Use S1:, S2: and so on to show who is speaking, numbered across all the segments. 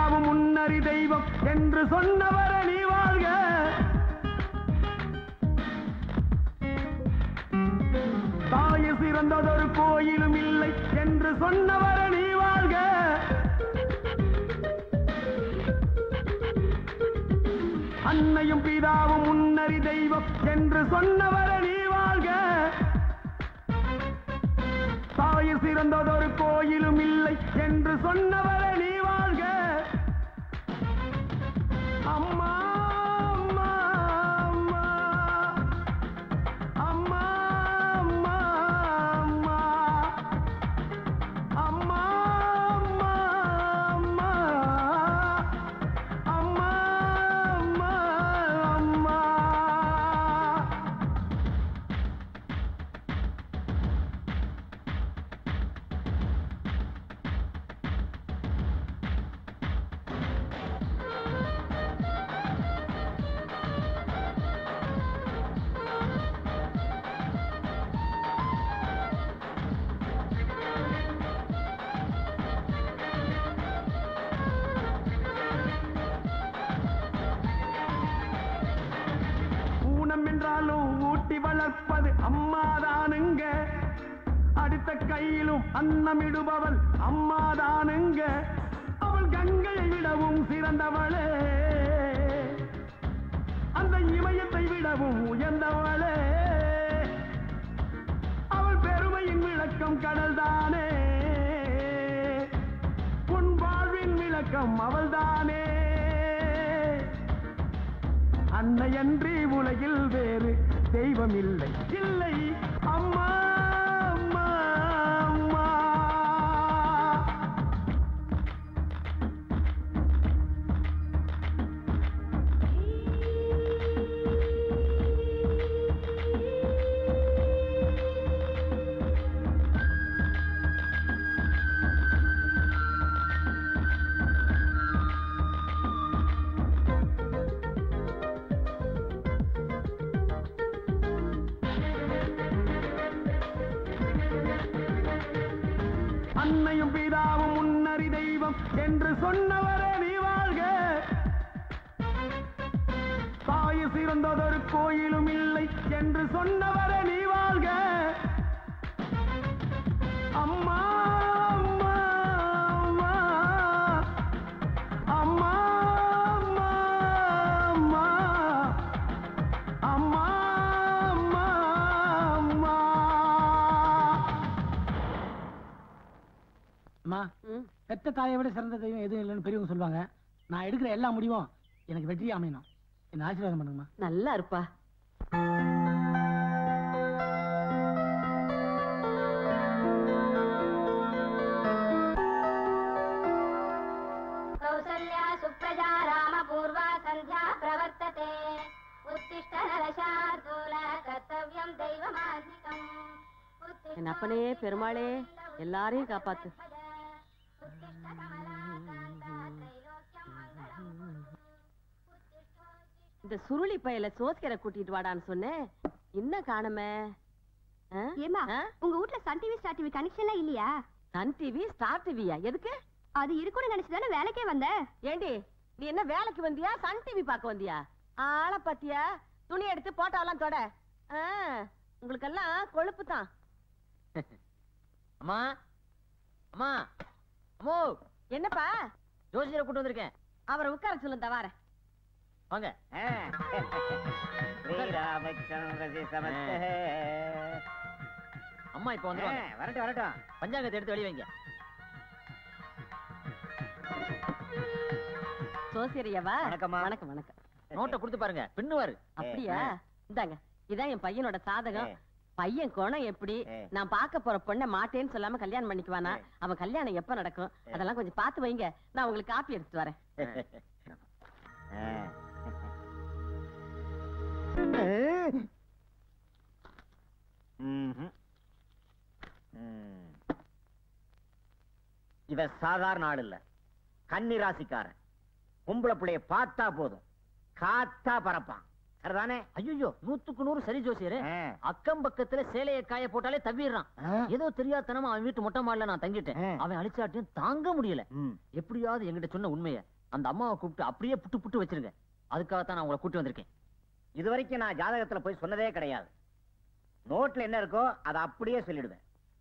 S1: பிதாவும் முன்னறி தெய்வம் என்று சொன்னவர நீ வாழ்க தாய் சிறந்ததொரு கோயிலும் இல்லை என்று சொன்னவர நீ வாழ்க அன்னையும் பிதாவும் முன்னறி தெய்வம் என்று சொன்னவர நீ வாழ்க தாய் சிறந்ததொரு கோயிலும் இல்லை என்று சொன்னவர நீ வாழ்க அம்மா அம்மா அம்மா அம்மா அம்மா அம்மா அம்மா அம்மா அம்மா அம்மா அம்மா அம்மா ஊனம் என்றாலும் ஊட்டி வளர்ப்பது அம்மாதானுங்க அடுத்த கையிலும் அன்னமிடுபவள் அம்மாதானுங்க அவள் கங்கையை விடவும் சிறந்தவளே அந்த இமயத்தை விடவும் உயர்ந்தவளே அவள் பெருமையின் விளக்கம் கடல்தானே உன் வாழ்வின் விளக்கம் அவள்தானே அன்னையன்றி உலகில் வேறு தெய்வம் இல்லை இல்லை அம்மா அம்மா அம்மா அன்னையும் பிதாவும் முன்னறி தெய்வம் என்று சொன்னவரே நீ வாழ்க தாய் சிறந்ததொரு கோயிலும் இல்லை என்று சொன்னவரே நீ வாழ்க அம்மா அம்மா அம்மா அம்மா அம்மா அம்மா அம்மா அம்மா அம்மா
S2: அம்மா பெத்த தாயை விட சிறந்த தெய்வம் எதுவும் இல்லைன்னு பெரியவங்க சொல்லுவாங்க நான் எடுக்கிற எல்லா முடிவும் எனக்கு வெற்றி அமையணும் என்ன ஆசீர்வாதம் பண்ணுங்கம்மா
S3: நல்லா இருப்பா
S4: कौसल्या सुप्रजा रामपूर्वा सन्ध्या प्रवर्तते उत्तिष्ठ नरशार्दूल कर्तव्यं दैवमाधिकम्
S3: என் அப்பனே பெருமாளே எல்லாரையும் காப்பாத்து இந்த சுருளி பயல சோசிக்கரை கூட்டிட்டு வாடான்னு சொன்னேன் இன்னும் காணுமே ஆ?
S4: ஏமா
S3: ஆ?
S4: உங்க வீட்ல சன் டிவி ஸ்டார் டிவி கனெக்ஷன்லாம் இல்லையா
S3: சன் டிவி ஸ்டார் டிவியா எதுக்கு
S4: அது இருக்கும்னு நினைச்சு தானே வேலைக்கே வந்தேன்
S3: ஏண்டி நீ என்ன வேலைக்கு வந்தியா சன் டிவி பார்க்க வந்தியா ஆள பாத்தியா துணி எடுத்து போட்டாலாம் தொட ஆ, உங்களுக்கெல்லாம் கொழுப்பு தான்
S5: அம்மா அம்மா அம்மோ
S3: என்னப்பா
S5: ஜோசியரை கூட்டு வந்திருக்கேன்
S3: அவரை உட்கார சொல்லுங்க வார
S5: வாங்க
S6: ஸ்ரீராமச்சந்திர சமஸ்தே
S5: அம்மா இப்ப வந்து
S6: வரட்டும் வரட்டும்
S5: பஞ்சாங்கத்தை எடுத்து வெளிய வைங்க
S3: சோசியரையவா
S6: வணக்கம்மா.
S3: வணக்கம் வணக்கம்
S5: நோட்டை கொடுத்து பாருங்க பின்னுவாரு
S3: அப்படியா இந்தாங்க இதான் என் பையனோட சாதகம்
S6: ஏ.
S3: பையன் குணம் எப்படி
S6: ஏ.
S3: நான் பார்க்க போற பொண்ணை மாட்டேன்னு சொல்லாம கல்யாணம் பண்ணிக்குவானா அவன் கல்யாணம் எப்ப நடக்கும் அதெல்லாம் கொஞ்சம் பார்த்து வைங்க நான் உங்களுக்கு காப்பி எடுத்துட்டு வரேன்
S6: ம்ஹும். ம். இவன் சாதாரண ஆள் இல்ல கன்னி ராசிக்காரன் பொம்பளை பிள்ளைய பார்த்தா போதும் காத்தா பறப்பான் சரிதானே
S5: ஐயோ நூத்துக்கு நூறு சரி ஜோசியரே
S6: ஆ.
S5: அக்கம் பக்கத்துல சேலைய காய போட்டாலே தவிடுறான்
S6: ஆ.
S5: ஏதோ தெரியாதனமா அவன் வீட்டு மொட்டை மாடல நான் தங்கிட்டேன்
S6: ஆ.
S5: அவன் அழிச்சாட்டியும் தாங்க முடியல
S6: ம்.
S5: எப்படியாவது என்கிட்ட சொன்ன உண்மைய அந்த அம்மாவை கூப்பிட்டு அப்படியே புட்டு புட்டு வச்சிருங்க அதுக்காகத்தான் நான் உங்களை கூட்டி வந்திருக்கேன்
S6: இது வரைக்கும் நான் ஜாதகத்துல போய் சொன்னதே கிடையாது நோட்ல என்ன இருக்கோ அதை அப்படியே சொல்லிடுவேன்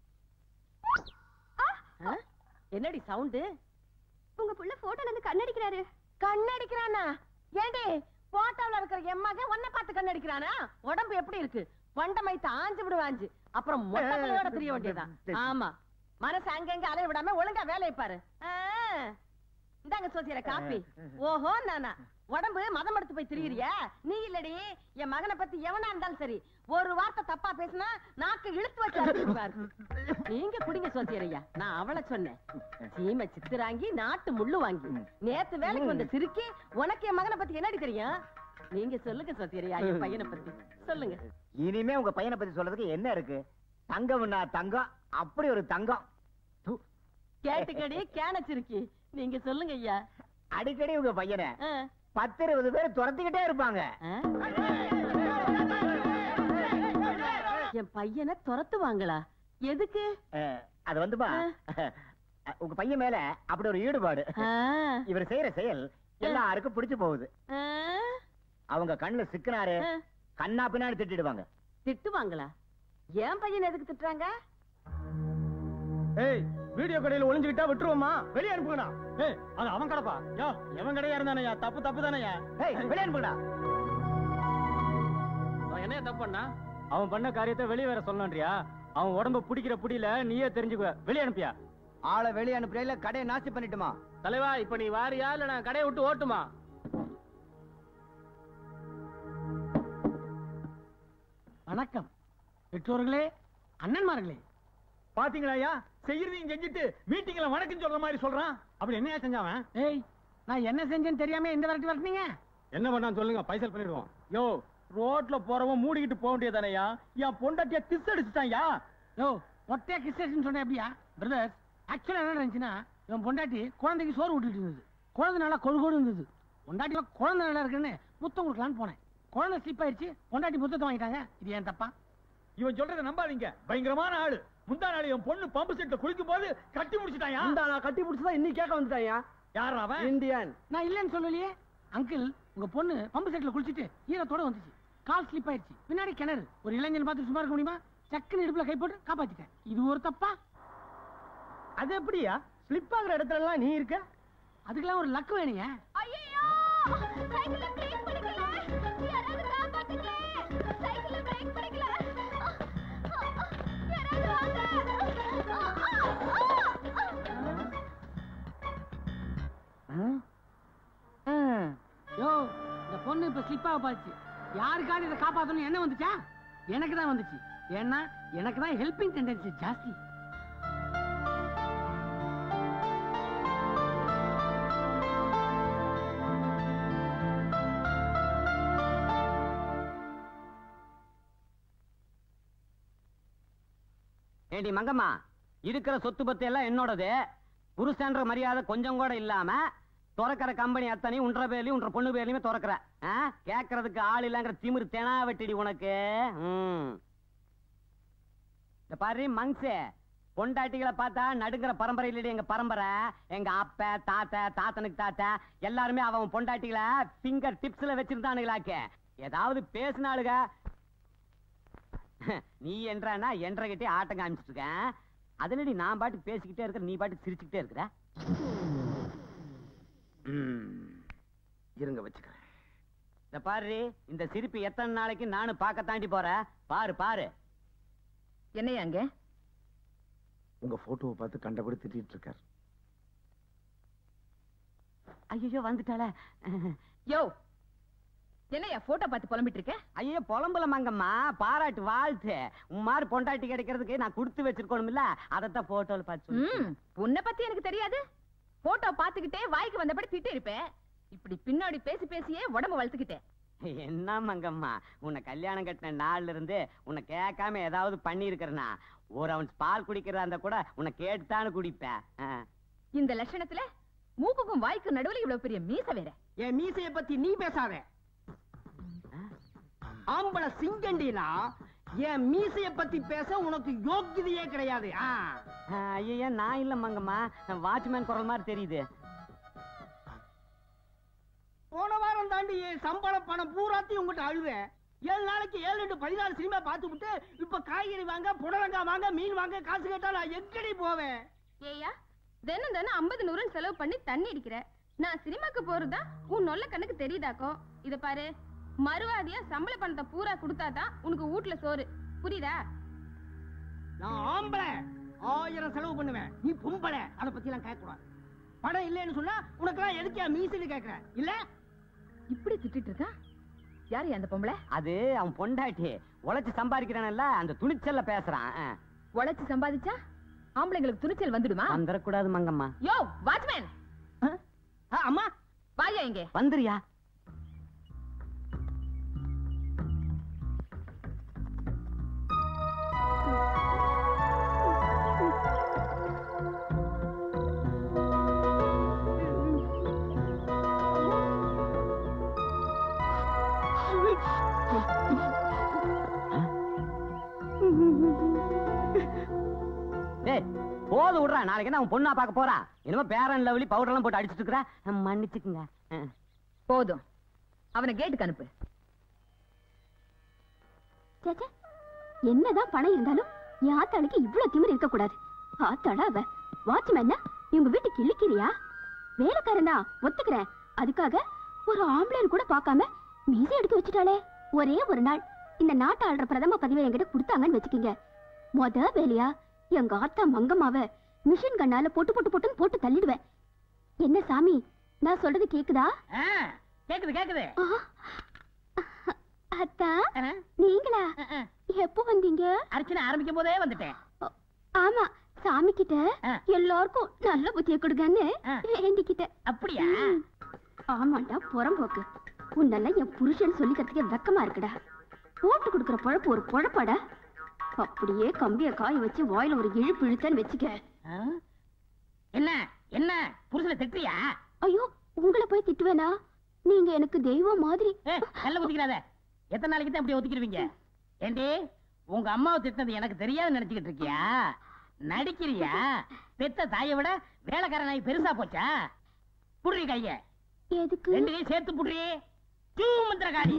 S3: ஆ? என்னடி சவுண்டு
S4: உங்க புள்ள போட்டோல இருந்து கண்ணடிக்கிறாரு
S3: கண்ணடிக்கிறானா ஏண்டி போட்டோல இருக்கிற என் மகன் உன்னை பார்த்து கண்ணடிக்கிறானா உடம்பு எப்படி இருக்கு கொண்டமை தாஞ்சு விடுவாஞ்சு அப்புறம் மொட்டை தலையோட தெரிய வேண்டியதா ஆமா மனசு அங்கங்க அலைய விடாம ஒழுங்கா வேலையை பாரு ஆ. இந்தாங்க சோசியர காப்பி ஓஹோ நானா உடம்பு மதம் எடுத்து போய் திரியிறியா நீ இல்லடி என் மகனை பத்தி எவனா இருந்தாலும் சரி ஒரு வார்த்தை தப்பா பேசினா நாக்கு இழுத்து வச்சு அறுத்துடுவாரு. நீங்க குடிங்க சோசியரையா நான் அவளை சொன்னேன் சீமை சித்துராங்கி நாட்டு முள்ளு வாங்கி நேத்து வேலைக்கு வந்த சிரிக்கி உனக்கு என் மகனை பத்தி என்னடி தெரியும் நீங்க சொல்லுங்க சோசியரையா என் பையனை பத்தி சொல்லுங்க
S6: இனிமே உங்க பையனை பத்தி சொல்றதுக்கு என்ன இருக்கு தங்கம்னா தங்கம் அப்படி ஒரு தங்கம் து.
S3: கேட்டுக்கடி கேனச்சிருக்கி நீங்க சொல்லுங்க ஐயா
S6: அடிக்கடி உங்க பையனை
S3: ஆ,
S6: பத்து இருபது பேர் துரத்திக்கிட்டே இருப்பாங்க
S3: ஆ? என் பையனை துரத்துவாங்களா எதுக்கு
S6: அஹ், அது வந்துமா உங்க பையன் மேல அப்படி ஒரு ஈடுபாடு
S3: ஆ,
S6: இவர் செய்யற செயல் எல்லாருக்கும் பிடிச்சு போகுது
S3: ஆ,
S6: அவங்க கண்ணுல சிக்கினாரு
S3: ஆ.
S6: கண்ணா பின்னாடி திட்டிடுவாங்க
S3: திட்டுவாங்களா என் பையன் எதுக்கு திட்டுறாங்க
S1: ஏய் வீடியோ கடையில ஒளிஞ்சுக்கிட்டா விட்டுருவோமா வெளியே அனுப்புங்கடா ஏய் அது அவன் கடைப்பா யோ எவன் கடையா இருந்தானயா தப்பு தப்பு தானயா
S6: ஏய் வெளியே அனுப்புங்கடா
S1: அவன் என்ன தப்பு பண்ணா அவன் பண்ண காரியத்தை வெளியே வேற சொல்லணும்ன்றியா அவன் உடம்ப பிடிக்கிற புடியில நீயே தெரிஞ்சுக்குவ வெளியே அனுப்பியா
S7: ஆளை வெளியே அனுப்புறேன் இல்ல கடையை நாசி பண்ணிட்டுமா
S1: தலைவா இப்ப நீ வாரியா இல்ல நான் கடையை விட்டு ஓட்டுமா
S2: வணக்கம் பெற்றோர்களே அண்ணன்மார்களே
S1: பாத்தீங்களா ஐயா செய்யறதையும் செஞ்சுட்டு மீட்டிங்ல வணக்கம் சொல்ற மாதிரி சொல்றான் அப்படி என்னையா செஞ்சாவன்
S2: ஏய் நான் என்ன செஞ்சேன்னு தெரியாம இந்த விரட்டி விரட்டினீங்க
S1: என்ன பண்ணான்னு சொல்லுங்க பைசல் பண்ணிடுவோம் யோ ரோட்ல போறவன் மூடிக்கிட்டு போக வேண்டியதானயா என் பொண்டாட்டிய கிஸ் அடிச்சுட்டான்யா
S2: யோ ஒட்டையா கிஸ்டேஷன் சொன்னேன் எப்படியா பிரதர்ஸ் ஆக்சுவலா என்ன இருந்துச்சுன்னா இவன் பொண்டாட்டி குழந்தைக்கு சோறு விட்டுட்டு இருந்தது குழந்தை நல்லா கொழு கொழு இருந்தது பொண்டாட்டி குழந்தை நல்லா இருக்குன்னு முத்தம் கொடுக்கலான்னு போனேன் குழந்தை ஸ்லிப் ஆயிடுச்சு பொண்டாட்டி முத்தத்தை வாங்கிட்டாங்க இது ஏன் தப்பா
S1: இவன் சொல்றதை நம்பாதீங்க பயங்கரமான ஆளு முந்தா நாள் என் பொண்ணு பம்பு செட்ல குளிக்கும் போது கட்டி முடிச்சிட்டாயா
S7: நான் கட்டி பிடிச்சதா இன்னைக்கு கேட்க வந்துட்டாயா
S1: யார் அவன்
S7: இந்தியன்
S2: நான் இல்லைன்னு சொல்லலையே அங்கிள் உங்க பொண்ணு பம்பு செட்ல குளிச்சுட்டு ஈரத்தோட வந்துச்சு கால் ஸ்லிப் ஆயிடுச்சு பின்னாடி கிணறு ஒரு இளைஞன் பார்த்து சும்மா இருக்க முடியுமா சக்குன்னு இடுப்புல கை போட்டு காப்பாத்திட்டேன் இது ஒரு தப்பா
S1: அது எப்படியா ஸ்லிப் ஆகுற இடத்துல எல்லாம் நீ இருக்க
S2: அதுக்கெல்லாம் ஒரு லக்கு வேணுங்க
S4: ஐயோ சைக்கிள்ல பிரேக் பிடிக்கல யாராவது காப்பாத்துங்க சைக்கிள்ல பிரேக் பிடிக்கல யாராவது வாங்க
S2: யோ இந்த பொண்ணு இப்ப ஸ்லிப் ஆக பாச்சு யாருக்காவது இதை காப்பாத்தணும் என்ன வந்துச்சா எனக்கு தான் வந்துச்சு ஏன்னா எனக்கு தான் ஹெல்பிங் டெண்டன்சி ஜாஸ்தி
S7: ஏண்டி மங்கம்மா இருக்கிற சொத்து பத்து எல்லாம் என்னோடது புருஷன்ற மரியாதை கொஞ்சம் கூட இல்லாம துறக்கிற கம்பெனி அத்தனையும் உன்ற பேர்லயும் உன்ற பொண்ணு பேர்லயுமே துறக்கிற ஆ? கேட்கறதுக்கு ஆள் இல்லங்கிற திமிரு தெனா வெட்டிடி உனக்கு ம். இந்த பாரு மங்சே பொண்டாட்டிகளை பார்த்தா நடுங்கிற பரம்பரை இல்லடி எங்க பரம்பரை எங்க அப்ப தாத்தா தாத்தனுக்கு தாத்தா எல்லாருமே அவன் பொண்டாட்டிகளை பிங்கர் டிப்ஸ்ல வச்சிருந்தானுங்களாக்க ஏதாவது பேசினாளுக நீ என்றானா என்றகிட்டே ஆட்டம் காமிச்சிட்டு இருக்கேன் அதுலடி நான் பாட்டுக்கு பேசிக்கிட்டே இருக்கிற நீ பாட்டுக்கு சிரிச்சுக்கிட்டே இருக்கிற
S6: இருங்க வச்சுக்கிறேன்
S7: இந்த பாரு இந்த சிரிப்பு எத்தனை நாளைக்கு நானும் பார்க்க தாண்டி போறேன் பாரு பாரு
S3: என்னையாங்க
S6: உங்க போட்டோவை பார்த்து கண்டபடி திட்டிட்டு இருக்காரு
S7: ஐயோ வந்துட்டாளே
S3: யோ என்னையா போட்டோ பார்த்து புலம்பிட்டு இருக்க
S7: ஐயோ புலம்புல மங்கம்மா பாராட்டு வாழ்த்து உன் மாதிரி பொண்டாட்டி கிடைக்கிறதுக்கு நான் கொடுத்து வச்சிருக்கணும் இல்ல அதத்தான் போட்டோல பார்த்து
S3: ம் உன்னை பத்தி எனக்கு தெரியாது போட்டோ பாத்துக்கிட்டே வாய்க்கு வந்தபடி திட்டி இருப்பேன் இப்படி பின்னாடி பேசி பேசியே உடம்பு வளர்த்துக்கிட்டேன்
S7: என்ன மங்கம்மா உன்னை கல்யாணம் கட்டின நாள்ல இருந்து உன்னை கேட்காம ஏதாவது பண்ணி இருக்கிறனா ஒரு அவன் பால் குடிக்கிறதா இருந்தா கூட உன்னை கேட்டுத்தானு குடிப்பேன் ஆ.
S3: இந்த லட்சணத்துல மூக்குக்கும் வாய்க்கும் நடுவுல இவ்வளவு பெரிய மீச வேற
S5: என் மீசைய பத்தி நீ பேசாத ஆம்பளை சிங்கண்டினா என் மீசைய பத்தி பேச உனக்கு யோக்கியதையே கிடையாது ஆ.
S7: ஆ, ஐயையே நான் இல்ல மங்கம்மா வாட்ச்மேன் குரல் மாதிரி தெரியுது
S5: என் சம்பள பணம் பூராத்தையும் உங்ககிட்ட அழுவேன் ஏழு நாளைக்கு ஏழு ரெண்டு பதினாலு சினிமா பார்த்து விட்டு இப்ப காய்கறி வாங்க புடலங்காய் வாங்க மீன் வாங்க காசு கேட்டா நான் எங்கடி போவேன்
S4: ஏயா தினம் தினம் ஐம்பது நூறுன்னு செலவு பண்ணி தண்ணி அடிக்கிற நான் சினிமாக்கு போறதா உன் நொல்ல கண்ணுக்கு தெரியுதாக்கோ இத பாரு மறுவாதியா சம்பள பணத்தை பூரா கொடுத்தாதான் உனக்கு வீட்ல சோறு புரியுதா
S5: நான் ஆம்பளை ஆயிரம் செலவு பண்ணுவேன் நீ பொம்பளை அதை பத்தி எல்லாம் கேட்க கூடாது பணம் இல்லைன்னு சொன்னா உனக்கெல்லாம் எதுக்கியா மீசுன்னு கேக்குறேன் இல்ல
S3: இப்படி திட்டிட்டு இருக்கா யாரு அந்த பொம்பளை
S7: அது அவன் பொண்டாட்டி உழைச்சு சம்பாதிக்கிறானல்ல அந்த துணிச்சல்ல பேசுறான் ஆ.
S3: உழைச்சு சம்பாதிச்சா ஆம்பளைங்களுக்கு துணிச்சல் வந்துடுமா
S7: வந்துடக்கூடாது மங்கம்மா
S3: யோ வாட்ச்மேன்
S5: ஆ, அம்மா
S3: வாயா இங்க
S7: வந்துரியா டேய் போது விடுறா நாளைக்கு என்ன அவன் பொண்ணா பார்க்க போறா என்னமோ பேரன் லவ்லி பவுடர் எல்லாம் போட்டு அடிச்சிட்டு இருக்கிறா மன்னிச்சுக்குங்க ஆ.
S3: போதும் அவனை கேட்டுக்கு அனுப்பு
S4: சேச்சே என்னதான் பணம் இருந்தாலும் என் ஆத்தாளுக்கு இவ்வளவு திமிரு இருக்க கூடாது ஆத்தாளா அவ வாட்ச்மேன்னா இவங்க வீட்டுக்கு இழுக்கிறியா வேலைக்காரன் தான் ஒத்துக்கிறேன் அதுக்காக ஒரு ஆம்பளைன்னு கூட பார்க்காம மீசை எடுக்க வச்சுட்டாளே ஒரே ஒரு நாள் இந்த நாட்டை ஆள்ற பிரதம பதவியை என்கிட்ட கொடுத்தாங்கன்னு வச்சுக்கோங்க மொத வேலையா எங்க ஆத்தா மங்கம்மாவ மிஷின் கண்ணால போட்டு போட்டு போட்டுன்னு போட்டு தள்ளிடுவேன் என்ன சாமி நான் சொல்றது கேக்குதா
S2: ஆ, கேக்குது கேக்குது
S4: ஆ. அத்தா
S2: ஆ,
S4: நீங்களா
S2: ஆ, ஆ.
S4: எப்போ வந்தீங்க
S2: அர்ச்சனை ஆரம்பிக்கும் போதே வந்துட்டேன்
S4: ஆமா சாமி கிட்ட
S2: ஆ.
S4: எல்லாருக்கும் நல்ல புத்திய கொடுங்கன்னு
S2: ஆ.
S4: வேண்டிக்கிட்டேன்
S2: அப்படியா
S4: ம். ஆமாண்டா புறம்போக்கு உன்னெல்லாம் என் புருஷன் சொல்லிக்கிறதுக்கே வெக்கமா இருக்குடா போட்டு கொடுக்குற பொழப்பு ஒரு பொழப்பாடா அப்படியே கம்பிய காய வச்சு வாயில ஒரு இழுப்பு இழுத்தன்னு வச்சுக்க
S2: ஆ? என்ன என்ன புருஷனை திட்டுறியா
S4: ஐயோ உங்களை போய் திட்டுவேனா நீங்க எனக்கு தெய்வம் மாதிரி
S2: ஏ நல்ல ஒத்திக்கிறாத எத்தனை நாளைக்கு தான் இப்படி ஒத்திக்கிருவீங்க ஏண்டி உங்க அம்மாவை திட்டினது எனக்கு தெரியாதுன்னு நினைச்சுக்கிட்டு இருக்கியா நடிக்கிறியா பெத்த தாயை விட வேலைக்கார நாய் பெருசா போச்சா புடுறி கைய
S4: எதுக்கு
S2: ரெண்டு கையும் சேர்த்து புடுறி சூ மந்திரகாரி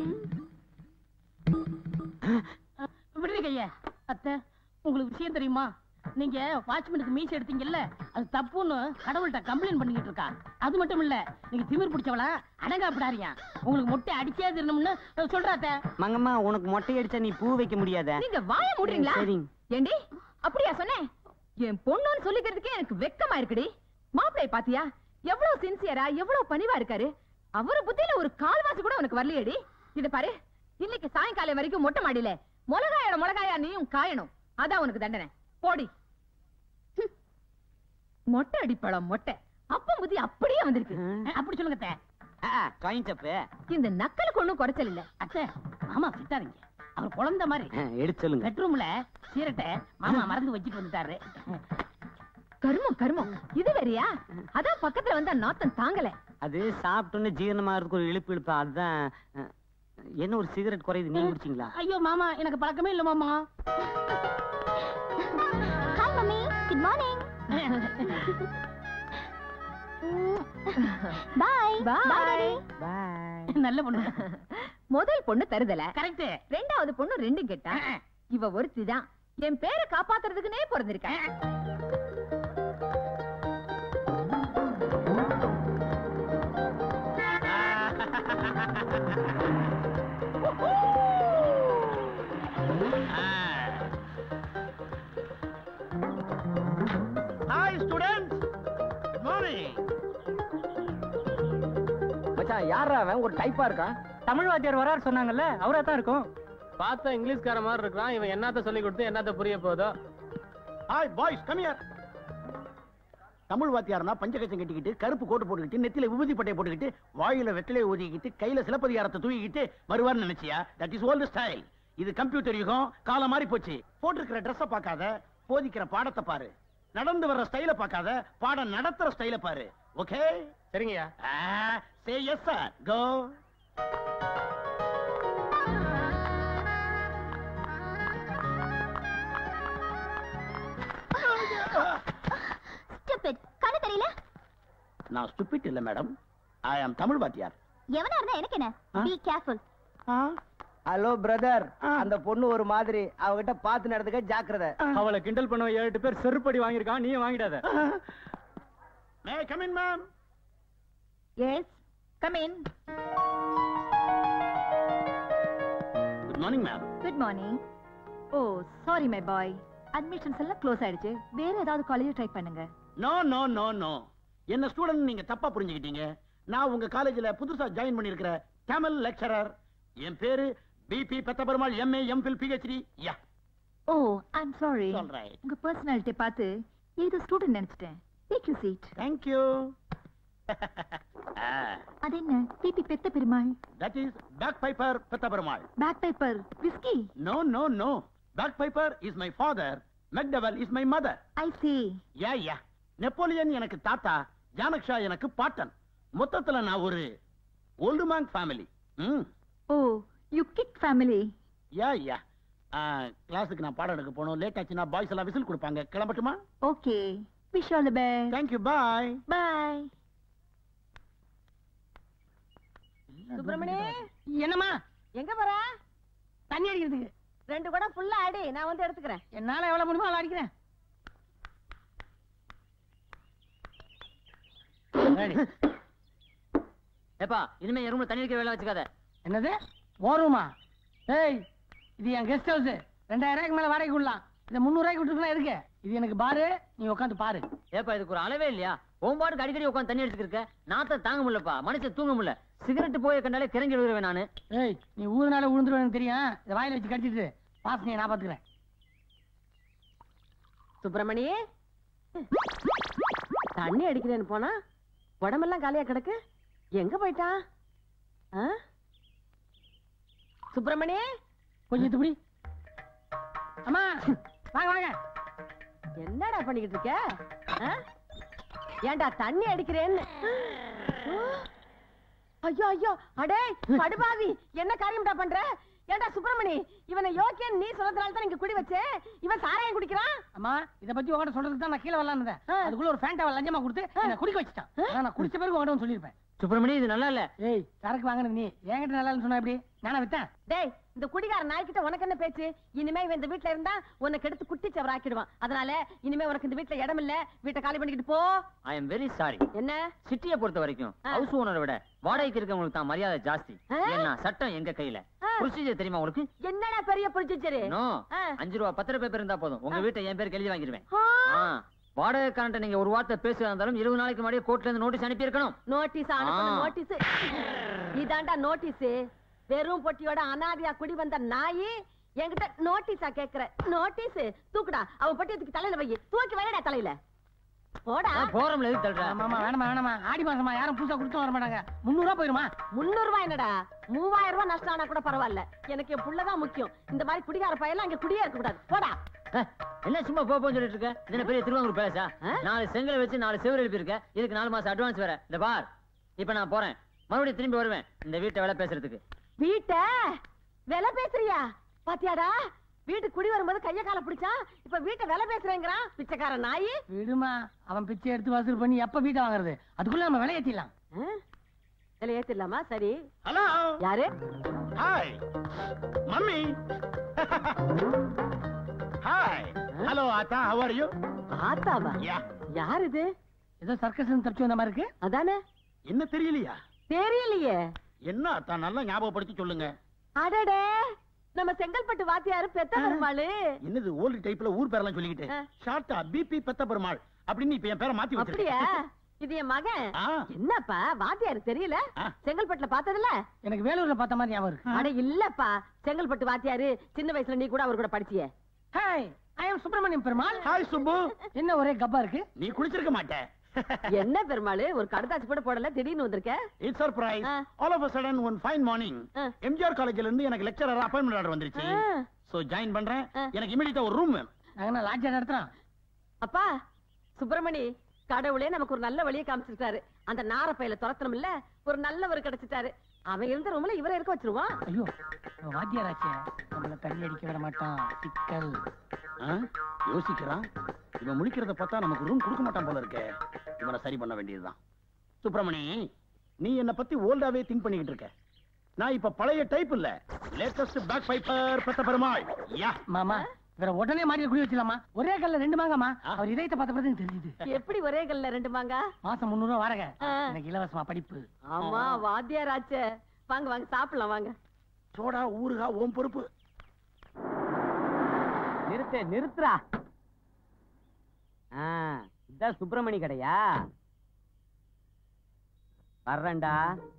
S2: விடுறி கைய அத்தை உங்களுக்கு விஷயம் தெரியுமா நீங்க வாட்ச்மேனுக்கு மீச எடுத்தீங்கல்ல அது தப்புன்னு கடவுள்கிட்ட கம்ப்ளைண்ட் பண்ணிக்கிட்டு இருக்கா அது மட்டும் இல்ல நீங்க திமிர் பிடிச்சவளா அடங்காப்பிடாரியா உங்களுக்கு மொட்டை அடிச்சே திருணும்னு சொல்றாத்த
S7: மங்கம்மா உனக்கு மொட்டை அடிச்சா நீ பூ வைக்க முடியாத
S3: நீங்க வாய மூடுறீங்களா
S7: சரிங்க
S3: ஏண்டி அப்படியா சொன்னேன் என் பொண்ணுன்னு சொல்லிக்கிறதுக்கே எனக்கு வெக்கமா இருக்குடி மாப்பிளைய பாத்தியா எவ்வளவு சின்சியரா எவ்வளவு பணிவா இருக்காரு அவரு புத்தியில ஒரு கால்வாசி கூட உனக்கு வரலையேடி இத பாரு இன்னைக்கு சாயங்காலம் வரைக்கும் மொட்டை மாடியில மிளகாயோட மிளகாயா நீயும் காயணும் அதான் உனக்கு தண்டனை போடி ஹம். மொட்டை அடிப்பழம் மொட்டை அப்பம் புத்தி அப்படியே வந்திருக்கு
S2: அப்படி சொல்லுங்க அத்தை.
S7: காயின் சப்பு
S3: இந்த நக்கலுக்கு ஒண்ணும் குறைச்சல் இல்ல
S2: அத்தை மாமா திட்டாதீங்க அவர் குழந்தை மாதிரி
S7: எடுத்து சொல்லுங்க
S2: பெட்ரூம்ல சீரட்டை மாமா மறந்து வச்சுட்டு வந்துட்டாரு
S3: கருமம் கருமம் இது வேறயா அதான் பக்கத்துல வந்தா நாத்தம் தாங்கல
S7: அது சாப்பிட்டோன்னு ஜீரணமாகறதுக்கு ஒரு இழுப்பு இழுப்பு அதுதான் அஹ், என்ன ஒரு சிகரெட் குறையுது நீங்க குடிச்சீங்களா
S2: ஐயோ மாமா எனக்கு பழக்கமே இல்ல மாமா
S4: hi mummy good morning bye
S3: bye
S7: bye
S2: நல்ல பொண்ணு
S3: முதல் பொண்ணு தருதல
S2: கரெக்ட்
S3: ரெண்டாவது பொண்ணு ரெண்டு கேட்டா இவ ஒருத்தி தான் என் பேரை காப்பாத்துறதுக்குனே பிறந்திருக்கா
S1: ஹாய் ஸ்டூடெண்ட்ஸ் குட் மார்னிங்
S6: மச்சான் யாரா அவன் ஒரு டைப்பா இருக்கான்
S1: தமிழ் வாத்தியார் வரார் சொன்னாங்கல்ல அவரா தான் இருக்கும் பார்த்தா இங்கிலீஷ்கார மாதிரி இருக்கான் இவன் என்னத்த சொல்லி கொடுத்து என்னத்த புரிய போதோ
S8: hi boys come here Tamil வாத்தியார்னா பஞ்சகச்சம் கட்டிக்கிட்டு கருப்பு கோட்டு போட்டுக்கிட்டு நெத்தியில விபூதி பட்டையை போட்டுக்கிட்டு வாயில வெற்றிலையை ஊதிக்கிட்டு கையில சிலப்பதிகாரத்தை தூக்கிக்கிட்டு வருவார்னு நினைச்சியா தட் இஸ் ஓல்டு ஸ்டைல் இது கம்ப்யூட்டர் யுகம் காலம் மாறி போச்சு போட்டிருக்கிற ட்ரெஸ்ஸை பார்க்காத போதிக்கிற பாடத்தை பாரு நடந்து வர்ற ஸ்டைல பார்க்காத பாடம் நடத்துற ஸ்டைல பாரு ஓகே
S1: சரிங்கய்யா
S8: say yes sir go
S4: stupid கண்ணு தெரியல
S8: நான் ஸ்டூபிட் இல்ல மேடம் ஐ ஆம் தமிழ் வாத்தியார்
S4: எவனா இருந்தா எனக்கு என்ன பி கேர்ஃபுல்
S5: ஹலோ பிரதர் அந்த பொண்ணு ஒரு மாதிரி அவகிட்ட பார்த்து நடந்துக்க ஜாக்கிரதை
S1: அவளை கிண்டல் பண்ண ஏழு எட்டு பேர் செருப்படி வாங்கியிருக்கான் நீயும் வாங்கிடாத
S8: may come in ma'am
S4: yes come in
S8: good morning ma'am
S4: good morning oh sorry my boy admissions எல்லாம் க்ளோஸ் ஆயிடுச்சு வேற ஏதாவது காலேஜ் ட்ரை பண்ணுங்க
S8: நோ நோ நோ நோ என்ன ஸ்டூடெண்ட் நீங்க தப்பா புரிஞ்சுக்கிட்டீங்க நான் உங்க காலேஜ்ல புதுசா ஜாயின் பண்ணிருக்கிற தமிழ் லெக்சரர் என் பேரு PP Pethaperumal MA MPhil PhD ya
S4: oh I'm sorry
S8: சொல்றேன்
S4: உங்க பர்சனாலிட்டி பார்த்து ஏதோ ஸ்டூடெண்ட் நினைச்சிட்டேன் take you seat
S8: thank you
S4: அது என்ன PP Petha Perumal
S8: that is Bagpiper Pethaperumal
S4: Bagpiper whisky
S8: no no no Bagpiper is my father McDowell is my mother
S4: I see
S8: ya ya Napoleon எனக்கு தாத்தா ஜானக்ஷா எனக்கு பாட்டன் மொத்தத்துல நான் ஒரு old Monk family hmm
S4: oh you kick family
S8: ya ya கிளாஸுக்கு நான் பாடம் எடுக்க போகணும் லேட் ஆச்சுன்னா பாய்ஸ் எல்லாம் விசில் கொடுப்பாங்க கிளம்பட்டுமா
S4: okay wish all the best
S8: thank you bye
S4: bye
S3: Subramani
S2: என்னம்மா
S3: எங்க போற
S2: தண்ணி அடிக்கிறதுக்கு
S3: ரெண்டு குடம் ஃபுல்லா அடி நான் வந்து எடுத்துக்கிறேன்
S2: என்னால எவ்வளவு முடியுமோ அவ்வளவு அடிக்கிறேன்
S7: ஏப்பா இனிமே என் ரூம்ல தண்ணி அடிக்கிற வேலை வச்சுக்காத
S2: என்னது ஓருமா ஏய் இது என் கெஸ்ட் ஹவுஸ் ரெண்டாயிரம் ரூபாய்க்கு மேல வாடகை விடலாம் இதை முந்நூறு ரூபாய்க்கு விட்டுருக்கலாம் இருக்கு இது எனக்கு பாரு நீ உட்காந்து பாரு
S7: ஏப்பா இதுக்கு ஒரு அளவே இல்லையா ஓம்பாட்டுக்கு அடிக்கடி உட்காந்து தண்ணி அடிச்சுட்டு இருக்க நாத்த தாங்க முடியலப்பா மனுஷன் தூங்க முடியல சிகரெட் போய் கண்டாலே கிறங்கி விழுவேன் நானு
S2: ஏய் நீ ஊதுனால விழுந்துருவேன் எனக்கு தெரியும் இதை வாயில வச்சு கடிச்சிட்டு வாசனையை நான் பாத்துக்கிறேன்
S3: சுப்பிரமணி தண்ணி அடிக்கிறேன்னு போனா உடம்பெல்லாம் காலியா கிடக்கு எங்க போயிட்டான் ஆ? சுப்பிரமணி
S2: கொஞ்சம் துப்படி அம்மா வாங்க வாங்க
S3: என்னடா பண்ணிக்கிட்டு இருக்க ஆ? ஏன்டா தண்ணி அடிக்கிறேன்னு ஐயோ ஐயோ அடே படுபாவி என்ன காரியம்டா பண்ற ஏன்டா சுப்பிரமணி இவனை யோக்கியன் நீ சொல்றதுனால தான் இங்க குடி வச்சேன் இவன் சாராயம் குடிக்கிறான்
S2: அம்மா இத பத்தி உங்ககிட்ட சொல்றதுக்கு தான் நான் கீழே வரலான்னு
S3: ஆ.
S2: அதுக்குள்ள ஒரு ஃபேண்டாவை லஞ்சமா கொடுத்து என்ன குடிக்க வச்சுட்டான் ஆனா நான் குடிச்ச பிறகு உங்ககிட்ட வந்து சொல்லியிருப்பேன்
S7: சுப்பிரமணி இது நல்லா இல்ல
S2: ஏய் சரக்கு வாங்கினது நீ என்கிட்ட நல்லா சொன்னா எப்படி நானா வித்தேன்
S3: டேய் இந்த குடிகார நாய்க்கிட்ட உனக்கு என்ன பேச்சு இனிமே இவன் இந்த வீட்ல இருந்தா உன்னை கெடுத்து குட்டி சவராக்கிடுவான் அதனால இனிமே உனக்கு இந்த வீட்ல இடம் இல்ல வீட்டை காலி பண்ணிக்கிட்டு போ
S7: ஐ எம் வெரி சாரி
S3: என்ன
S7: சிட்டியை பொறுத்த வரைக்கும்
S3: ஆ.
S7: ஹவுஸ் ஓனரை விட வாடகைக்கு இருக்கவங்களுக்கு தான் மரியாதை ஜாஸ்தி
S3: ஆ?
S7: ஏன்னா சட்டம் எங்க கையில
S3: ஆ.
S7: ப்ரொசீஜர் தெரியுமா உங்களுக்கு
S3: என்னடா பெரிய புரிச்சுச்சரு
S7: நோ
S3: ஆ.
S7: அஞ்சு ரூபா பத்து ரூபாய் பேர் இருந்தா போதும் உங்க வீட்டை என் பேருக்கு எழுதி வாங்கிடுவேன்
S3: ஆ.
S7: ஆ. வாடகைக்காரன்ட்ட நீங்க ஒரு வார்த்தை பேசுறதா இருந்தாலும் இருபது நாளைக்கு முன்னாடியே கோர்ட்ல இருந்து நோட்டீஸ் அனுப்பி இருக்கணும்
S3: நோட்டீஸ் அனுப்புன
S7: ஆ.
S3: நோட்டீஸ் இதாண்டா நோட்டீஸ் வெறும் பொட்டியோட அனாதையா குடி வந்த நாயி என்கிட்ட நோட்டீஸா கேக்குற நோட்டீஸ் தூக்குடா அவன் பொட்டி தூக்கி தலையில வை தூக்கி வைடா தலையில போடா
S7: போறோம்ல எதுக்கு தள்ளுற
S2: ஆமாமா வேணாமா வேணாமா ஆடி மாசமா யாரும் புதுசா கொடுத்து வர மாட்டாங்க முந்நூறு ரூபா போயிருமா
S3: முன்னூறு ரூபாய் என்னடா மூவாயிரம் ரூபாய் நஷ்டம் ஆனா கூட பரவாயில்ல எனக்கு என் புள்ளதான் முக்கியம் இந்த மாதிரி குடிகார பையெல்லாம் அங்க குடியே இருக்க கூடாது போடா
S7: ஏய், என்ன சும்மா போ போன்னு சொல்லிட்டு இருக்க இது என்ன பெரிய திருவாங்கூர் பேசா
S3: ஆ?
S7: நாலு செங்கலை வச்சு நாலு செவ்வறு எழுப்பி இருக்க இதுக்கு நாலு மாசம் அட்வான்ஸ் வேற இந்த பார் இப்ப நான் போறேன் மறுபடியும் திரும்பி வருவேன் இந்த வீட்டை வேலை பேசுறதுக்கு
S3: வீட்ட விலை பேசுறியா பாத்தியாடா வீட்டுக்கு குடி வரும்போது கைய கால பிடிச்சான் இப்ப வீட்டை விலை பேசுறேங்கிறான் பிச்சைக்கார நாயி
S2: விடுமா அவன் பிச்சை எடுத்து வசூல் பண்ணி எப்ப வீட்டை வாங்குறது அதுக்குள்ள நம்ம விலை ஏத்திடலாம்
S3: ஆ? விலை ஏத்திடலாமா சரி
S8: ஹலோ
S3: யாரு
S8: ஹாய் மம்மி ஹாய் ஹலோ ஆத்தா ஹவ் ஆர் யூ
S3: ஆத்தாவா
S8: யா
S3: யார் இது
S2: ஏதோ சர்க்கஸ் தப்பிச்சு வந்த மாதிரி இருக்கு
S3: அதானே
S8: என்ன தெரியலையா
S3: தெரியலையே
S8: என்ன ஆத்தா நல்லா ஞாபகப்படுத்தி சொல்லுங்க
S3: அடடே நம்ம செங்கல்பட்டு வாத்தியாரு பெத்த பெருமாளு
S8: என்னது ஓல்டு டைப்ல ஊர் பேரெல்லாம் சொல்லிக்கிட்டு
S3: ஆ.
S8: ஷார்ட்டா பிபி பெத்த பெருமாள் அப்படின்னு இப்ப என் பேரை மாத்தி
S3: அப்படியா
S8: வச்சிருக்கேன்
S3: இது என் மகன்
S8: ஆ.
S3: என்னப்பா வாத்தியாரு தெரியல
S8: ஆ.
S3: செங்கல்பட்டுல பார்த்ததுல
S2: எனக்கு வேலூர்ல பார்த்த மாதிரி ஞாபகம் இருக்கு
S3: அட இல்லப்பா செங்கல்பட்டு வாத்தியாரு சின்ன வயசுல நீ கூட அவர் கூட படிச்சியே
S2: hi I am Subramaniam Perumal
S8: hi Subbu
S2: என்ன ஒரே கப்பா இருக்கு
S8: நீ குளிச்சிருக்க மாட்ட
S3: என்ன பெருமாளு ஒரு கடுதாச்சு கூட போடல திடீர்னு வந்திருக்க
S8: இட்ஸ் சர்ப்ரைஸ்
S3: ஆ.
S8: All of a sudden one fine morning
S3: ஆ.
S8: எம்ஜிஆர் காலேஜ்ல இருந்து எனக்கு லெக்சரர் அப்பாயின்மெண்ட் ஆர்டர் வந்துருச்சு
S3: ஆ.
S8: சோ ஜாயின் பண்றேன்
S3: ஆ.
S8: எனக்கு இமிடியேட்டா ஒரு ரூம் வேணும்
S2: நாங்க என்ன லாட்ஜா நடத்துறோம்
S3: அப்பா சுப்பிரமணி கடவுளே நமக்கு ஒரு நல்ல வழியை காமிச்சிருக்காரு அந்த நாரப்பையில துரத்தணும் இல்ல ஒரு நல்லவர் கிடைச்சிட்டாரு அவன் இருந்த ரூம்ல இவரை இருக்க வச்சிருவான்
S2: ஐயோ அவன் வாத்தியாராச்சே நம்மள தண்ணி அடிக்க விட மாட்டான் சிக்கல்
S8: ஆ? யோசிக்கிறான் இவன் முடிக்கிறத பார்த்தா நமக்கு ரூம் கொடுக்க மாட்டான் போல இருக்கே இவனை சரி பண்ண வேண்டியதுதான் சுப்பிரமணி நீ என்ன பத்தி ஓல்டாவே திங்க் பண்ணிக்கிட்டு இருக்க நான் இப்ப பழைய டைப் இல்ல லேட்டஸ்ட் பேக் பைப்பர் பெத்த பெருமாள் யா
S2: மாமா வேற உடனே மாடி குடி வச்சிடலாமா ஒரே கல்ல ரெண்டு மாங்கம்மா அவர் இதயத்தை பார்த்த பிறகு தெரியுது
S3: எப்படி ஒரே கல்ல ரெண்டு மாங்கா
S2: மாசம் முந்நூறு ரூபா வாடகை
S3: ஆ.
S2: எனக்கு இலவசமா படிப்பு
S3: ஆமா வாத்தியாராச்சே வாங்க வாங்க சாப்பிடலாம் வாங்க
S8: சோடா ஊருகா ஓம் பொறுப்பு
S7: நிறுத்து நிறுத்துறா ஆ இதான் சுப்பிரமணி கடையா வர்றேன்டா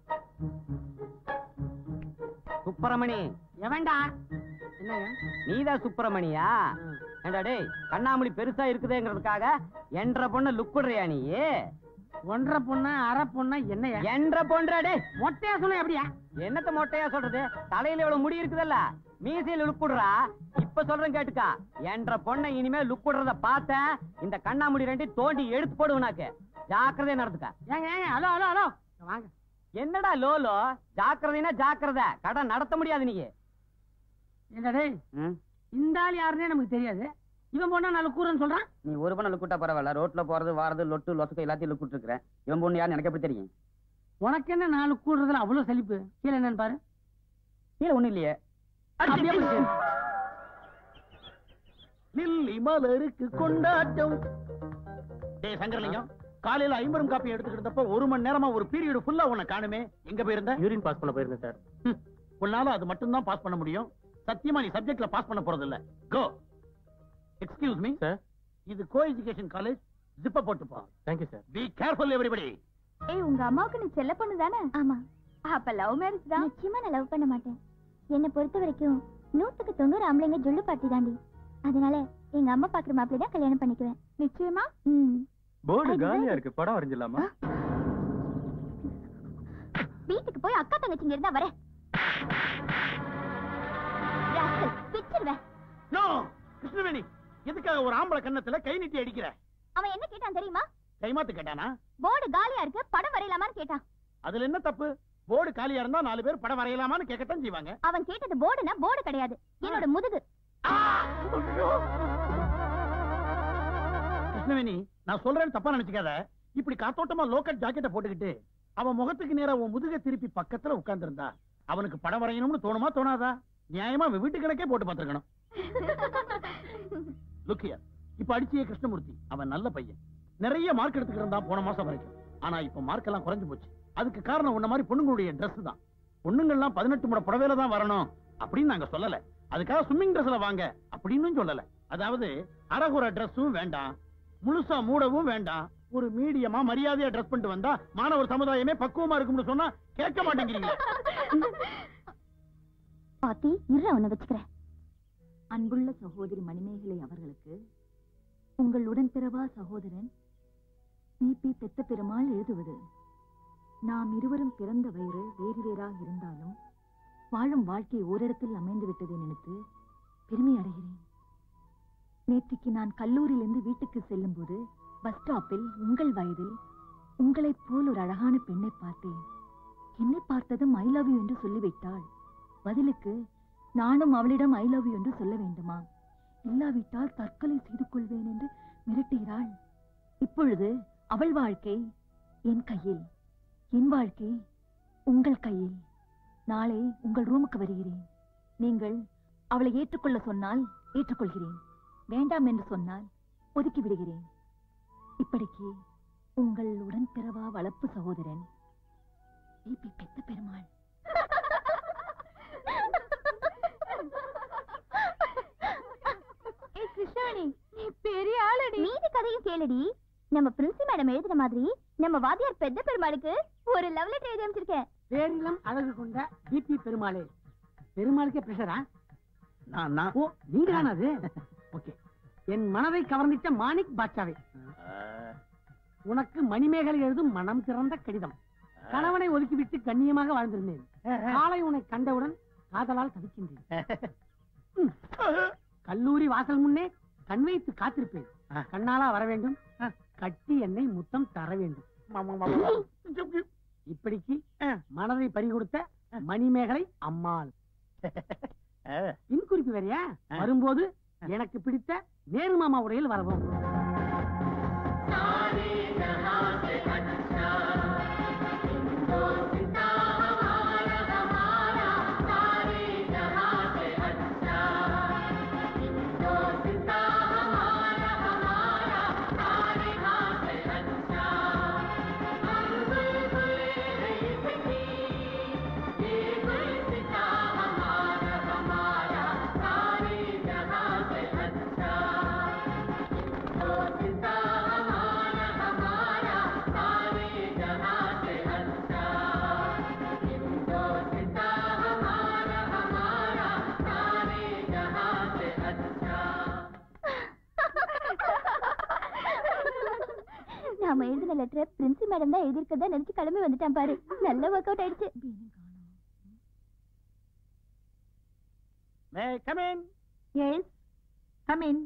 S7: சுப்பிரமணி
S2: எவன்டா என்னங்க
S7: நீதான் சுப்பிரமணியா ஏண்டா டேய் கண்ணாமூலி பெருசா இருக்குதேங்கிறதுக்காக என்ற பொண்ண லுக்குடுறியா நீ
S2: ஒன்றரை பொண்ணா அரை பொண்ணா என்னையா
S7: என்ற பொன்றா டேய்
S2: மொட்டையா சொன்ன எப்படியா
S7: என்னத்த மொட்டையா சொல்றது தலையில இவ்வளவு முடி இருக்குதல்ல மீசையில லுக்குடுறா இப்ப சொல்றேன் கேட்டுக்கா என்ற பொண்ணை இனிமே லுக்குடுறத பார்த்தேன் இந்த கண்ணாமூடி ரெண்டையும் தோண்டி எடுத்து போடுவனாக்கு ஜாக்கிரதையா நடந்துக்க
S2: ஏங்க ஏங்க ஹலோ ஹலோ ஹலோ வாங்க
S7: என்னடா லோலோ ஜாக்கிரதைனா ஜாக்கிரதை கடை நடத்த முடியாது நீங்க
S2: என்ன டேய் இந்த ஆள் யாருன்னே நமக்கு தெரியாது இவன் பொண்ணா நாலு கூறன்னு சொல்றான்
S7: நீ ஒரு பொண்ணு லுக்குட்டா பரவாயில்ல ரோட்ல போறது வாரது லொட்டு லொசுக்கு எல்லாத்தையும் லுக்குட்டு இருக்கிறேன் இவன் பொண்ணு யாருன்னு எனக்கு எப்படி தெரியும்
S2: உனக்கு என்ன நாலு கூடுறதுல அவ்வளவு சலிப்பு கீழே என்னன்னு பாரு
S7: கீழே ஒண்ணும் இல்லையே
S2: அப்படியே போய் சேரு.
S8: லில்லி மலருக்கு கொண்டாட்டம் டேய் சங்கரலிங்கம் காலையில ஐம்பரும் காப்பி எடுத்துக்கிட்டு இருந்தப்ப ஒரு மணி நேரமா ஒரு பீரியட் ஃபுல்லா உன்னை காணுமே எங்க போயிருந்த
S1: யூரின் பாஸ் பண்ண போயிருந்தேன் சார்
S8: ஹம், உன்னால அது மட்டும் தான் பாஸ் பண்ண முடியும் சத்தியமா நீ சப்ஜெக்ட்ல பாஸ் பண்ண போறது இல்ல கோ எக்ஸ்கியூஸ் மீ
S1: சார்
S8: இது கோ எஜுகேஷன் காலேஜ் ஜிப்ப போட்டுப்பா
S1: thank you sir
S8: be careful everybody
S4: ஏய் உங்க அம்மாவுக்கு நீ செல்ல பொண்ணு தானே ஆமா அப்ப லவ் மேரேஜ் தான் நிச்சயமா நான் லவ் பண்ண மாட்டேன் என்னை பொறுத்த வரைக்கும் நூத்துக்கு தொண்ணூறு ஆம்பளைங்க ஜொல்லு பாட்டி தாண்டி அதனால எங்க அம்மா பாக்குற மாப்பிள்ளை தான் கல்யாணம் பண்ணிக்குவேன் நிச்சயமா ம்
S1: போர்டு
S4: அதுதான்
S1: காலியா
S4: இது.
S1: இருக்கு படம் வரைஞ்சிடலாமா
S4: வீட்டுக்கு போய் அக்கா தங்கச்சிங்க இருந்தா வரேன் ராஸ்கல், பிச்சிருவேன்
S8: நோ கிருஷ்ணவேணி எதுக்காக ஒரு ஆம்பளை கன்னத்துல கை நீட்டி அடிக்கிற
S4: அவன் என்ன கேட்டான் தெரியுமா
S8: கைமாத்து கேட்டானா
S4: போர்டு காலியா இருக்கு படம் வரையலாமான்னு கேட்டான்
S8: அதுல என்ன தப்பு போர்டு காலியா இருந்தா நாலு பேர் படம் வரையலாமான்னு கேட்கத்தான் செய்வாங்க
S4: அவன் கேட்டது போர்டுனா போர்டு கிடையாது என்னோட முதுகு
S8: கிருஷ்ணவேணி நான் சொல்றேன்னு தப்பா நினைச்சுக்காத இப்படி காத்தோட்டமா லோக்கல் ஜாக்கெட்டை போட்டுக்கிட்டு அவன் முகத்துக்கு நேரா உன் முதுக திருப்பி பக்கத்துல உட்கார்ந்திருந்தா அவனுக்கு படம் வரையணும்னு தோணுமா தோணாதா நியாயமா அவன் வீட்டு கணக்கே போட்டு பார்த்திருக்கணும் லுக்கியா இப்ப அடிச்சிய கிருஷ்ணமூர்த்தி அவன் நல்ல பையன் நிறைய மார்க் எடுத்துக்கிட்டு இருந்தான் போன மாசம் வரைக்கும் ஆனா இப்ப மார்க் எல்லாம் குறைஞ்சு போச்சு அதுக்கு காரணம் உன்ன மாதிரி பொண்ணுங்களுடைய Dress தான் பொண்ணுங்கள்லாம் பதினெட்டு முறை புடவையில தான் வரணும் அப்படின்னு நாங்க சொல்லல அதுக்காக ஸ்விம்மிங் ட்ரெஸ்ல வாங்க அப்படின்னு சொல்லல அதாவது அறகுற ட்ரெஸ்ஸும் வேண்டாம் முழுசா மூடவும் வேண்டாம் ஒரு மீடியமா மரியாதையா ட்ரெஸ் பண்ணிட்டு வந்தா மாணவர் சமுதாயமே பக்குவமா இருக்கும்னு சொன்னா கேட்க மாட்டேங்கிறீங்க
S4: பாத்தி இரு அவனை வச்சுக்கிறேன்
S9: அன்புள்ள சகோதரி மணிமேகலை அவர்களுக்கு உங்கள் உடன்பிறவா சகோதரன் பிபி பெத்த பெருமாள் எழுதுவது நாம் இருவரும் பிறந்த வயிறு வேறு வேறாக இருந்தாலும் வாழும் வாழ்க்கை ஓரிடத்தில் அமைந்து விட்டதை நினைத்து பெருமை அடைகிறேன் நேற்றுக்கு நான் கல்லூரியிலிருந்து வீட்டுக்கு செல்லும்போது பஸ் ஸ்டாப்பில் உங்கள் வயதில் உங்களைப் போல் ஒரு அழகான பெண்ணை பார்த்தேன் என்னை பார்த்ததும் ஐ லவ் யூ என்று சொல்லிவிட்டாள் பதிலுக்கு நானும் அவளிடம் ஐ லவ் யூ என்று சொல்ல வேண்டுமா இல்லாவிட்டால் தற்கொலை செய்து கொள்வேன் என்று மிரட்டுகிறாள் இப்பொழுது அவள் வாழ்க்கை என் கையில் என் வாழ்க்கை உங்கள் கையில் நாளை உங்கள் ரூமுக்கு வருகிறேன் நீங்கள் அவளை ஏற்றுக்கொள்ள சொன்னால் ஏற்றுக்கொள்கிறேன் வேண்டாம் என்று சொன்னால் ஒதுக்கி விடுகிறேன் இப்படிக்கு உங்கள் உடன்பிறவா வளர்ப்பு சகோதரன் பிபி பெத்த பெருமாள்
S4: ஏய் கிருஷ்ணவேணி நீ பெரிய ஆளடி மீதி கதையும் கேளுடி நம்ம பிரின்சி மேடம் எழுதின மாதிரி நம்ம வாத்தியார் பெத்த பெருமாளுக்கு ஒரு லவ் லெட்டர் எழுதி அமைச்சிருக்கேன்
S2: பேரிலம் அழகு கொண்ட பிபி பெருமாளே பெருமாளுக்கே பிரஷரா
S8: நான் நான்
S2: ஓ நீங்க தானே அது ஓகே என் மனதை கவர்ந்திட்ட மாணிக் பாட்சாவே உனக்கு மணிமேகலை எழுதும் மனம் திறந்த கடிதம் கணவனை ஒதுக்கிவிட்டு கண்ணியமாக வாழ்ந்திருந்தேன் காலை உன்னை கண்டவுடன் காதலால் தவிக்கின்றேன் ம். கல்லூரி வாசல் முன்னே கண் வைத்து காத்திருப்பேன் கண்ணாலா வர வேண்டும் கட்டி என்னை முத்தம் தர வேண்டும் இப்படிக்கு மனதை பறிகொடுத்த மணிமேகலை அம்மாள் இன்குறிப்பு வேறையா வரும்போது எனக்கு பிடித்த நேரு மாமா உடையில் வரவும்
S10: सारे जहां से अच्छा
S4: லெட்டரை பிரின்சி மேடம் தான் எழுதியிருக்கதா நினைச்சு கிளம்பி வந்துட்டான் பாரு நல்ல ஒர்க் அவுட் ஆயிடுச்சு
S8: may come in
S9: yes come in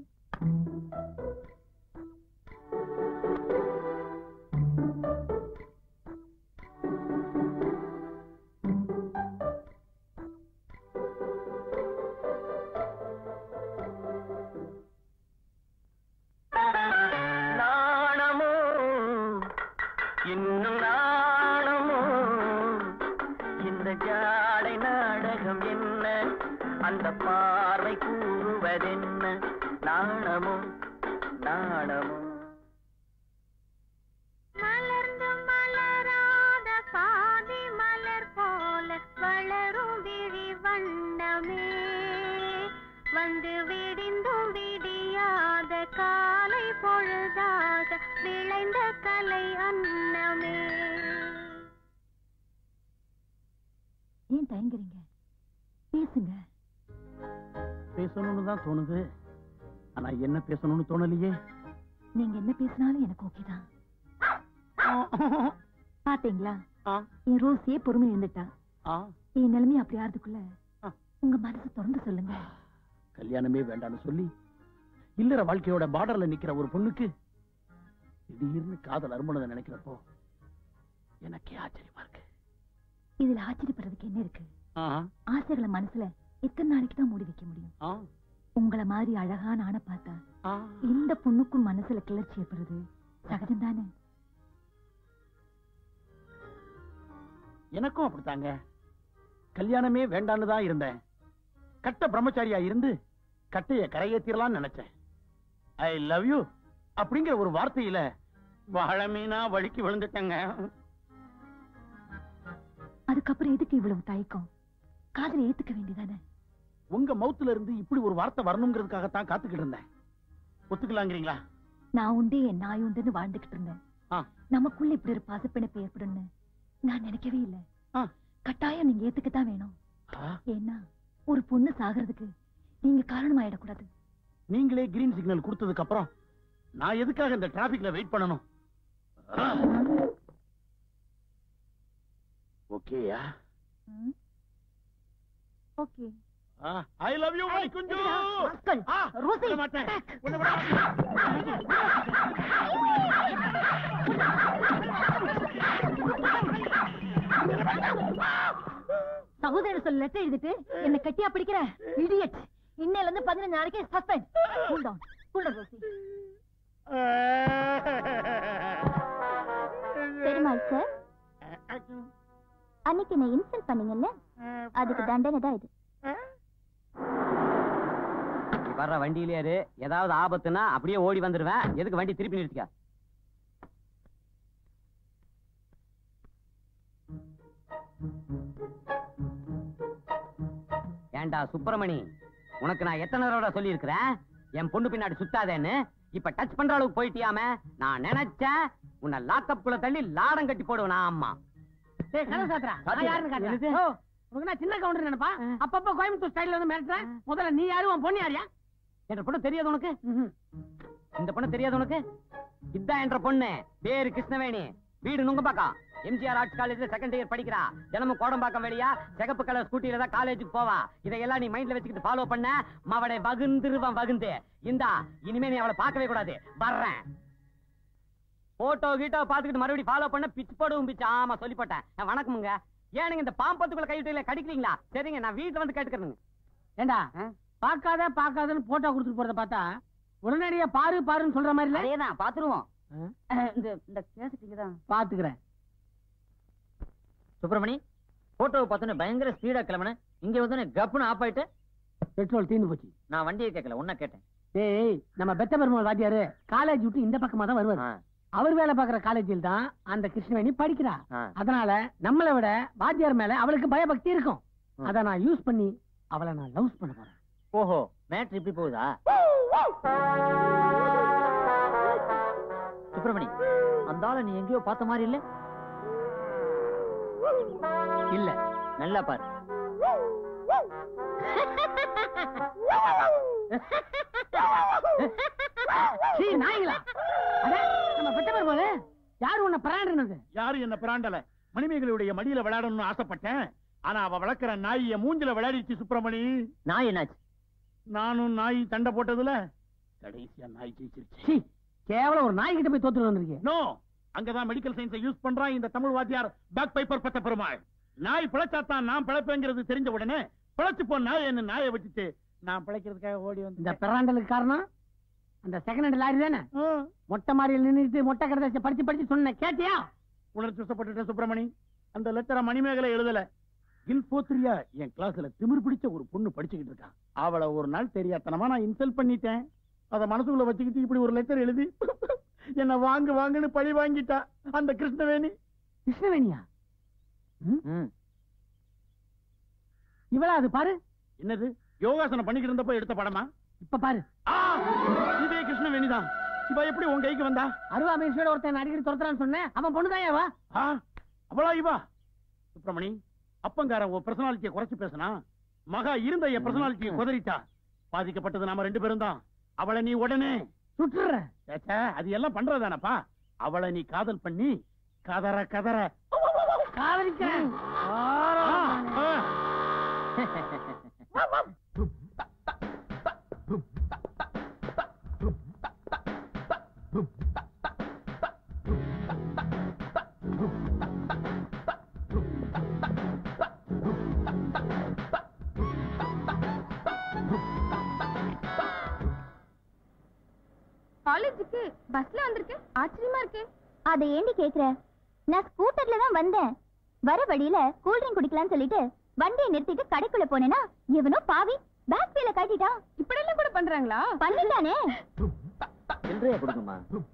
S5: நாணமோ இன்னும் நாணமோ இந்த ஜாடை நாடகம் என்ன அந்த பார்வை கூறுவதென்ன நாணமோ நாணமோ
S4: மலர்ந்து மலராத பாதி மலர் போல வளரும் விழி வண்ணமே வந்து விடிந்தும் விடியாத காலை பொழுதாக விளைந்த கலை அன்னமே
S9: ஏன் தயங்குறீங்க பேசுங்க
S8: பேசணும்னு தான் தோணுது ஆனா என்ன பேசணும்னு தோணலையே
S9: நீங்க என்ன பேசினாலும் எனக்கு ஓகே தான் பாத்தீங்களா
S8: ஆ.
S9: என் ரோஸியே பொறுமை இருந்துட்டா
S8: ஆ,
S9: என் நிலைமை அப்படி ஆறதுக்குள்ள
S8: ஆ.
S9: உங்க மனசு திறந்து சொல்லுங்க
S8: கல்யாணமே வேண்டாம்னு சொல்லி இல்லற வாழ்க்கையோட பார்டர்ல நிக்கிற ஒரு பொண்ணுக்கு திடீர்னு காதல் அருமணதை நினைக்கிறப்போ எனக்கே ஆச்சரியமா இருக்கு
S9: இதுல ஆச்சரியப்படுறதுக்கு என்ன இருக்கு
S8: ஆ,
S9: ஆசைகளை மனசுல எத்தனை நாளைக்கு தான் மூடி வைக்க முடியும்
S8: ஆ,
S9: உங்கள மாதிரி அழகான ஆணை பார்த்தா
S8: ஆ.
S9: எந்த பொண்ணுக்கும் மனசுல கிளர்ச்சி ஏற்படுறது சகஜம் தானே
S8: எனக்கும் அப்படித்தாங்க கல்யாணமே வேண்டான்னு தான் இருந்தேன் கட்ட பிரம்மச்சாரியா இருந்து கட்டைய கரையேத்திரலாம்னு நினைச்சேன் ஐ லவ் யூ அப்படிங்கிற ஒரு வார்த்தையில வாழ மீனா வழுக்கி விழுந்துட்டேங்க
S9: அதுக்கப்புறம் எதுக்கு இவ்வளவு தயக்கம் காதலை ஏத்துக்க வேண்டியதானே
S8: உங்க மவுத்துல இருந்து இப்படி ஒரு வார்த்தை வரணுங்கிறதுக்காகத்தான் காத்துக்கிட்டு இருந்தேன் ஒத்துக்கலாங்கிறீங்களா
S9: நான் உண்டு என் நாய் உண்டுன்னு வாழ்ந்துகிட்டு இருந்தேன்
S8: ஆ.
S9: நமக்குள்ள இப்படி ஒரு பாசப்பிணைப்பு ஏற்படும்னு நான் நினைக்கவே இல்லை
S8: ஆ.
S9: கட்டாயம் நீங்க ஏத்துக்கத்தான் வேணும்
S8: ஆ,
S9: ஏன்னா ஒரு பொண்ணு சாகிறதுக்கு நீங்க காரணமாயிடக்கூடாது
S8: நீங்களே கிரீன் சிக்னல் கொடுத்ததுக்கு அப்புறம் நான் எதுக்காக இந்த டிராபிக்ல வெயிட் பண்ணணும் ஓகேயா
S9: okay
S8: I love you my குஞ்சு
S9: மக்கள்,
S8: ஆ,
S9: ரோசி,
S8: விட மாட்டேன். உன்னை விட மாட்டேன்.
S9: சகோதரர் சொல்ல லெட்டர் எழுதிட்டு என்ன கட்டியா பிடிக்கிற இடியட் இன்னையில இருந்து பதினஞ்சு நாளைக்கு suspend cool down cool down Rosy
S4: Perumal sir அன்னைக்கு என்ன இன்சல்ட் பண்ணீங்கல்ல அதுக்கு தண்டனை தான் இது
S7: நீ வர்ற வண்டியிலே இரு ஏதாவது ஆபத்துனா அப்படியே ஓடி வந்துருவேன் எதுக்கு வண்டி திருப்பி நிறுத்திக்க ஏண்டா சுப்பிரமணி உனக்கு நான் எத்தனை தடவை சொல்லி இருக்கிறேன் என் பொண்ணு பின்னாடி சுத்தாதேன்னு இப்ப டச் பண்ற அளவுக்கு போயிட்டியாம நான் நினைச்சேன் உன்னை லாக்கப் குள்ள தள்ளி லாடம் கட்டி போடுவேன் அம்மா
S2: ஏய் கதை சாத்திரா நான்
S7: சாத்திரம்.
S2: யாருன்னு
S7: என்னது?
S2: காட்டுறேன் ஓ உனக்கு நான் சின்ன கவுண்டர் நினைப்பா அப்பப்ப கோயம்புத்தூர் ஸ்டைல்ல வந்து மிரட்டுறேன் முதல்ல நீ யாரு உன் பொண்ணு யாரியா
S7: என்ற பொண்ணு தெரியாது உனக்கு இந்த பொண்ணு தெரியாது உனக்கு இதான் என்ற பொண்ணு பேரு கிருஷ்ணவேணி வீடு நுங்கம்பாக்கம் எம்ஜிஆர் ஆர்ட்ஸ் காலேஜ்ல செகண்ட் இயர் படிக்கிறா தினமும் கோடம்பாக்கம் வெளியா சிகப்பு கலர் ஸ்கூட்டில தான் காலேஜுக்கு போவா இதையெல்லாம் நீ மைண்ட்ல வச்சுக்கிட்டு ஃபாலோ பண்ண மவளை வகுந்துருவன் வகுந்து இந்தா இனிமே நீ அவளை பார்க்கவே கூடாது வர்றேன் போட்டோ கீட்டோ பாத்துக்கிட்டு மறுபடியும் ஃபாலோ பண்ண பிச்சு போடுவோம் பிச்சு ஆமா சொல்லி போட்டேன் அஹ், வணக்கமுங்க ஏனுங்க இந்த பாம்பத்துக்குள்ள கைவிட்டு கடிக்கிறீங்களா சரிங்க நான் வீட்டுல வந்து கேட்டுக்கிறேங்க
S2: ஏண்டா
S7: ஆ?
S2: பார்க்காத பார்க்காதன்னு போட்டோ கொடுத்துட்டு போறத பார்த்தா உடனடியா பாரு பாருன்னு சொல்ற மாதிரி இல்ல
S7: அதேதான் பாத்துருவோம்
S2: ஆ?
S7: இந்த இந்த கேசட்டிங்க தான்
S2: பாத்துக்கிறேன்
S6: சுப்பிரமணி போட்டோவை பார்த்தோன்னே பயங்கர ஸ்பீடா கிளம்புன இங்க வந்து கப்புன்னு ஆஃப் ஆயிட்டு
S2: பெட்ரோல் தீர்ந்து போச்சு
S6: நான் வண்டியை கேட்கல உன்ன கேட்டேன்
S2: ஏய் நம்ம பெத்த பெருமாள் வாத்தியாரு காலேஜ் விட்டு இந்த பக்கமா தான் வருவாரு
S6: ஆ,
S2: அவர் வேலை பார்க்குற காலேஜில் தான் அந்த கிருஷ்ணவேணி படிக்கிறா
S6: ஆ.
S2: அதனால நம்மளை விட வாத்தியார் மேல அவளுக்கு பயபக்தி இருக்கும்
S6: ம்.
S2: அத நான் யூஸ் பண்ணி அவளை நான் லவ்ஸ் பண்ண போறேன்
S6: ஓஹோ மேட்ரு இப்படி போகுதா சுப்பிரமணி அந்த ஆளை நீ எங்கேயோ பார்த்த மாதிரி இல்ல
S2: இல்ல
S6: நல்லா பாரு
S2: சீ நாய்களா அட நம்ம பெத்த பெருமாள் யாரு உன்னை பிராண்டுனது
S8: யாரு என்ன பிராண்டல மணிமேகலையுடைய மடியில விளையாடணும்னு ஆசைப்பட்டேன் ஆனா அவ வளர்க்கிற நாய் என் மூஞ்சில விளையாடிச்சு சுப்பிரமணி
S6: நான் என்னாச்சு
S8: நானும் நாய் சண்டை போட்டதுல கடைசியா நாய் ஜெயிச்சிருச்சு
S2: சீ கேவலம் ஒரு நாய் கிட்ட போய் தோத்துட்டு வந்திருக்கீங்க
S8: நோ அங்கதான் மெடிக்கல் சயின்ஸை யூஸ் பண்றான் இந்த தமிழ் வாத்தியார் பேக் பைப்பர் பத்த பெருமாள் நாய் பிழைச்சாத்தான் நான் பிழைப்பேங்கிறது தெரிஞ்ச உடனே பிழைச்சு போ நாய் என்ன நாயை வச்சுட்டு நான் பிழைக்கிறதுக்காக ஓடி
S2: இந்த
S8: வந்து
S2: பிராண்டலுக்கு காரணம் அந்த செகண்ட் ஹேண்ட் லாரி தானே மொட்டை மாடியில் நின்னுட்டு மொட்டை கடைசி படிச்சு படிச்சு சொன்ன கேட்டியா
S8: உணர்ச்சி வசப்பட்டுட்ட சுப்பிரமணி அந்த லெட்டரை மணிமேகலை எழுதல இன்போத்ரியா என் கிளாஸ்ல திமிர் பிடிச்ச ஒரு பொண்ணு படிச்சுக்கிட்டு இருக்கா அவளை ஒரு நாள் தெரியாதனமா நான் இன்சல்ட் பண்ணிட்டேன் அத மனசுக்குள்ள வச்சுக்கிட்டு இப்படி ஒரு லெட்டர் எழுதி என்ன வாங்கு வாங்குன்னு பழி வாங்கிட்டா அந்த கிருஷ்ணவேணி
S2: கிருஷ்ணவேணியா இவளா அது பாரு
S8: என்னது யோகாசனம் பண்ணிக்கிட்டு இருந்தப்போ எடுத்த படமா
S2: இப்ப பாரு
S8: ஆ! இதே கிருஷ்ணவேணி தான் இவ எப்படி உன் கைக்கு வந்தா
S2: அருவா மீசோட ஒருத்தன் அடிக்கடி துரத்துறான்னு சொன்னேன் அவன் பொண்ணுதான் வா
S8: ஆ அவளா இவா சுப்பிரமணி அப்பங்காரன் உன் பர்சனாலிட்டியை குறைச்சு பேசினா மகா இருந்த என் பர்சனாலிட்டியை குதறிட்டா பாதிக்கப்பட்டது நாம ரெண்டு பேரும் தான் அவளை நீ உடனே
S2: சுட்டுற
S8: சேச்சே, அது எல்லாம் பண்றதானப்பா அவளை நீ காதல் பண்ணி கதற கதற
S2: காதலிக்கிறேன்
S8: ஆ, ஆ.
S4: காலேஜுக்கு பஸ்ல வந்திருக்கேன் ஆச்சரியமா இருக்கு அதை ஏண்டி கேக்குற நான் ஸ்கூட்டர்ல தான் வந்தேன் வர வழியில கூல் ட்ரிங்க் குடிக்கலாம்னு சொல்லிட்டு வண்டியை நிறுத்திட்டு கடைக்குள்ள போனேனா இவனோ பாவி பேக் வீல கட்டிட்டான் இப்படி எல்லாம் கூட பண்றாங்களா பண்ணிட்டானே
S6: சில்லறையா கொடுக்குமா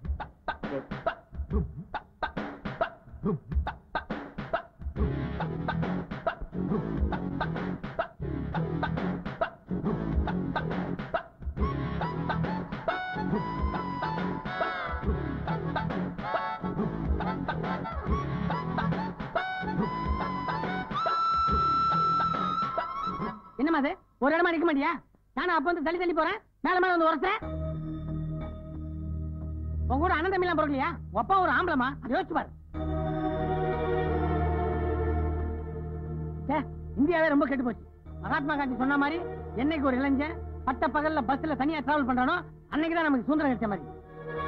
S2: என்னம்மா அது ஒரு இடமா நிக்க மாட்டியா நானும் அப்ப வந்து தள்ளி தள்ளி போறேன் மேல மேல வந்து உரத்துறேன் உங்க கூட அண்ணன் தம்பி எல்லாம் பிறக்கலையா அப்பா ஒரு ஆம்பளமா அதை யோசிச்சு பாரு ச்சே, இந்தியாவே ரொம்ப கெட்டு போச்சு மகாத்மா காந்தி சொன்ன மாதிரி என்னைக்கு ஒரு இளைஞன் பட்ட பகல்ல பஸ்ல தனியா டிராவல் பண்றானோ அன்னைக்கு தான் நமக்கு சுதந்திரம் கிடைச்ச மாதிரி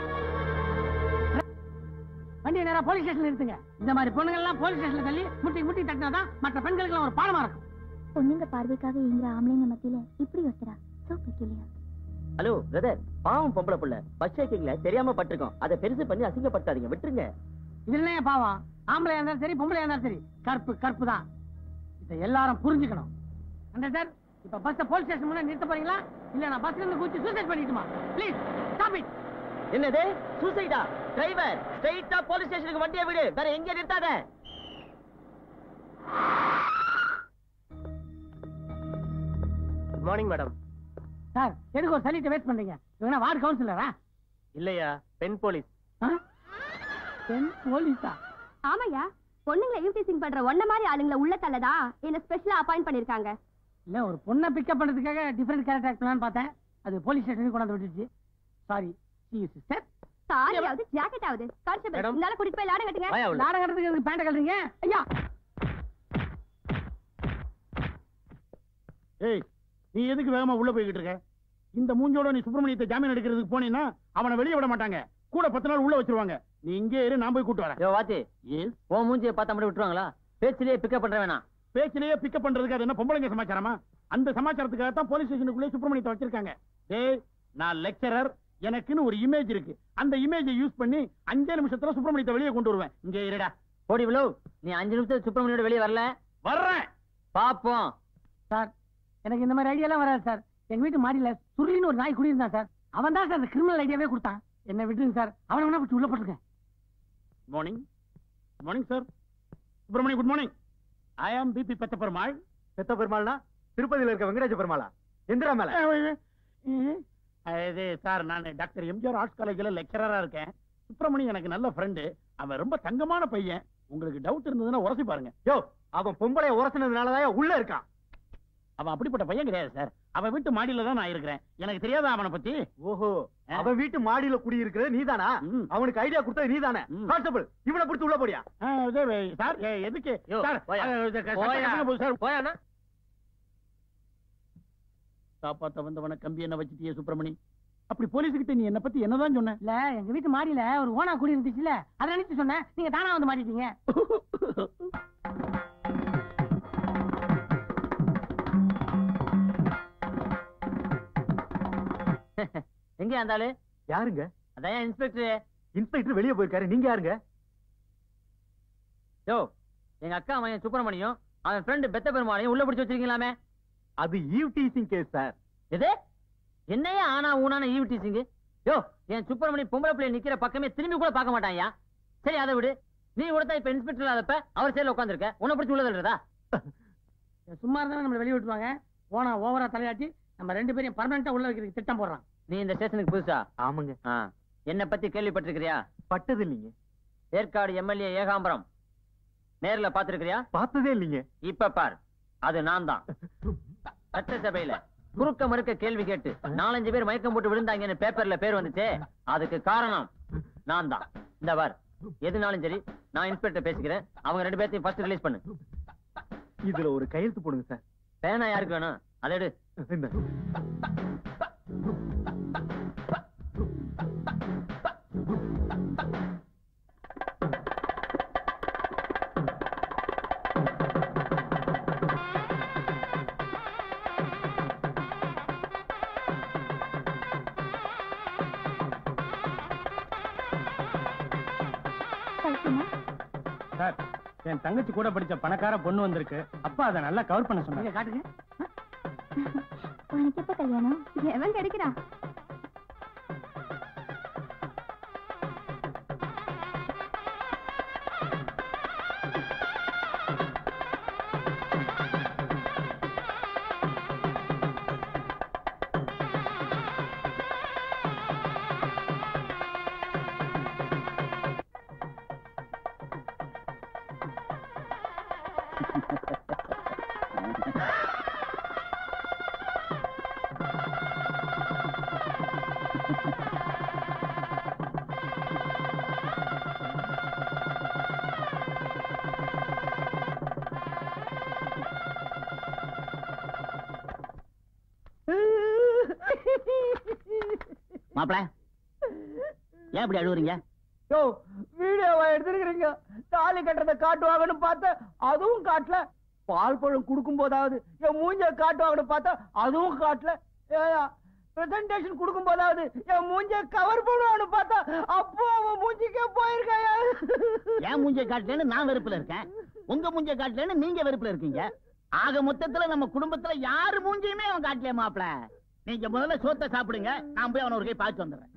S2: வண்டியை நேரா போலீஸ் ஸ்டேஷன்ல நிறுத்துங்க இந்த மாதிரி பொண்ணுங்க எல்லாம் போலீஸ் ஸ்டேஷன்ல தள்ளி முட்டி முட்டி தட்டினாதான் மற்ற பெண்களுக்கு எல்லாம் ஒரு பாடமா இருக்கும்
S4: பொண்ணுங்க பார்வைக்காக எங்கிற ஆம்பளைங்க மத்தியில இப்படி ஒருத்தரா சோ பெக்குலியா
S6: ஹலோ பிரதர் பாவம் பொம்பளை புள்ள பஸ் சேக்கிங்ல தெரியாம பட்டிருக்கோம் அதை பெருசு பண்ணி அசிங்கப்படுத்தாதீங்க விட்டுருங்க
S2: இதுல ஏன் பாவம் ஆம்பளையா இருந்தாலும் சரி பொம்பளையா இருந்தாலும் சரி கற்பு கற்பு தான் இதை எல்லாரும் புரிஞ்சுக்கணும் அந்த சார் இப்ப பஸ் போலீஸ் ஸ்டேஷன் முன்னாடி நிறுத்த போறீங்களா இல்ல நான் பஸ்ல இருந்து குச்சி சூசைட் பண்ணிட்டுமா ப்ளீஸ் ஸ்டாப் இட்
S6: என்னது சூசைடா டிரைவர் ஸ்ட்ரைட்டா போலீஸ் ஸ்டேஷனுக்கு வண்டியை விடு வேற எங்க நிறுத்தாத
S1: மார்னிங் மேடம்
S2: சார் எதுக்கு ஒரு சலிட்ட வேஸ்ட் பண்றீங்க இவங்க வார்டு கவுன்சிலரா
S1: இல்லையா பெண் போலீஸ்
S2: பெண் போலீஸா
S4: ஆமாயா பொண்ணுங்களை யூடிசிங் பண்ற ஒன்ன மாதிரி ஆளுங்களை உள்ள தள்ளதா என்ன ஸ்பெஷலா அப்பாயிண்ட் பண்ணிருக்காங்க
S2: இல்ல ஒரு பொண்ணை பிக்கப் பண்றதுக்காக டிஃபரெண்ட் கேரக்டர் ஆக்ட் பண்ணலாம்னு பார்த்தேன் அது போலீஸ் ஸ்டேஷனுக்கு கொண்டாந்து விட்டுச்சு சாரி சி சிஸ்டர்
S4: சாரியாவது ஜாக்கெட் ஆகுது கான்ஸ்டபிள்
S1: Madam.
S4: இந்தால கூட்டிட்டு போய் லாடம் கட்டுங்க
S1: வாயா உள்ள.
S2: நாடகம் கட்டுறதுக்கு எதுக்கு பேண்ட கழுறீங்க ஐயா
S8: ஏய் நீ எதுக்கு வேகமா உள்ள போய்கிட்டு இருக்க இந்த மூஞ்சோட நீ சுப்பிரமணியத்தை ஜாமீன் எடுக்கிறதுக்கு போனீன்னா அவனை வெளியே விட மாட்டாங்க கூட பத்து நாள் உள்ள வச்சிருவாங்க நீ இங்கே இரு நான் போய் கூட்டு வரேன்
S6: யோ வாத்தி
S8: எஸ்
S6: உன் மூஞ்சியை பார்த்தா மட்டும் விட்டுருவாங்களா பேச்சிலேயே பிக்கப் பண்ற வேணாம்
S8: பேச்சிலேயே பிக்கப் பண்றதுக்கு அது என்ன பொம்பளைங்க சமாச்சாரமா அந்த சமாச்சாரத்துக்காக தான் போலீஸ் ஸ்டேஷனுக்குள்ளே சுப்பிரமணியத்தை வச்சிருக்காங்க ஏய் நான் லெக்சரர் எனக்குன்னு ஒரு இமேஜ் இருக்கு அந்த இமேஜை யூஸ் பண்ணி அஞ்சே நிமிஷத்துல சுப்பிரமணியத்தை வெளியே கொண்டு வருவேன் இங்கே இருடா
S6: ஓடி விழு நீ அஞ்சு நிமிஷம் சுப்பிரமணியோட வெளியே வரல
S8: வர்றேன்
S6: பாப்போம்
S2: சார் எனக்கு இந்த மாதிரி ஐடியாலாம் வராது சார் எங்க வீட்டு மாடியில சுருளின்னு ஒரு நாய் குடியிருந்தான் சார் அவன் தான் சார் அந்த கிரிமினல் ஐடியாவே கொடுத்தான் என்ன விட்டுருங்க சார் அவனை வேணா பிடிச்சி உள்ள போட்டுருங்க
S8: morning morning sir Subramani good morning I am PP Petha Perumal
S1: பெத்த பெருமாள்னா திருப்பதியில இருக்க வெங்கடேச பெருமாளா எந்திரா மேல
S8: இது சார் நான் டாக்டர் எம்ஜிஆர் ஆர்ட்ஸ் காலேஜ்ல லெக்சரரா இருக்கேன் சுப்பிரமணி எனக்கு நல்ல ஃப்ரெண்டு அவன் ரொம்ப தங்கமான பையன் உங்களுக்கு டவுட் இருந்ததுன்னா உரசி பாருங்க
S1: யோ அவன் பொம்பளைய உரசினதுனாலதான் உள்ள இருக்கான்
S8: அவன் அப்படிப்பட்ட பையன் கிடையாது சார் அவன் வீட்டு மாடியில தான் நான் இருக்கிறேன் எனக்கு தெரியாதா அவனை பத்தி
S1: ஓஹோ
S8: ஆ.
S1: அவன் வீட்டு மாடியில குடி இருக்கிறது நீதானா
S8: ம்.
S1: அவனுக்கு ஐடியா கொடுத்தது நீதானே
S8: ம்.
S1: கான்ஸ்டபிள் இவனை பிடிச்சு உள்ள போடியா
S8: ஆ, இது, சார் ஏ, எதுக்கு
S1: யோ,
S8: சார்,
S1: போயா.
S8: ஆ, இது, க-
S1: போயா.
S8: சட்டக்காரங்க போய் சார்
S1: போயாண்ணா
S8: காப்பாத்த வந்தவன கம்பி என்ன வச்சிட்டியே சுப்பிரமணி அப்படி போலீஸ் கிட்ட நீ என்ன பத்தி என்னதான் சொன்ன
S2: இல்ல எங்க வீட்டு மாடியில ஒரு ஓனா குடி இருந்துச்சுல அதை நினைச்சு சொன்னேன் நீங்க தானா வந்து மாட்டிட்டீங்க
S7: எங்க அந்த ஆளு
S1: யாருங்க
S7: அதான் இன்ஸ்பெக்டர்
S1: இன்ஸ்பெக்டர் வெளியே போயிருக்காரு நீங்க யாருங்க
S7: யோ எங்க அக்கா அவன் சுப்பிரமணியம் அவன் ஃப்ரெண்டு பெத்த பெருமாளையும் உள்ள பிடிச்சு வச்சிருக்கீங்களாமே
S1: அது ஈவ் டீசிங் கேஸ் சார்
S7: எது என்னையா ஆனா ஊனான ஈவி டீசிங் யோ என் சுப்பிரமணி பொம்பளை பிள்ளை நிக்கிற பக்கமே திரும்பி கூட பார்க்க மாட்டான்யா சரி அதை விடு நீ கூட தான் இப்ப இன்ஸ்பெக்டர் இல்லாதப்ப அவர் சேர்ல உட்காந்துருக்க உன்னை பிடிச்சி உள்ள தள்ளுறதா
S2: சும்மா இருந்தா நம்மள வெளிய விட்டுருவாங்க ஓனா ஓவரா தலையாட்டி நம்ம ரெண்டு பேரையும் பர்மனண்டா உள்ள வைக்கிறதுக்கு திட்டம் போடுறான்
S7: நீ இந்த ஸ்டேஷனுக்கு புதுசா
S1: ஆமாங்க
S7: ஆ. என்னை பத்தி கேள்விப்பட்டிருக்கிறியா
S1: பட்டது இல்லைங்க
S7: ஏற்காடு எம்எல்ஏ ஏகாம்பரம் நேர்ல பாத்திருக்கிறியா
S1: பார்த்ததே இல்லைங்க
S7: இப்ப பார் அது நான் தான் சட்டசபையில குறுக்க மறுக்க கேள்வி கேட்டு நாலஞ்சு பேர் மயக்கம் போட்டு விழுந்தாங்கன்னு பேப்பர்ல பேர் வந்துச்சே அதுக்கு காரணம் நான் தான் இந்த பார் எதுனாலும் சரி நான் இன்ஸ்பெக்டர் பேசிக்கிறேன் அவங்க ரெண்டு பேர்த்தையும் ஃபர்ஸ்ட் ரிலீஸ் பண்ணு
S1: இதுல ஒரு கையெழுத்து போடுங்க சார்
S7: பேனா யாருக்கு வேணும் அதை எடு
S1: இந்த
S4: சௌக்கியமா
S1: சார் என் தங்கச்சி கூட படிச்ச பணக்கார பொண்ணு வந்திருக்கு அப்பா அதை நல்லா கவர் பண்ண
S2: நீங்க
S1: சொன்னாங்க
S2: காட்டுங்க
S4: உனக்கு எப்ப கல்யாணம் எவன் கிடைக்கிறான்
S8: மாப்பிள ஏன் இப்படி அழுவுறீங்க
S5: யோ வீடியோவா எடுத்துருக்கீங்க தாலி கட்டுறத காட்டுவாங்கன்னு பார்த்தா அதுவும் காட்டல பால் பழம் கொடுக்கும் போதாவது என் மூஞ்ச காட்டுவாங்கன்னு பார்த்தா அதுவும் காட்டல ஏயா பிரசன்டேஷன் கொடுக்கும் போதாவது என் மூஞ்ச கவர் பண்ணுவான்னு பார்த்தா அப்போ அவன் மூஞ்சிக்கே போயிருக்காயா
S8: ஏன் மூஞ்ச காட்டலன்னு நான் வெறுப்புல இருக்கேன் உங்க மூஞ்ச காட்டலன்னு நீங்க வெறுப்புல இருக்கீங்க ஆக மொத்தத்துல நம்ம குடும்பத்துல யாரு மூஞ்சியுமே அவன் காட்டலையே மாப்பிள நீங்க முதல்ல சோத்தை சாப்பிடுங்க நான் போய் அவனை ஒரு கை பார்த்து வந்துடுறேன்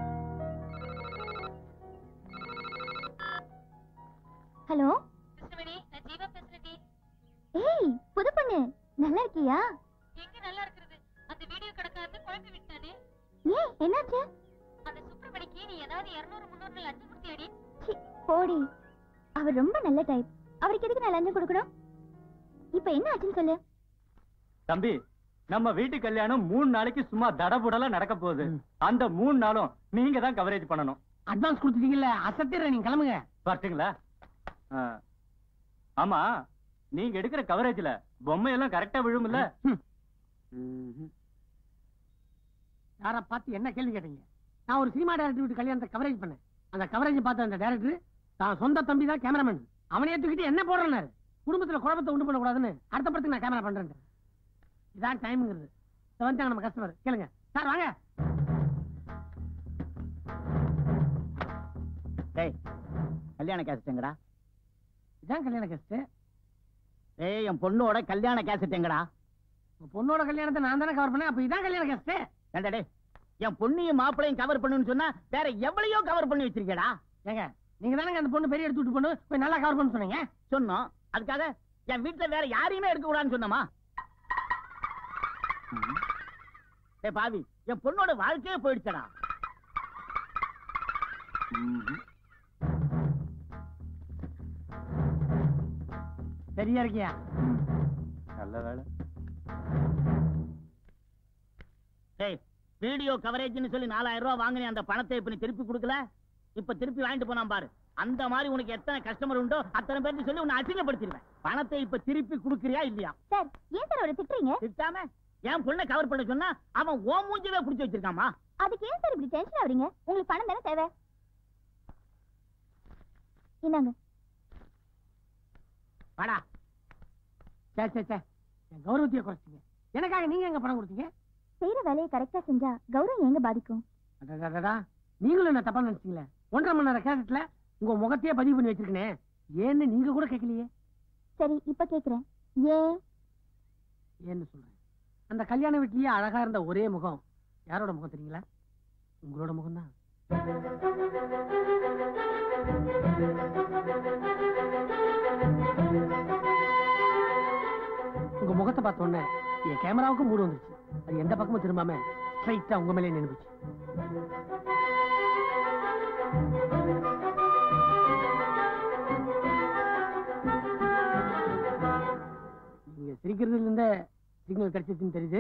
S4: ஹலோ
S10: கிருஷ்ணவேணி நான் ஜீவா பேசுறேன்டி
S4: ஏய் புது பொண்ணு நல்லா இருக்கியா
S10: எங்க நல்லா இருக்கிறது அந்த வீடியோ கடைக்காரன்னு குழப்பி விட்டானே
S4: ஏன் என்னாச்சு
S10: அந்த சுப்பிரமணிக்கு நீ ஏதாவது இருநூறு முந்நூறு லஞ்சம் கொடுத்தியாடி
S4: சி, போடி அவர் ரொம்ப நல்ல டைப் அவருக்கு எதுக்கு நான் லஞ்சம் கொடுக்கணும் இப்ப என்ன ஆச்சுன்னு சொல்லு
S1: தம்பி நம்ம வீட்டு கல்யாணம் மூணு நாளைக்கு சும்மா தடபுடலா நடக்க போகுது அந்த மூணு நாளும் நீங்க தான் கவரேஜ் பண்ணணும்
S2: அட்வான்ஸ் கொடுத்துட்டீங்கல்ல அசத்திர நீங்க கிளம்புங்க
S1: வரட்டுங்களா ஆ. ஆமா நீங்க எடுக்கிற கவரேஜ்ல பொம்மை எல்லாம் கரெக்டா விழும்ல
S2: யார பார்த்து என்ன கேள்வி கேட்டீங்க நான் ஒரு சினிமா டைரக்டர் வீட்டு கல்யாணத்தை கவரேஜ் பண்ணேன் அந்த கவரேஜ் பார்த்த அந்த டைரக்டர் தான் சொந்த தம்பி தான் கேமராமேன் அவனையே தூக்கிட்டு என்ன போடுறேன்னாரு குடும்பத்துல குழப்பத்தை உண்டு பண்ணக்கூடாதுன்னு அடுத்த படத்துக்கு நான் கேமரா பண்றேன் இதான் டைம்ங்கிறது இதை வந்துட்டாங்க நம்ம கஸ்டமர் கேளுங்க சார் வாங்க
S8: டேய் கல்யாண கேசட் எங்கடா
S2: இதான் கல்யாண கஸ்ட்
S8: ஏய் என் பொண்ணோட கல்யாண கேசட் எங்கடா
S2: பொண்ணோட கல்யாணத்தை நான் தானே கவர் பண்ணேன் அப்ப இதான் கல்யாண கஸ்ட்
S8: ஏண்டா டேய் என் பொண்ணையும் மாப்பிளையும் கவர் பண்ணுன்னு சொன்னா வேற எவ்வளையோ கவர் பண்ணி வச்சிருக்கேடா
S2: ஏங்க நீங்க தானங்க அந்த பொண்ணு பெரிய எடுத்து விட்டு பொண்ணு போய் நல்லா கவர் பண்ண சொன்னீங்க
S8: சொன்னோம் அதுக்காக என் வீட்டுல வேற யாரையுமே எடுக்க கூடாதுன்னு சொன்னமா ஏய் பாவி என் பொண்ணோட வாழ்க்கையே போயிடுச்சடா
S2: சரியா இருக்கியா
S1: நல்ல வேலை
S8: டேய் வீடியோ கவரேஜ்னு சொல்லி நாலாயிரம் ரூபாய் வாங்கினே அந்த பணத்தை இப்ப நீ திருப்பி கொடுக்கல இப்ப திருப்பி வாங்கிட்டு போனா பாரு அந்த மாதிரி உனக்கு எத்தனை கஸ்டமர் உண்டோ அத்தனை பேருக்கு சொல்லி உன்னை அசிங்கப்படுத்திடுவேன் பணத்தை இப்ப திருப்பி கொடுக்கறியா இல்லையா
S4: சார் ஏன் சார் அவரை திட்டுறீங்க
S8: திட்டாம என் பொண்ணை கவர் பண்ண சொன்னா அவன் ஓ மூஞ்சவே புடிச்சு வச்சிருக்காமா
S4: அதுக்கு ஏன் சார் இப்படி டென்ஷன் ஆவறீங்க உங்களுக்கு பணம் தானே தேவை இந்தாங்க
S2: வாடா சே சே சே என் கௌரவத்தையே குறைச்சிங்க எனக்காக நீங்க எங்க பணம் கொடுத்தீங்க
S4: செய்யற வேலையை கரெக்டா செஞ்சா கௌரவம் எங்க பாதிக்கும்
S2: அடடடடா, நீங்களும் என்ன தப்பா நினைச்சீங்களே ஒன்றரை மணி நேரம் கேசட்ல உங்க முகத்தையே பதிவு பண்ணி வச்சிருக்கனே ஏன்னு நீங்க கூட கேட்கலையே
S4: சரி இப்ப கேக்குறேன் ஏன்
S2: ஏன்னு சொல்றேன் அந்த கல்யாண வீட்லயே அழகா இருந்த ஒரே முகம் யாரோட முகம் தெரியுங்களா உங்களோட முகம் தான் உங்க முகத்தை பார்த்த உடனே என் கேமராவுக்கும் மூடு வந்துருச்சு அது எந்த பக்கமும் திரும்பாம ஸ்ட்ரைட்டா உங்க மேலே நின்றுச்சு நீங்க சிரிக்கிறதுல இருந்தே சிக்னல் கிடைச்சிருச்சுன்னு தெரியுது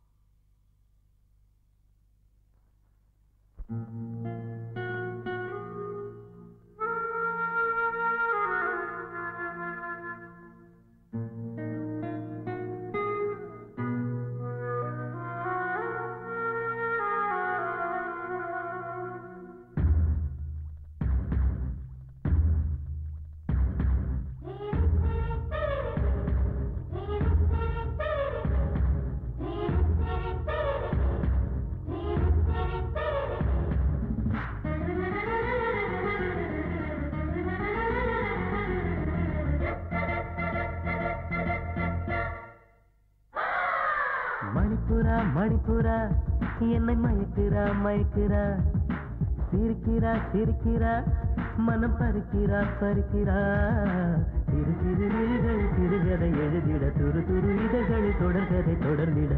S11: மணிப்புரா மணிப்புரா என்னை மயக்குறா மயக்குறா சிரிக்கிறா சிரிக்கிறா மனம் பறிக்கிறா பறிக்கிறா சிறு சிறு விழிகள் சிறுகதை எழுதிட துரு துரு இதழ்கள் தொடர்கதை தொடர்ந்திட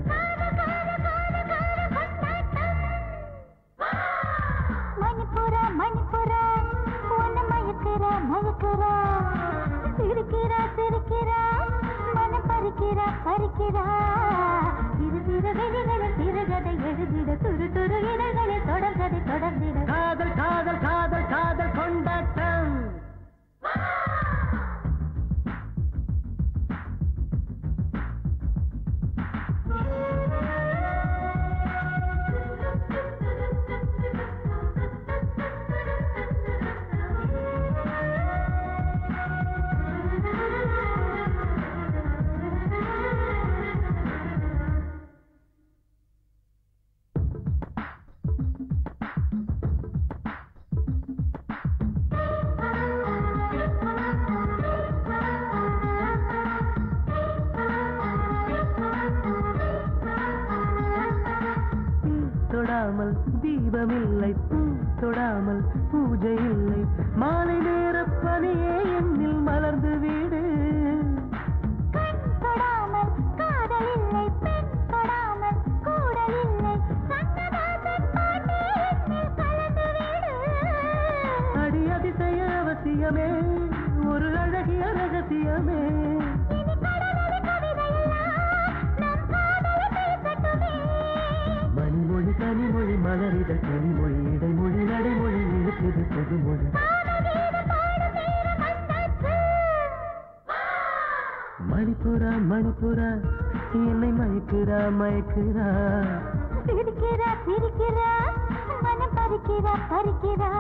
S4: மணிப்புரா மணிப்புரா உன்னை மயக்குறா மயக்குறா சிரிக்கிறா சிரிக்கிறா மனம் பறிக்கிறா பறிக்கிறா சிறு சிறு வெளிகளில் சிறுகதை எழுதிட துரு துரு இதழ்களை தொடர்கதை தொடர்ந்திட
S11: காதல் காதல் காதல் காதல் கொண்டாட்டம் தீ தொடாமல் தீபமில்லை பூ தொடாமல் பூஜை இல்லை மாலை நேர பனியே என்னில் மலர்ந்து வீடு
S4: கண் தொடாமல் காதல் இல்லை பெண் தொடாமல் கூடல் இல்லை கண்ணதாசன் பாட்டே என்னில் கலந்து விடு
S11: அடி அதிசய அவசியமே ஒரு அழகிய ரகசியமே
S4: இனி கடலடி கவிதையெல்லாம் நம் காதலை பேசட்டுமே
S11: மணிமொழி கனிமொழி மலரிதழ் கனிமொழி இடைமொழி நடைமொழி இழுக்குது புதுமொழி
S4: காதகீதம் பாடும் நேரம் வந்தாச்சு
S11: மணிப்புரா மணிப்புரா என்னை மயக்குறா மயக்குறா
S4: சிரிக்கிறா சிரிக்கிறா மனம் பறிக்கிறா பறிக்கிறா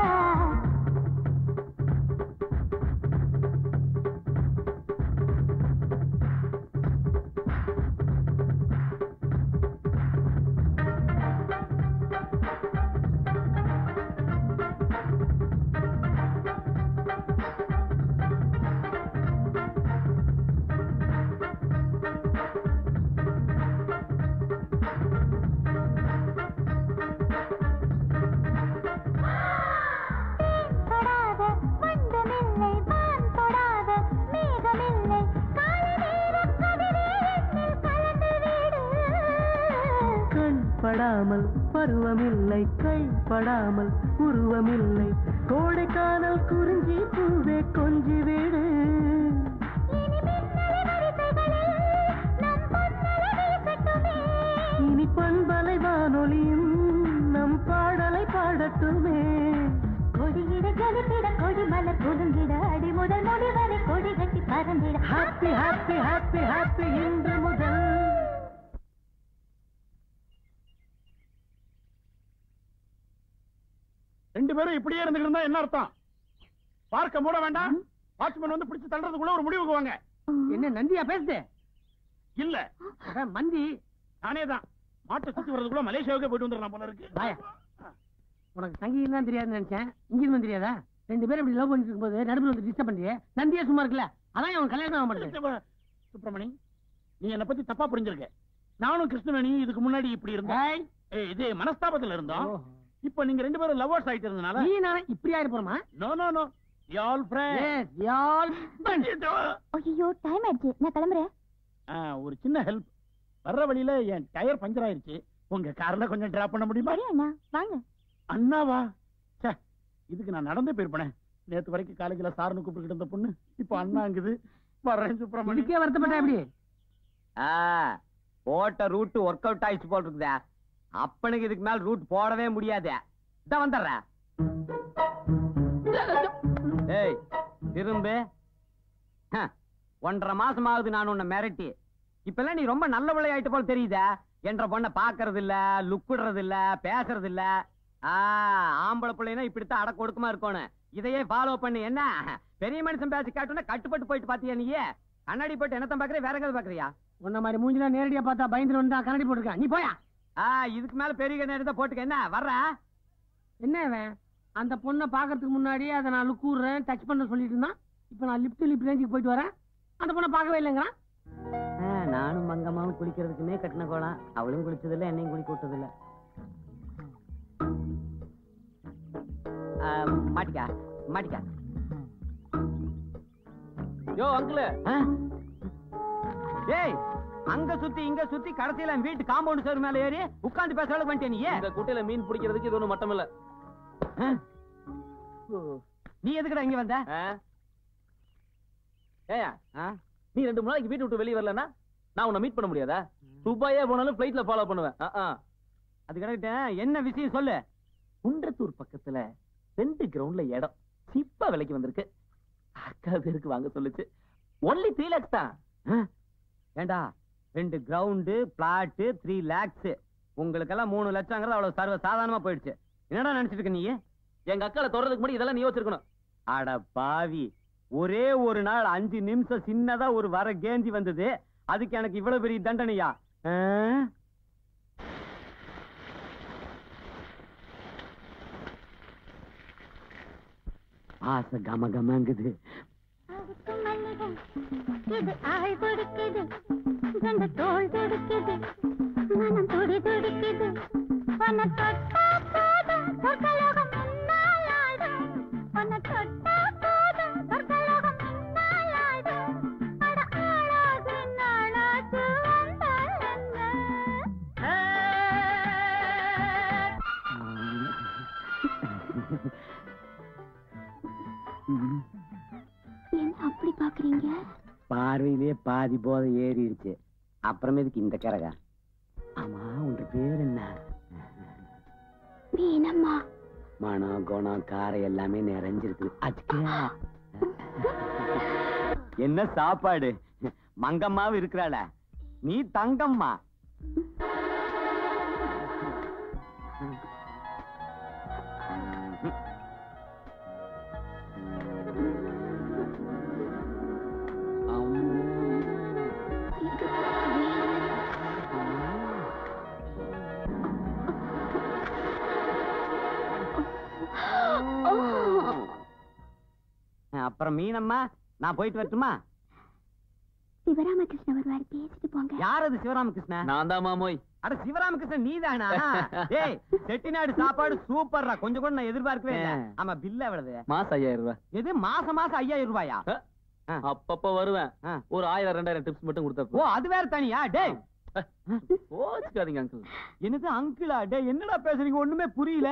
S4: தொடாத மந்தமில்லை வான் தொடாத மேகமில்லை காலை நேர கவிதை என்னில் கலந்து விடு
S11: கண் படாமல் பருவமில்லை கை படாமல் உருவமில்லை கோடைக்கானல் குறிஞ்சி பூவே கொஞ்சி வீடு
S4: இனி மின்னலை வரிசைகளில் நம் பொன்னலை வீசட்டுமே
S11: இனி பண்பலை வா
S9: காட்டுமே கொடியிட ஜலித்திட கொடி மலர் குலுங்கிட அடி முதல் முடி வரை கொடி கட்டி பறந்திட
S11: ஹாப்பி ஹாப்பி ஹாப்பி ஹாப்பி இன்று முதல்
S8: ரெண்டு பேரும் இப்படியே இருந்துட்டு இருந்தா என்ன அர்த்தம் பார்க்க மூட வேண்டாம் வாட்ச்மேன் வந்து பிடிச்சு தள்ளுறதுக்குள்ள ஒரு முடிவுக்கு வாங்க
S2: என்ன நந்தியா பேசுது
S8: இல்ல
S2: அட, மந்தி
S8: நானே தான் மாட்டை சுத்தி வர்றதுக்குள்ள மலேசியாவுக்கே போயிட்டு வந்துடலாம் போல இருக்கு
S2: வாயா. உனக்கு சங்கீதம் தான் தெரியாதுன்னு நினைச்சேன் இங்கிலீஷ் தெரியாதா ரெண்டு பேரும் இப்படி லவ் பண்ணிட்டு இருக்கும்போது நடுவில் வந்து டிஸ்டர்ப் பண்றியே நந்தியே சும்மா இருக்குல்ல அதான் அவன் கல்யாணம் ஆக மாட்டேங்குது
S8: சுப்பிரமணி நீ என்ன பத்தி தப்பா புரிஞ்சிருக்க நானும் கிருஷ்ணவேணி இதுக்கு முன்னாடி இப்படி இருந்தோம்
S2: ஏய்,
S8: ஏய், இது மனஸ்தாபத்துல இருந்தோம்
S2: ஓ.
S8: இப்ப நீங்க ரெண்டு பேரும் லவ்வர்ஸ் ஆயிட்டு இருந்தனால
S2: நீ நான் இப்படி ஆயிரு போறோமா
S8: no no no all
S2: Yes, y'all.
S4: ஐயோ டைம் ஆயிடுச்சு நான் கிளம்புறேன்
S8: ஒரு சின்ன ஹெல்ப் வர்ற வழியில என் டயர் பஞ்சர் ஆயிருச்சு உங்க கார்ல கொஞ்சம் டிராப் பண்ண முடியுமா
S4: சரி அண்ணா வாங்க
S8: அண்ணாவா ச்சே இதுக்கு நான் நடந்தே போயிருப்பேனே நேத்து வரைக்கும் காலேஜ்ல சார்னு கூப்பிட்டு இருந்த பொண்ணு இப்ப அண்ணாங்குது வர்றேன் சுப்பிரமணி
S2: இதுக்கே வருத்தப்பட்டா எப்படி
S7: ஆ, போட்ட ரூட் ஒர்க் அவுட் ஆயிடுச்சு போல் இருக்குதே அப்பனுக்கு இதுக்கு மேல ரூட் போடவே முடியாது இதான் வந்துடுறேன் ஏய் திரும்ப ஹ, ஒன்றரை மாசம் ஆகுது நான் உன்னை மிரட்டி இப்பெல்லாம் நீ ரொம்ப நல்ல விளையாட்டு போல தெரியுதே என்ற பொண்ணை பாக்குறது இல்ல லுக் விடுறது இல்ல பேசுறது இல்ல ஆ, ஆம்பளை பிள்ளைனா இப்படித்தான் அடக்க ஒடுக்கமா இருக்கணும் இதையே ஃபாலோ பண்ணு என்ன பெரிய மனுஷன் பேசி கேட்டோன்னா கட்டுப்பட்டு போயிட்டு பாத்தியா நீ கண்ணாடி போட்டு என்னத்தான் பாக்குறியா வேற எங்காவது பாக்குறியா
S2: உன்ன மாதிரி மூஞ்சிலாம் நேரடியா பார்த்தா பயந்துட்டு வந்தா கண்ணாடி போட்டிருக்கா நீ போயா
S7: ஆ இதுக்கு மேல பெரிய கண்ணாடி தான் போட்டுக்க என்ன வர்ற
S2: என்ன இவன் அந்த பொண்ணை பாக்குறதுக்கு முன்னாடி அதை நான் லுக் விடுறேன் டச் பண்ண சொல்லிட்டு இருந்தான் இப்போ நான் லிப் டு லிப் ரேஞ்சுக்கு போயிட்டு வரேன் அந்த பொண்ணை பார்க்கவே இல்லைங்கிறான்
S7: ஆ, நானும் மங்கம்மாவும் குளிக்கிறதுக்குன்னே கட்டின கோலம் அவளும் குளிச்சதில்ல என்னையும் குளிக்க விட்டதில்ல ஆ, மாட்டிக்கா மாட்டிக்கா
S1: யோ அங்கிள்
S7: ஆ? ஏய் அங்க சுத்தி இங்க சுத்தி கடைசியில என் வீட்டு காம்பவுண்ட் சேர் மேல ஏறி உட்கார்ந்து பேச அளவுக்கு வந்துட்டே நீ
S1: இந்த குட்டையில மீன் பிடிக்கிறதுக்கு இது ஒண்ணும் மட்டம் இல்ல
S7: ஆ? நீ எதுக்குடா இங்க வந்த
S1: ஏயா
S7: ஆ?
S1: நீ ரெண்டு மூணு நாளைக்கு வீட்டு விட்டு வெளியே வரலன்னா நான் உன்னை மீட் பண்ண முடியாதா துபாயே போனாலும் பிளைட்ல ஃபாலோ பண்ணுவேன் ஆ, ஆ.
S7: அது கிடக்கட்டும் என்ன விஷயம் சொல்லு
S1: குன்றத்தூர் பக்கத்துல ரெண்டு கிரவுண்ட்ல இடம் சிப்பா விலைக்கு வந்திருக்கு அக்கா பேருக்கு வாங்க சொல்லுச்சு ஒன்லி த்ரீ லேக்ஸ் தான்
S7: ஏண்டா ரெண்டு கிரவுண்டு பிளாட்டு த்ரீ லேக்ஸ் உங்களுக்கெல்லாம் மூணு லட்சங்கிறது அவ்வளவு சர்வ சாதாரணமா போயிடுச்சு என்னடா நினைச்சிட்டு இருக்க நீ
S1: எங்க அக்கால தொடறதுக்கு முன்னாடி இதெல்லாம் நீ யோசிச்சிருக்கணும்
S7: அட பாவி ஒரே ஒரு நாள் அஞ்சு நிமிஷம் சின்னதா ஒரு வர கேந்தி வந்தது அதுக்கு எனக்கு இவ்வளவு பெரிய தண்டனையா ஆ? ஆசை கம கமங்குது
S9: இது ஆள் கொடுக்குது ரெண்டு தோல் துடிக்குது மனம் துடி துடிக்குது உன்னை தொட்டா போதும் சொர்க்கலோகம் முன்னால் ஆடும் உன்னை தொட்டா போதும் சொர்க்கலோகம் முன்னால் ஆடும் அட ஆளாது நாளாது வந்தால் என்ன
S4: என்ன அப்படி பாக்குறீங்க
S7: பார்வையிலேயே பாதி போதை ஏறிடுச்சு அப்புறமேதுக்கு இந்த கரகா ஆமா உங்க பேர் என்ன
S4: மீனம்மா
S7: மனம் குணம் காரம் எல்லாமே நிறைஞ்சிருக்கு அதுக்கு என்ன சாப்பாடு மங்கம்மாவும் இருக்கிறாள நீ தங்கம்மா அப்புறம் மீனம்மா நான் போயிட்டு வரட்டுமா
S4: சிவராமகிருஷ்ணன் வருவாரு பேசிட்டு போங்க
S7: யார் அது சிவராமகிருஷ்ணன்
S1: நான் தான் மாமோய்
S7: அட சிவராமகிருஷ்ணன் நீதானா டேய் செட்டிநாடு சாப்பாடு சூப்பர்ரா கொஞ்சம் கூட நான் எதிர்பார்க்கவே இல்ல
S1: ஆ.
S7: ஆமா பில் எவ்வளவு
S1: மாசம் ஐயாயிரம் ரூபாய்
S7: எது மாசம் மாசம் ஐயாயிரம் ரூபாயா ஆ.
S1: அப்பப்ப வருவேன்
S7: ஆ.
S1: ஒரு ஆயிரம் ரெண்டாயிரம் டிப்ஸ் மட்டும்
S7: ஓ
S1: கொடுத்தா
S7: அது வேற தனியா டேய்
S1: போச்சுக்காதீங்க அங்கிள்
S7: என்னது அங்கிளா டேய் என்னடா பேசுறீங்க ஒண்ணுமே புரியல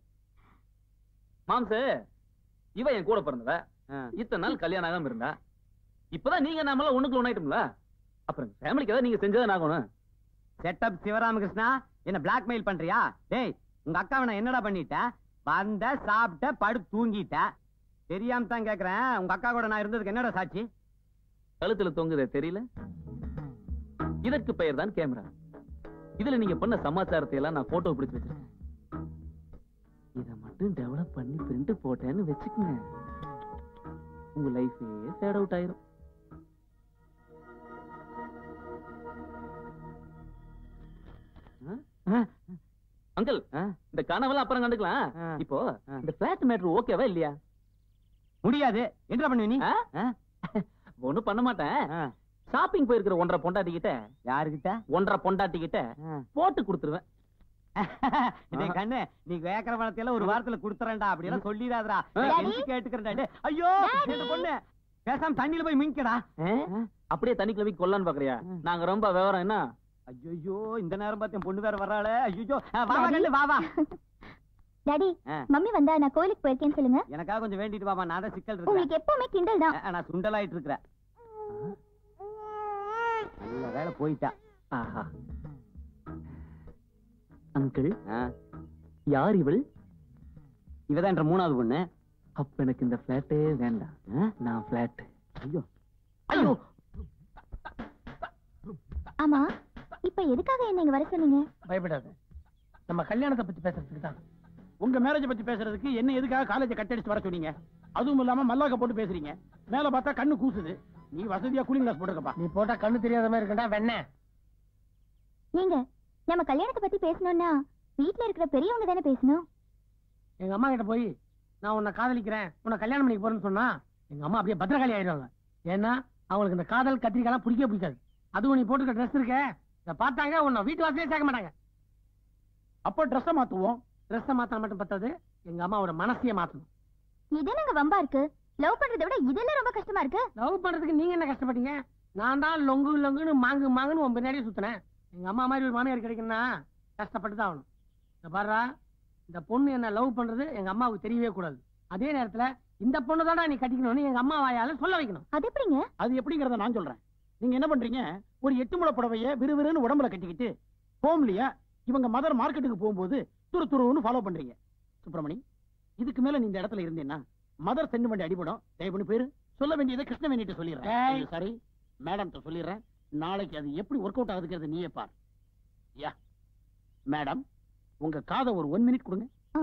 S1: மாம்சு இவ என் கூட பிறந்தவ
S7: ஆ.
S1: இத்தனை நாள் கல்யாணம் ஆகாம இருந்தா இப்பதான் நீங்க நாமெல்லாம் ஒண்ணுக்குள்ள ஒண்ணாயிட்டோம்ல அப்புறம் ஃபேமிலிக்கு ஏதாவது நீங்க செஞ்சதான் ஆகணும்
S7: செட்டப் சிவராமகிருஷ்ணா என்ன பிளாக்மெயில் பண்றியா டேய் உங்க அக்காவை நான் என்னடா பண்ணிட்டேன் வந்த சாப்பிட்ட படு தூங்கிட்ட தெரியாம தான் கேக்குறேன் உங்க அக்கா கூட நான் இருந்ததுக்கு என்னடா சாட்சி
S1: கழுத்துல தொங்குதே தெரியல இதற்கு பெயர் தான் கேமரா இதுல நீங்க பண்ண சமாச்சாரத்தை எல்லாம் நான் போட்டோ பிடிச்சு வச்சிருக்கேன் இத மட்டும் டெவலப் பண்ணி பிரிண்ட் போட்டேன்னு வச்சுக்கோங்க உங்க லைஃபே ஃபேட் அவுட் ஆயிரும் அங்கிள் இந்த கனவெல்லாம் அப்புறம் கண்டுக்கலாம் இப்போ இந்த பிளாட் மேட்ரு ஓகேவா இல்லையா
S7: முடியாது என்ன பண்ணுவ நீ
S1: ஒண்ணும் பண்ண மாட்டேன் ஷாப்பிங் போயிருக்கிற ஒன்றரை பொண்டாட்டி கிட்ட
S7: யாருக்கிட்ட
S1: ஒன்றரை பொண்டாட்டி கிட்ட போட்டு கொடுத்துருவேன்
S7: டேய் கண்ணு நீ கேக்குற பணத்தை எல்லாம் ஒரு வாரத்துல குடுத்துறேன்டா அப்படி எல்லாம் சொல்லிடாதடா
S1: Daddy.
S7: கேட்டுக்கிறேன்டா டேய், ஐயோ இந்த பொண்ணு பேசாம தண்ணியில போய் மிங்கடா
S1: அப்படியே தண்ணிக்குள்ள போய் கொல்லான்னு பாக்குறியா நாங்க ரொம்ப விவரம் என்ன
S7: ஐயோ இந்த நேரம் பார்த்து என் பொண்ணு வேற வர்றாளே ஐயோ வா வா கண்ணு வா வா
S4: டாடி
S7: ஆ.
S4: மம்மி வந்தா நான் கோயிலுக்கு போயிருக்கேன்னு சொல்லுங்க
S7: எனக்காக கொஞ்சம் வேண்டிட்டு வாமா நான் தான் சிக்கல் இருக்கேன்
S4: உங்களுக்கு எப்பவுமே கிண்டல் தான்
S7: நான் சுண்டலாயிட்டு இருக்கிறேன் நல்ல வேலை போயிட்டா
S1: ஆஹா அங்கிள் யார் இவள்
S7: இவதான் என்ற மூணாவது பொண்ணு
S1: அப்ப எனக்கு இந்த பிளாட்டே வேண்டாம் நான் பிளாட்
S7: ஐயோ
S1: ஐயோ
S4: ஆமா இப்ப எதுக்காக என்ன இங்க வர சொன்னீங்க
S2: பயப்படாத நம்ம கல்யாணத்தை பத்தி பேசுறதுக்கு தான்
S8: உங்க மேரேஜ் பத்தி பேசுறதுக்கு என்ன எதுக்காக காலேஜ் கட்டடிச்சு வர சொன்னீங்க அதுவும் இல்லாம மல்லாக்க போட்டு பேசுறீங்க மேல பார்த்தா கண்ணு கூசுது நீ வசதியா கூலிங் கிளாஸ் போட்டுக்கப்பா
S2: நீ போட்டா கண்ணு தெரியாத மாதிரி இருக்கா வெண்ண
S4: ஏங்க நம்ம கல்யாணத்தை பத்தி பேசணும்னா வீட்ல இருக்கிற பெரியவங்க தானே பேசணும்
S2: எங்க அம்மா கிட்ட போய் நான் உன்னை காதலிக்கிறேன் உன்னை கல்யாணம் பண்ணிக்க போறேன்னு சொன்னா எங்க அம்மா அப்படியே பத்திரகாளி ஆயிடுவாங்க ஏன்னா அவங்களுக்கு இந்த காதல் கத்திரிக்காய்லாம் பிடிக்கவே பிடிக்காது அதுவும் நீ போட்டுக்க ட்ரெஸ் இருக்க இதை பார்த்தாங்க உன்னை வீட்டு வாசலே சேர்க்க மாட்டாங்க
S8: அப்ப ட்ரெஸ்ஸை மாத்துவோம்
S2: ட்ரெஸ்ஸை மாத்த மட்டும் பத்தாது எங்க அம்மாவோட மனசையே மாத்தணும்
S4: இது என்னங்க வம்பா இருக்கு லவ் பண்றதை விட இதெல்லாம் ரொம்ப கஷ்டமா இருக்கு
S2: லவ் பண்றதுக்கு நீங்க என்ன கஷ்டப்பட்டீங்க நான் தான் லொங்கு லொங்குன்னு மாங்கு மாங்குன்னு உன் பின்னாடியே சுத்தினேன் எங்க அம்மா மாதிரி ஒரு மாமியார் கிடைக்கணும்னா கஷ்டப்பட்டு தான் ஆகணும் இந்த பாருடா இந்த பொண்ணு என்ன லவ் பண்றது எங்க அம்மாவுக்கு தெரியவே கூடாது அதே நேரத்துல இந்த பொண்ணு தான்டா நீ கட்டிக்கணும்னு எங்க அம்மா வாயால சொல்ல வைக்கணும்
S4: அது எப்படிங்க
S8: அது எப்படிங்கறத நான் சொல்றேன் நீங்க என்ன பண்றீங்க ஒரு எட்டு முளை புடவைய விறுவிறுன்னு உடம்புல கட்டிக்கிட்டு ஹோம்லியா இவங்க மதர் மார்க்கெட்டுக்கு போகும்போது துரு துருன்னு ஃபாலோ பண்றீங்க சுப்பிரமணி இதுக்கு மேல நீ இந்த இடத்துல இருந்தீன்னா மதர் செண்டு வண்டி அடிபடும் தயவு பண்ணி பேரு சொல்ல வேண்டியதை கிருஷ்ணவேணிட்ட
S2: ஏய்.
S8: சொல்லிடுறேன் சரி மேடம் சொல்லிடுறேன் நாளைக்கு அது எப்படி ஒர்க் அவுட் ஆகுதுங்கிறது நீயே பார் யா மேடம் உங்க காதை ஒரு ஒன் மினிட் கொடுங்க
S4: ஆ.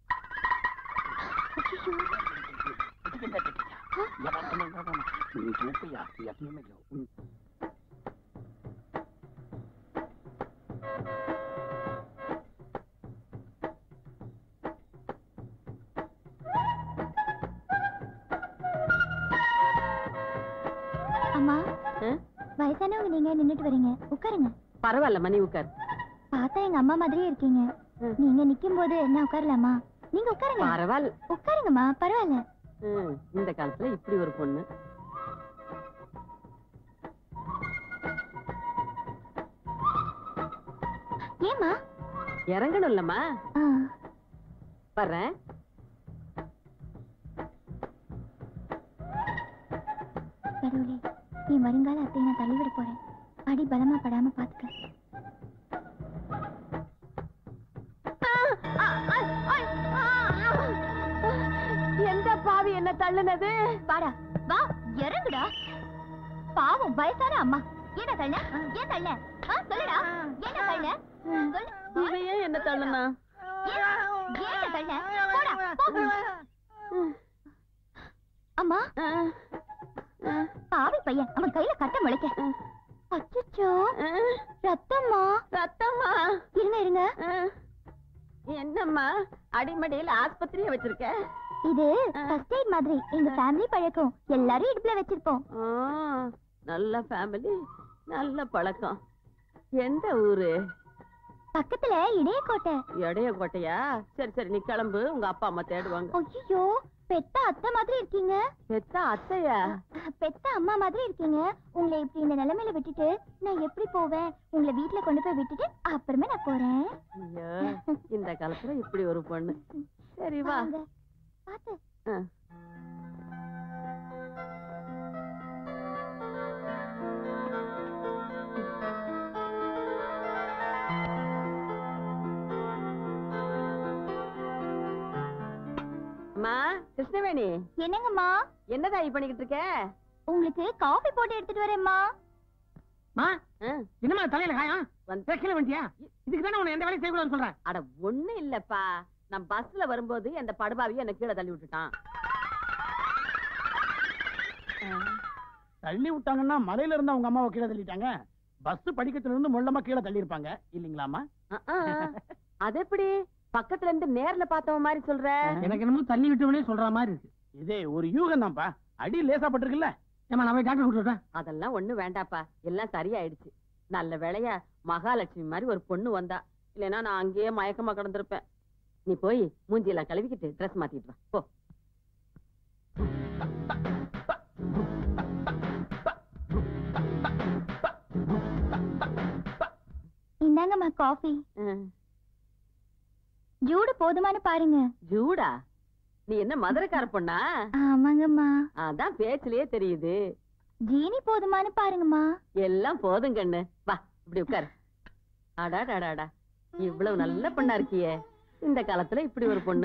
S4: அம்மா வயசானவங்க நீங்க நின்னுட்டு வரீங்க உட்காருங்க
S3: பரவாயில்ல மணி உட்கார்
S4: பார்த்தா எங்க அம்மா மாதிரியே இருக்கீங்க நீங்க நிக்கும் போது நான் உட்காரலாமா நீங்க உட்காருங்க
S3: பரவாயில்ல
S4: உட்காருங்கம்மா பரவாயில்ல
S3: ம், இந்த காலத்துல இப்படி ஒரு பொண்ணு
S4: ஏமா
S3: இறங்கணும் இல்லம்மா
S4: ஆ
S3: வர்றேன்
S4: கடவுளே என் வருங்கால அத்தையை நான் தள்ளிவிட போறேன் அடி பலமா படாம பாத்துக்க
S3: எந்த பாவி என்ன தள்ளுனது
S4: வாடா வா இறங்குடா பாவம் வயசான அம்மா என்ன தள்ள ஏன் தள்ள ஆ, சொல்லுடா என்ன தள்ள சொல்லு
S3: இவன் ஏன் என்ன தள்ளுனா
S4: ஏன் தள்ள போடா போ. அம்மா பாவி பையன் அவன் கையில கட்ட முளைக்க அச்சச்சோ ரத்தம்மா
S3: ரத்தம்மா
S4: இருங்க இருங்க
S3: என்னம்மா அடிமடியில ஆஸ்பத்திரியை வச்சிருக்க
S4: இது ஃபர்ஸ்ட் எய்ட் மாதிரி எங்க ஃபேமிலி பழக்கம் எல்லாரும் இடுப்புல வச்சிருப்போம்
S3: ஆ, நல்ல ஃபேமிலி நல்ல பழக்கம் எந்த ஊரு
S4: பக்கத்துல இடையக்கோட்டை
S3: எடைய கோட்டையா சரி சரி நீ கிளம்பு உங்க அப்பா அம்மா தேடுவாங்க
S4: ஐயோ பெத்த அத்தை மாதிரி இருக்கீங்க
S3: பெத்த அத்தையா
S4: பெத்த அம்மா மாதிரி இருக்கீங்க உங்களை இப்படி இந்த நிலைமையில விட்டுட்டு நான் எப்படி போவேன் உங்களை வீட்ல கொண்டு போய் விட்டுட்டு அப்புறமே நான் போறேன்
S3: ஐயோ இந்த காலத்துல இப்படி ஒரு பொண்ணு சரி வா
S4: வாங்க. பாத்து
S3: ஆ. கிருஷ்ணவேணி
S4: என்னங்கம்மா
S3: என்னதா பண்ணிக்கிட்டு இருக்க
S4: உங்களுக்கு காஃபி போட்டு எடுத்துட்டு வரேம்மா
S2: மா
S3: ஆ,
S2: என்னம்மா தலையில காயம்
S3: வந்து-
S2: பேக்கல வந்துட்டியா இதுக்கு தானே உன்னை எந்த வேலையும் செய்யக்கூடாதுன்னு சொல்றேன்
S3: அட ஒண்ணு இல்லப்பா நான் பஸ்ல வரும்போது அந்த படுபாவிய என்ன கீழே தள்ளி விட்டுட்டான்
S8: தள்ளி விட்டாங்கன்னா மலையில இருந்து அவங்க அம்மாவை கீழே தள்ளிட்டாங்க பஸ் படிக்கத்துல இருந்து மொள்ளமா கீழே தள்ளி இருப்பாங்க இல்லீங்களாமா
S3: அஹ், அஹ். அது எப்படி பக்கத்துல இருந்து நேர்ல பார்த்தவன் மாதிரி சொல்ற
S2: எனக்கு என்னமோ தள்ளி விட்டவனே சொல்ற மாதிரி இருக்கு
S8: இது ஒரு யூகம் தான்ப்பா அடி லேசா பட்டிருக்குல்ல
S2: ஏமா நான் போய் டாக்டர் கூட்டு
S3: அதெல்லாம் ஒண்ணு வேண்டாப்பா எல்லாம் சரியாயிடுச்சு நல்ல வேளையா மகாலட்சுமி மாதிரி ஒரு பொண்ணு வந்தா இல்லைன்னா நான் அங்கேயே மயக்கமா கிடந்திருப்பேன் நீ போய் மூஞ்சியெல்லாம் கழுவிக்கிட்டு ட்ரெஸ் மாத்திட்டு வா போ
S4: இந்தாங்கம்மா காஃபி
S3: அஹ்,
S4: ஜூடு போதுமானு பாருங்க
S3: ஜூடா நீ என்ன மதுரைக்கார பொண்ணா
S4: ஆமாங்கம்மா
S3: அதான் பேச்சிலேயே தெரியுது
S4: ஜீனி போதுமானு பாருங்கம்மா
S3: எல்லாம் போதும் கண்ணு வா இப்படி உட்காரு அடாடாடாடா இவ்வளவு நல்ல பொண்ணா இருக்கியே இந்த காலத்துல இப்படி ஒரு பொண்ணு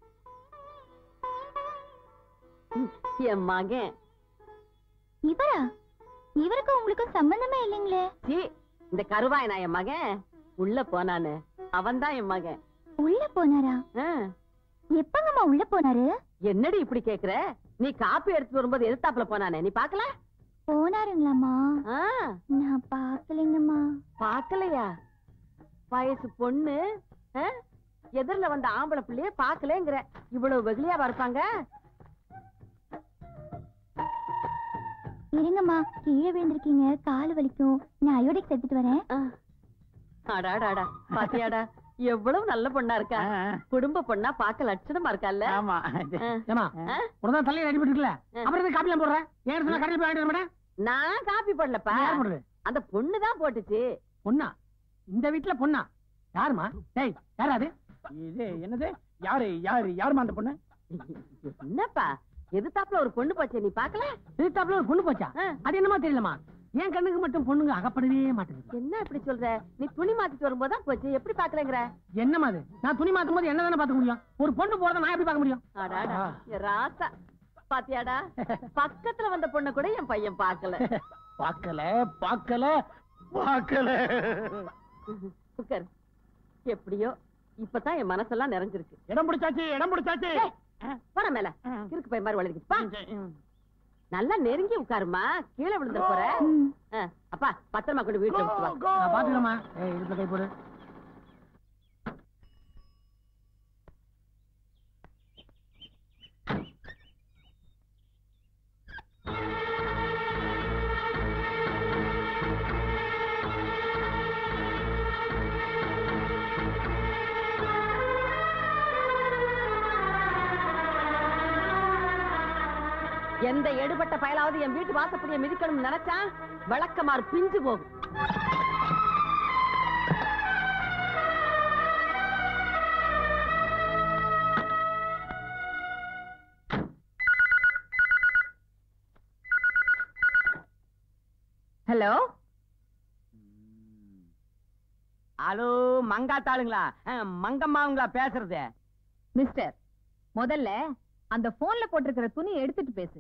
S3: ம், என் மகன்
S4: இவரா இவருக்கு உங்களுக்கு சம்பந்தமே இல்லைங்களே
S3: சீ இந்த கருவாய் நான் என் மகன் உள்ள போனானு அவன்தான் என் மகன்
S4: உள்ள போனாரா
S3: ஆ,
S4: எப்பங்கம்மா உள்ள போனாரு
S3: என்னடி இப்படி கேக்குற நீ காப்பி எடுத்து வரும்போது எதிர்த்தாப்புல போனானே நீ பாக்கல
S4: போனாருங்களாம்மா
S3: ஆ,
S4: நான் பாக்கலைங்கம்மா
S3: பாக்கலையா வயசு பொண்ணு ஆ? எதிர்ல வந்த ஆம்பளை பிள்ளைய பாக்கலங்கிற இவ்வளவு வெகுளியாவா இருப்பாங்க
S4: இருங்கம்மா கீழே விழுந்திருக்கீங்க கால் வலிக்கும் நான் அயோடிக்ஸ் எடுத்துட்டு வரேன்
S3: ஆ. அடாடாடா பாத்தியாடா எவ்வளவு நல்ல பொண்ணா இருக்கா
S8: ஆ,
S3: குடும்ப பொண்ணா பாக்க லட்சணமா இருக்கால்ல
S8: ஆமா
S3: ஆ.
S2: ஏமா
S3: ஆ?
S2: உனதான் தலையில அடிபட்டு இருக்குல்ல
S3: ஆ.
S2: அப்புறம் எதுக்கு காப்பிலாம் போடுற ஏன் இடத்துல கடையில் போய் வாங்கிட்டு வர மாட்டேன்
S3: நான் காப்பி போடலப்பா
S2: யார் போடுறது
S3: அந்த பொண்ணு தான் போட்டுச்சு
S2: பொண்ணா இந்த வீட்டுல பொண்ணா யாருமா டேய் யாரா அது
S8: இது என்னது யாரு யாரு யாருமா அந்த பொண்ணு
S3: என்னப்பா எதிர்த்தாப்புல ஒரு பொண்ணு போச்சே நீ பாக்கல
S2: திருத்தாப்புல ஒரு பொண்ணு போச்சா
S3: ஆ.
S2: அது என்னமா தெரியலமா என் கண்ணுக்கு மட்டும் பொண்ணுங்க அகப்படவே மாட்டேங்குது
S3: என்ன இப்படி சொல்ற நீ துணி மாத்திட்டு வரும்போது தான் போச்சு எப்படி பாக்கலங்கிற
S2: என்னமா அது நான் துணி மாத்தும் போது என்ன தானே பாத்துக்க முடியும் ஒரு பொண்ணு போறத நான் எப்படி பார்க்க முடியும்
S3: அடாடா என் ராசா பாத்தியாடா பக்கத்துல வந்த பொண்ணு கூட என் பையன் பாக்கல
S8: பார்க்கல பார்க்கல பார்க்கல
S3: உட்காரு எப்படியோ இப்பதான் என் மனசெல்லாம் நிறைஞ்சிருக்கு
S8: இடம் பிடிச்சாச்சு இடம் பிடிச்சாச்சு
S3: ஏய், போடா மேல கிறுக்கு பையன் மாதிரி வளர்க்கு பா நல்லா நெருங்கி உட்காருமா கீழே விழுந்துற போற
S4: ம்.
S3: ஆ, அப்பா பத்திரமா கொண்டு வீட்டுல விட்டு வா
S2: நான் பாத்துக்கலாமா ஏய் இடுப்புல கை போடு
S3: எந்த எடுபட்ட பயலாவது என் வீட்டு வாசப்படியை மிதிக்கணும்னு நினைச்சா விளக்கமாறு பிஞ்சு போகும்
S7: ஹலோ ஹலோ மங்காத்தாளுங்களா அஹ், மங்கம்மாவுங்களா பேசுறது
S9: மிஸ்டர் முதல்ல அந்த போன்ல போட்டிருக்கிற துணி எடுத்துட்டு பேசு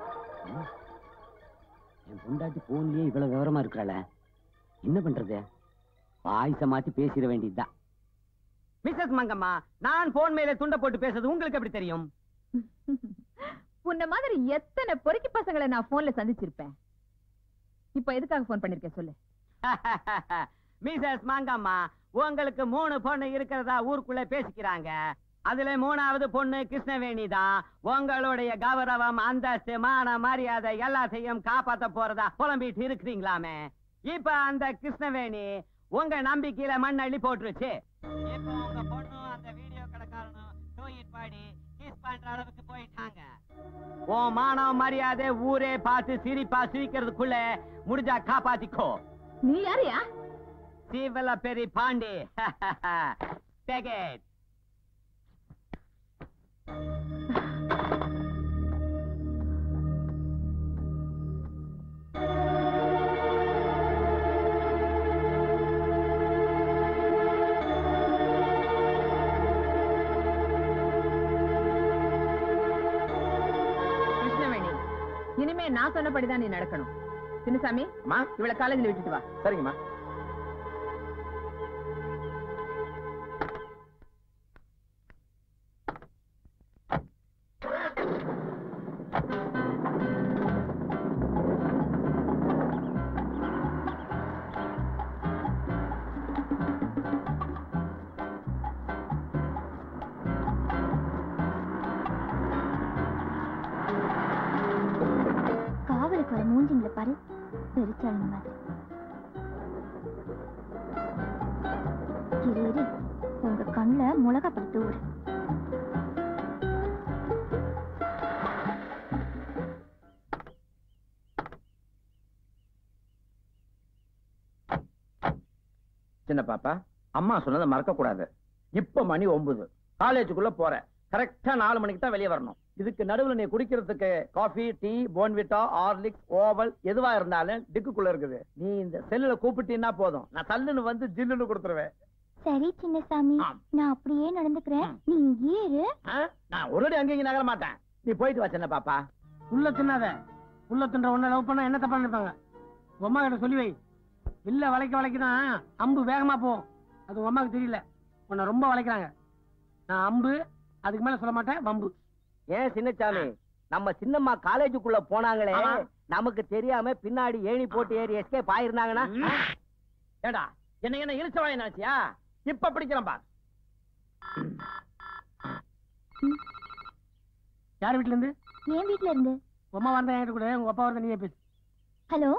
S7: என் பொண்டாட்டி போன்லயே இவ்வளவு விவரமா இருக்கிறாள என்ன பண்றது வாய்ஸ மாத்தி பேசிட வேண்டியதுதான் மிஸ்ஸஸ் மங்கம்மா நான் போன் மேல துண்ட போட்டு பேசுறது உங்களுக்கு எப்படி தெரியும்
S9: உன்ன மாதிரி எத்தனை பொறுக்கி பசங்களை நான் போன்ல சந்திச்சிருப்பேன் இப்ப எதுக்காக போன் பண்ணிருக்கேன் சொல்லு
S7: மிஸ்ஸஸ் மங்கம்மா உங்களுக்கு மூணு பொண்ணு இருக்கிறதா ஊருக்குள்ள பேசிக்கிறாங்க அதுல மூணாவது பொண்ணு கிருஷ்ணவேணி தான் உங்களுடைய கௌரவம் அந்தஸ்து மான மரியாதை எல்லாத்தையும் காப்பாத்த போறதா புலம்பிட்டு இருக்கிறீங்களாமே இப்ப அந்த கிருஷ்ணவேணி உங்க நம்பிக்கையில மண் அள்ளி போட்டுருச்சு இப்ப உங்க பொண்ணும் அந்த வீடியோ கடைக்காரனும் டூயிட் பாடி கிஸ் பண்ற அளவுக்கு போயிட்டாங்க உன் மானம் மரியாதை ஊரே பார்த்து சிரிப்பா சிரிக்கிறதுக்குள்ள முடிஞ்சா காப்பாத்திக்கோ
S9: நீ யாரையா
S7: சிவல பெரி பாண்டி Take it.
S12: இனிமே நான் சொன்னபடிதான் நீ நடக்கணும் சின்னசாமி
S8: அம்மா
S12: இவளை காலேஜ்ல விட்டுட்டு வா
S8: சரிங்கம்மா
S4: காவலுக்கு வர மூஞ்சிங்களை பாரு பெருச்சாளுங்க மாதிரி இரு இரு உங்க கண்ணுல மிளகா படுத்து விடு
S5: சின்ன பாப்பா அம்மா சொன்னதை மறக்க கூடாது இப்ப மணி ஒன்பது காலேஜுக்குள்ள போற கரெக்டா நாலு மணிக்கு தான் வெளியே வரணும் இதுக்கு நடுவுல நீ குடிக்கிறதுக்கு coffee tea Bournvita Horlicks oval எதுவா இருந்தாலும் டிக்குக்குள்ள இருக்குது நீ இந்த செல்லுல கூப்பிட்டீன்னா போதும் நான் தள்ளுன்னு வந்து ஜில்லுன்னு கொடுத்துருவேன்
S4: சரி சின்னசாமி
S5: ஆம்.
S4: நான் அப்படியே நடந்துக்கிறேன் நீ இங்கேயே இரு
S5: ஆ? நான் ஒரு அடி அங்கேயும் நகர மாட்டேன் நீ போயிட்டு வா சின்ன பாப்பா
S2: உள்ள தின்னாத உள்ள தின்ற உன்னை லவ் பண்ணா என்ன தப்பா நினைப்பாங்க உங்க அம்மா கிட்ட சொல்லி வை இல்ல வளைக்க வளைக்கதான் அம்பு வேகமா போகும் அது உங்க அம்மாவுக்கு தெரியல உன்னை ரொம்ப வளைக்கிறாங்க நான் அம்பு அதுக்கு மேல சொல்ல மாட்டேன் வம்பு
S5: ஏன் சின்னச்சாமி நம்ம சின்னம்மா காலேஜுக்குள்ள போனாங்களே
S2: ஆமா.
S5: நமக்கு தெரியாம பின்னாடி ஏணி போட்டு ஏறி எஸ்கேப் ஆயிருந்தாங்கன்னா ஏடா என்ன என்ன இழிச்சவாய் நினைச்சியா இப்ப பிடிக்கிறேன் பார்
S2: யார் வீட்டுல இருந்து
S4: என் வீட்ல இருந்து
S2: உங்க அம்மா வந்தா என்கிட்ட கூட உங்க அப்பா வரத நீயே பேசு
S4: ஹலோ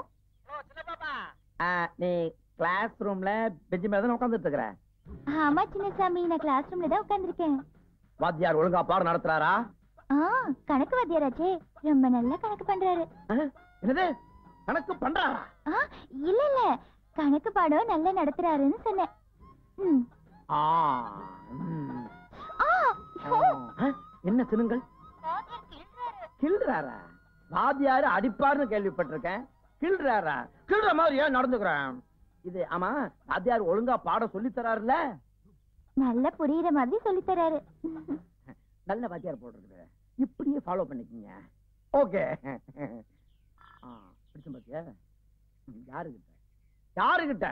S5: நீ கிளாஸ் ரூம்ல பெஞ்சு மேல தானே உட்காந்துட்டு இருக்கிற
S4: ஆமா சின்னசாமி நான் கிளாஸ் ரூம்ல தான் உட்கார்ந்திருக்கேன்
S5: வாத்தியார் ஒழுங்கா பாடம் நடத்துறாரா
S4: ஆ கணக்கு வாத்தியாராச்சே ரொம்ப நல்லா கணக்கு பண்றாரு
S5: ஆ, என்னது கணக்கு பண்றாரா
S4: ஆ இல்ல இல்ல கணக்கு பாடம் நல்லா நடத்துறாருன்னு சொன்னேன் ம்.
S5: ஆ, ம்.
S4: ஆ, ஓ.
S5: ஆ, என்ன சினுங்கள் கிள்றாரா வாத்தியாரு அடிப்பாருன்னு கேள்விப்பட்டிருக்கேன் கிள்றாரா கிள்ற மாதிரி ஏன் நடந்துக்கிறேன் இது ஆமா வாத்தியார் ஒழுங்கா பாடம் சொல்லி தராருல்ல
S4: நல்லா புரியுற மாதிரி சொல்லித் தராரு
S5: நல்ல வாத்தியார் போட்டிருக்குது இப்படியே ஃபாலோ பண்ணிக்கங்க ஓகே பிடிச்ச பாத்தியா ம், யாருகிட்ட யாருகிட்ட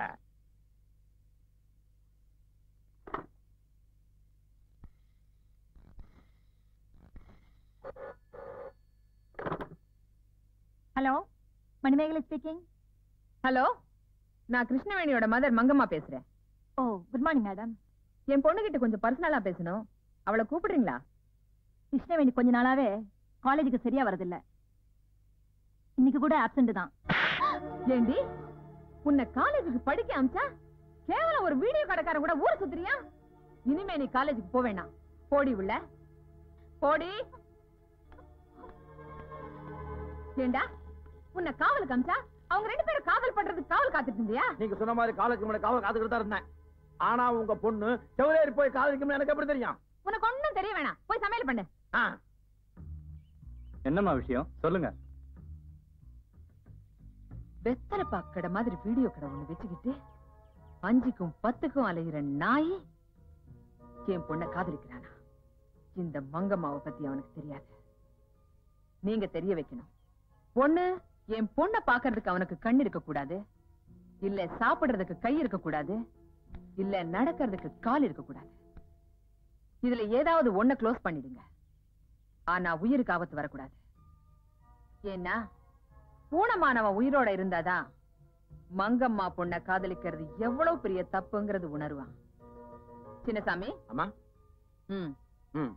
S12: ஹலோ மணிமேகலை ஸ்பீக்கிங் ஹலோ நான் கிருஷ்ணவேணியோட மதர் மங்கம்மா பேசுறேன் ஓ குட் மார்னிங் மேடம் என் பொண்ணுகிட்ட கொஞ்சம் பர்சனலா பேசணும் அவளை கூப்பிடுறீங்களா கிருஷ்ணவேணி கொஞ்ச நாளாவே காலேஜுக்கு சரியா வரதில்ல இன்னைக்கு கூட ஆப்சென்ட் தான் ஏண்டி உன்னை காலேஜுக்கு படிக்க அமிச்சா கேவலம் ஒரு வீடியோ கடைக்காரன் கூட ஊர் சுத்துறியா இனிமே நீ காலேஜுக்கு போக வேண்டாம் போடி உள்ள போடி ஏண்டா உன்னை காவலுக்கு அமிச்சா அவங்க ரெண்டு பேரும் காதல் பண்றதுக்கு காவல் காத்துட்டு இருந்தியா
S5: நீங்க சொன்ன மாதிரி காலேஜ் முன்னாடி காவல் காத்துக்கிட்டு தான் இருந்தேன் ஆனா உங்க பொண்ணு செவரேறி போய் காலேஜுக்கு எனக்கு எப்படி தெரியும்
S12: உனக்கு ஒண்ணும் தெரிய வேணாம் போய் சமையல் பண்ணு
S5: ஆ,
S1: என்னம்மா விஷயம் சொல்லுங்க
S12: வெத்தலை பாக்கடை மாதிரி வீடியோ கடை ஒண்ணு வச்சுக்கிட்டு அஞ்சுக்கும் பத்துக்கும் அலையிற நாய் என் பொண்ண காதலிக்கிறானா இந்த மங்கம்மாவை பத்தி அவனுக்கு தெரியாது நீங்க தெரிய வைக்கணும் பொண்ணு என் பொண்ண பாக்குறதுக்கு அவனுக்கு கண் இருக்க கூடாது இல்ல சாப்பிடுறதுக்கு கை இருக்க கூடாது இல்ல நடக்கிறதுக்கு கால் இருக்க கூடாது இதுல ஏதாவது ஒண்ண க்ளோஸ் பண்ணிடுங்க ஆனா உயிருக்கு ஆபத்து வரக்கூடாது ஏன்னா ஊனமானவன் உயிரோட இருந்தாதான் மங்கம்மா பொண்ண காதலிக்கிறது எவ்வளவு பெரிய தப்புங்கிறது உணர்வான் சின்னசாமி
S5: அம்மா
S12: ம்
S5: ம்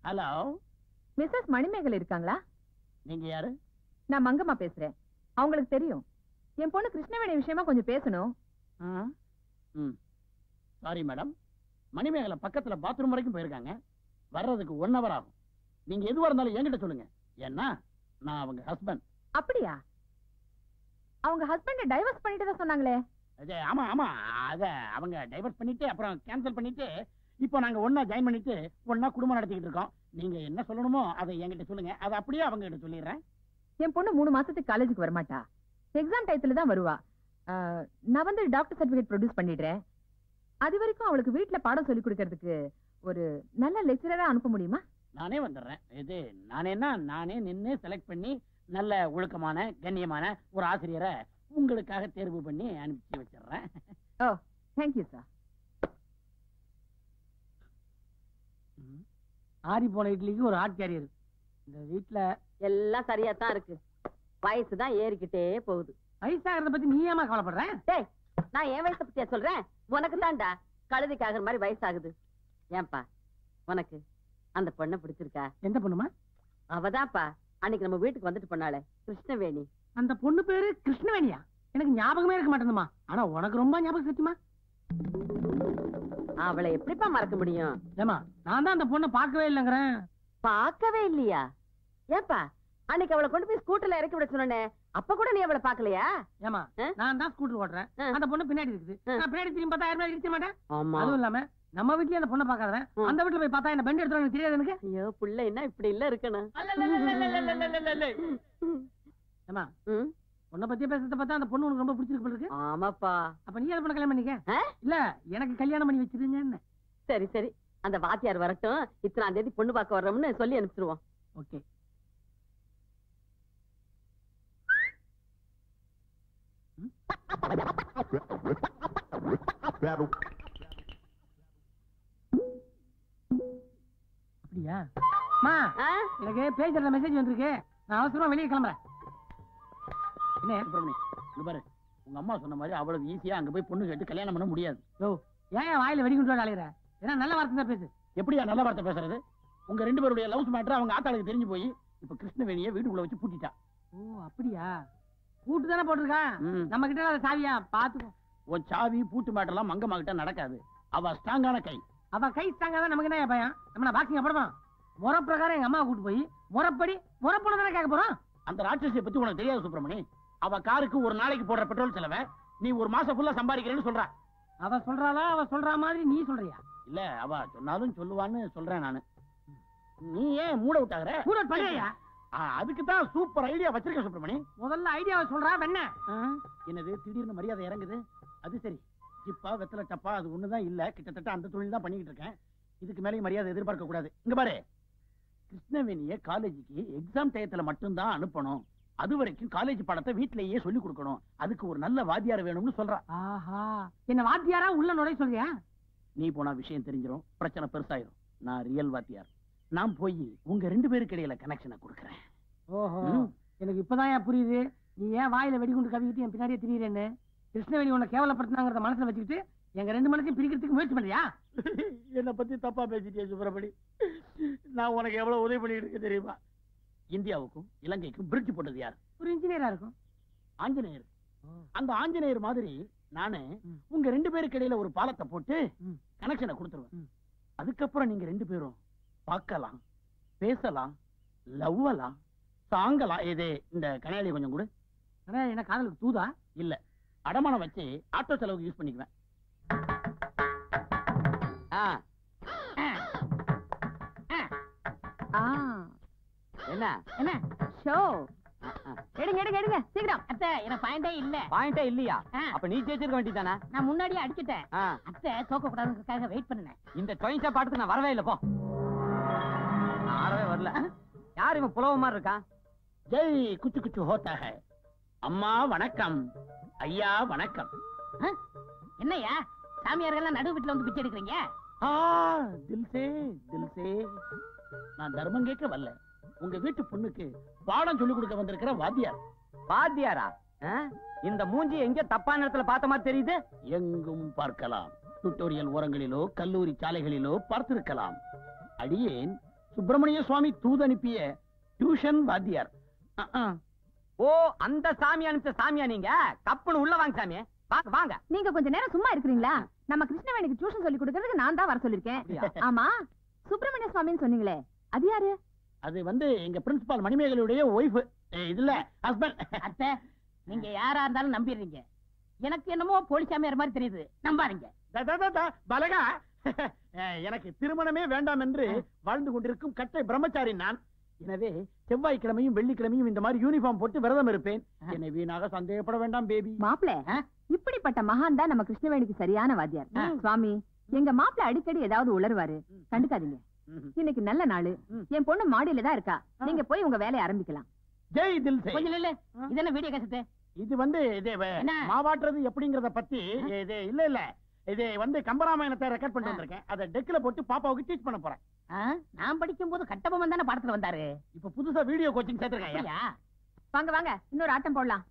S8: ஹலோ
S12: மிஸ்ஸஸ் மணிமேகலை இருக்காங்களா
S8: நீங்க யாரு
S12: நான் மங்கம்மா பேசுறேன் அவங்களுக்கு தெரியும் என் பொண்ணு கிருஷ்ணவேணி விஷயமா கொஞ்சம் பேசணும்
S8: ம் சாரி மேடம் மணிமேகலை பக்கத்துல பாத்ரூம் வரைக்கும் போயிருக்காங்க வர்றதுக்கு ஒன் ஹவர் ஆகும் நீங்க எதுவா இருந்தாலும் என்கிட்ட சொல்லுங்க ஏன்னா நான் அவங்க ஹஸ்பண்ட்
S12: அப்படியா அவங்க ஹஸ்பண்ட டைவர்ஸ் பண்ணிட்டு தான் சொன்னாங்களே
S8: அது ஆமா ஆமா அத அவங்க டைவர்ஸ் பண்ணிட்டு அப்புறம் கேன்சல் பண்ணிட்டு இப்போ நாங்க ஒண்ணா ஜாயின் பண்ணிட்டு ஒண்ணா குடும்பம் நடத்திக்கிட்டு இருக்கோம் நீங்க என்ன சொல்லணுமோ அதை என்கிட்ட சொல்லுங்க அதை அப்படியே அவங்க கிட்ட சொல்லிடுறேன்
S12: என் பொண்ணு மூணு மாசத்துக்கு காலேஜுக்கு வரமாட்டா எக்ஸாம் டயத்துல தான் வருவா ஆஹ், நான் வந்து டாக்டர் சர்டிபிகேட் ப்ரொடியூஸ் பண்ணிடுறேன் அது வரைக்கும் அவளுக்கு வீட்ல பாடம் சொல்லி கொடுக்கறதுக்கு ஒரு நல்ல லெக்சரரா அனுப்ப முடியுமா
S8: நானே வந்துடுறேன் இது நானேன்னா நானே நின்னு செலக்ட் பண்ணி நல்ல ஒழுக்கமான கண்ணியமான ஒரு ஆசிரியரை உங்களுக்காக தேர்வு பண்ணி அனுப்பிச்சு வச்சிடுறேன்
S12: ஓ தேங்க்யூ சார்
S2: ஆறி போன இட்லிக்கு ஒரு ஆட் கேரியர் இந்த வீட்ல
S3: எல்லாம் சரியா தான் இருக்கு வயசு தான் ஏறிக்கிட்டே போகுது
S2: வயசாகிறத பத்தி நீ ஏமா கவலைப்படுற
S3: டேய் நான் என் வயசை பத்தியா சொல்றேன் உனக்கு தான்டா கழுதைக்கு ஆகுற மாதிரி வயசாகுது ஏன்பா உனக்கு அந்த பொண்ணை பிடிச்சிருக்கா
S2: எந்த பொண்ணுமா
S3: அவதான்ப்பா அன்னைக்கு நம்ம வீட்டுக்கு வந்துட்டு போனாளே கிருஷ்ணவேணி
S2: அந்த பொண்ணு பேரு கிருஷ்ணவேணியா எனக்கு ஞாபகமே இருக்க மாட்டேங்குமா ஆனா உனக்கு ரொம்ப ஞாபகம் சத்தியமா
S3: அவளை எப்படிப்பா மறக்க முடியும்
S2: ஏமா நான் தான் அந்த பொண்ணை பார்க்கவே இல்லைங்கிறேன்
S3: பார்க்கவே இல்லையா ஏன்பா அன்னைக்கு அவளை கொண்டு போய் ஸ்கூட்டர்ல இறக்கி விட சொன்னே அப்ப கூட நீ அவளை பார்க்கலையா
S2: ஏமா நான் தான் ஸ்கூட்டர் ஓட்டுறேன் அந்த பொண்ணு பின்னாடி இருக்குது நான் பின்னாடி திரும்பி பார்த்தா யாருமே இருக்க மாட்டேன்
S3: ஆமா
S2: அதுவும் இல்லாம நம்ம வீட்லயே அந்த பொண்ணை பார்க்காதவன் அந்த வீட்டுல போய் பார்த்தா என்ன பெண்ட் எடுத்து எனக்கு தெரியாது எனக்கு
S3: ஐயோ புள்ள என்ன இப்படி இல்ல இருக்கணும்
S2: ஏமா உன்னை பத்தி பேசுறத பார்த்தா அந்த பொண்ணு உனக்கு ரொம்ப பிடிச்சிருக்கு போல இருக்கு
S3: ஆமாப்பா
S2: அப்ப நீ அந்த பொண்ணை கல்யாணம் பண்ணிக்க இல்ல எனக்கு கல்யாணம் பண்ணி வச்சிருங்க
S3: சரி சரி அந்த வாத்தியார் வரட்டும் இத்தனாம் தேதி பொண்ணு பார்க்க வர்றோம்னு சொல்லி அனுப்பிச்சிருவோம்
S2: ஓகே அப்படியா மா எனக்கு பேஜர்ல மெசேஜ் வந்திருக்கு நான் அவசரமா வெளியே கிளம்புறேன்
S8: என்ன சுப்பிரமணி இங்க பாரு உங்க அம்மா சொன்ன மாதிரி அவ்வளவு ஈஸியா அங்க போய் பொண்ணு கேட்டு கல்யாணம் பண்ண முடியாது
S2: யோ ஏன் என் வாயில வெடிகுண்டு அழைகிற ஏன்னா நல்ல வார்த்தை தான் பேசு
S8: எப்படியா நல்ல வார்த்தை பேசுறது உங்க ரெண்டு பேருடைய லவ்ஸ் மேட்டர் அவங்க ஆத்தாளுக்கு தெரிஞ்சு போய் இப்ப கிருஷ்ணவேணியை வீட்டுக்குள்ள வச்சு பூட்டிட்டா
S2: ஓ அப்படியா பூட்டு தானே போட்டிருக்கா நம்ம கிட்ட இல்லாத சாவியா பாத்துக்கோ
S8: உன் சாவி பூட்டு மேட்டர்லாம் மங்கம்மா கிட்ட நடக்காது அவ ஸ்ட்ராங்கான கை
S2: அவ கை தாங்காதான் நமக்கு என்ன பையன் நம்ம நான் பாக்ஸிங் போடுவோம் முறை பிரகாரம் எங்க அம்மா கூட்டு போய் முறைப்படி முறைப்படி தானே கேட்க போறோம்
S8: அந்த ராட்சசியை பத்தி உனக்கு தெரியாது சுப்பிரமணி அவ காருக்கு ஒரு நாளைக்கு போடுற பெட்ரோல் செலவை நீ ஒரு மாசம் ஃபுல்லா சம்பாதிக்கிறேன்னு சொல்றா
S2: அவ சொல்றாளா அவ சொல்ற மாதிரி நீ சொல்றியா
S8: இல்ல அவ சொன்னாலும் சொல்லுவான்னு சொல்றேன் நானு நீ ஏன் மூட விட்டாகிற
S2: மூட பண்ணியா
S8: அதுக்கு தான் சூப்பர் ஐடியா வச்சிருக்க சுப்பிரமணி
S2: முதல்ல ஐடியாவை சொல்றா வெண்ண
S8: என்னது திடீர்னு மரியாதை இறங்குது அது சரி இப்பா வெத்தலை டப்பா அது ஒண்ணுதான் இல்ல கிட்டத்தட்ட அந்த தொழில் தான் பண்ணிக்கிட்டு இருக்கேன் இதுக்கு மேலேயும் மரியாதை எதிர்பார்க்க கூடாது இங்க பாரு கிருஷ்ணவேணிய காலேஜுக்கு எக்ஸாம் டயத்துல மட்டும்தான் அனுப்பணும் அது வரைக்கும் காலேஜ் பாடத்தை வீட்டிலேயே சொல்லி கொடுக்கணும் அதுக்கு ஒரு நல்ல வாத்தியார் வேணும்னு சொல்றா
S2: ஆஹா என்ன வாத்தியாரா உள்ள நுழைய சொல்றியா
S8: நீ போனா விஷயம் தெரிஞ்சிரும் பிரச்சனை பெருசாயிரும் நான் ரியல் வாத்தியார் நான் போய் உங்க ரெண்டு பேருக்கு இடையில கனெக்ஷனை கொடுக்கறேன்
S2: ஓஹோ
S8: ம்.
S2: எனக்கு இப்பதான் ஏன் புரியுது நீ ஏன் வாயில வெடிகுண்டு கவிக்கிட்டு என் பின்னாடியே திரியிறேன்னு கிருஷ்ணவேணி உன்னை கேவலப்படுத்தினாங்கிறத மனசுல வச்சுக்கிட்டு எங்க ரெண்டு மனசையும் பிரிக்கிறதுக்கு முயற்சி பண்றியா
S8: என்ன பத்தி தப்பா பேசிட்டியா சுப்பிரமணி நான் உனக்கு எவ்வளவு உதவி பண்ணிட்டு இருக்கேன் தெரியுமா இந்தியாவுக்கும் இலங்கைக்கும் பிரிட்ஜ் போட்டது யார்
S2: ஒரு இன்ஜினியரா இருக்கும்
S8: ஆஞ்சநேயர் அந்த ஆஞ்சநேயர் மாதிரி நானு உங்க ரெண்டு பேருக்கு இடையில ஒரு பாலத்தை போட்டு கனெக்ஷனை கொடுத்துருவேன் அதுக்கப்புறம் நீங்க ரெண்டு பேரும் பார்க்கலாம் பேசலாம் லவ்வலாம் சாங்கலாம் இது இந்த கனையாளி கொஞ்சம் கூட
S2: ஆனா என்ன காதலுக்கு தூதா
S8: இல்ல அடமானம் வச்சு ஆட்டோ செலவுக்கு யூஸ் பண்ணிக்குவேன்
S12: ஆ
S7: என்ன
S2: என்ன
S12: ஷோ எடுங்க எடுங்க எடுங்க சீக்கிரம்
S2: அத்தை எனக்கு பாயிண்டே இல்ல
S7: பாயிண்டே இல்லையா அப்ப நீ ஜெயிச்சிருக்க வேண்டியதானே
S2: நான் முன்னாடியே அடிச்சிட்டேன்
S7: ஆ.
S2: அத்தை தோக்க கூடாதுக்காக வெயிட் பண்ணினேன்
S7: இந்த டொயின்ஸா பாட்டுக்கு நான் வரவே இல்ல போ நான் ஆடவே வரல யார் இவன் புலவ மாதிரி இருக்கான்
S8: ஜெய் குச்சு குச்சு ஹோத்தா ஹை அம்மா வணக்கம் ஐயா வணக்கம்
S2: என்னய்யா சாமியார்கள் நடு வீட்டுல வந்து பிச்சை எடுக்கிறீங்க
S8: ஆ தில் சே தில் சே நான் தர்மம் கேட்க வரல உங்க வீட்டு பொண்ணுக்கு பாடம் சொல்லி கொடுக்க வந்திருக்கிற வாத்தியார்
S7: வாத்தியாரா ஆ? இந்த மூஞ்சி எங்க தப்பான இடத்துல பார்த்த மாதிரி தெரியுது
S8: எங்கும் பார்க்கலாம் டுட்டோரியல் ஓரங்களிலோ கல்லூரி சாலைகளிலோ பார்த்திருக்கலாம் அடியேன் சுப்பிரமணிய சுவாமி தூது அனுப்பிய டியூஷன் வாத்தியார் அஹ், அஹ்.
S7: ஓ அந்த சாமி அனுப்பிச்ச சாமியா நீங்க கப்புன்னு உள்ள வாங்க சாமி வாங்க வாங்க
S9: நீங்க கொஞ்ச நேரம் சும்மா இருக்கிறீங்களா நம்ம கிருஷ்ணவேணிக்கு டியூஷன் சொல்லி கொடுக்கறதுக்கு நான் தான் வர சொல்லிருக்கேன் ஆமா சுப்பிரமணிய சுவாமின்னு சொன்னீங்களே அது யாரு
S8: அது வந்து எங்க பிரின்சிபால் மணிமேகலையுடைய ஒய்ஃப் இதுல ஹஸ்பண்ட்
S2: அத்தை நீங்க யாரா இருந்தாலும் நம்பிடுறீங்க எனக்கு என்னமோ போலீசாமியார் மாதிரி தெரியுது நம்பாதீங்க
S8: பலகா அஹ், எனக்கு திருமணமே வேண்டாம் என்று வாழ்ந்து கொண்டிருக்கும் கட்டை பிரம்மச்சாரி நான் எனவே செவ்வாய்க்கிழமையும் வெள்ளிக்கிழமையும் இந்த மாதிரி யூனிஃபார்ம் போட்டு விரதம் இருப்பேன் என்னை வீணாக சந்தேகப்பட வேண்டாம் பேபி
S9: மாப்பிள இப்படிப்பட்ட மகான் தான் நம்ம கிருஷ்ணவேணிக்கு சரியான வாத்தியார் சுவாமி எங்க மாப்பிள அடிக்கடி ஏதாவது உளருவாரு கண்டுக்காதீங்க இன்னைக்கு நல்ல நாள் என் பொண்ணு மாடியில தான் இருக்கா நீங்க போய் உங்க வேலையை ஆரம்பிக்கலாம்
S8: ஜெய் தில்
S2: கொஞ்சம் இல்ல இது என்ன வீடியோ கேசட்டு
S8: இது வந்து இது வ-
S2: என்ன?
S8: மாவாட்டுறது எப்படிங்கறத பத்தி இது இல்ல இல்ல இது வந்து கம்பராமாயணத்தை ரெக்கார்ட் பண்ணிட்டு வந்திருக்கேன் அதை டெக்ல போட்டு பாப்பாவுக்கு டீச் பண்ண போறேன்
S2: நான் படிக்கும் போது கட்டபொம்மன் தானே படத்துல வந்தாரு
S8: இப்ப புதுசா வீடியோ கோச்சிங் சேர்த்திருக்கேன்
S2: அப்படியா?
S9: வாங்க வாங்க இன்னொரு ஆட்டம் போடலாம்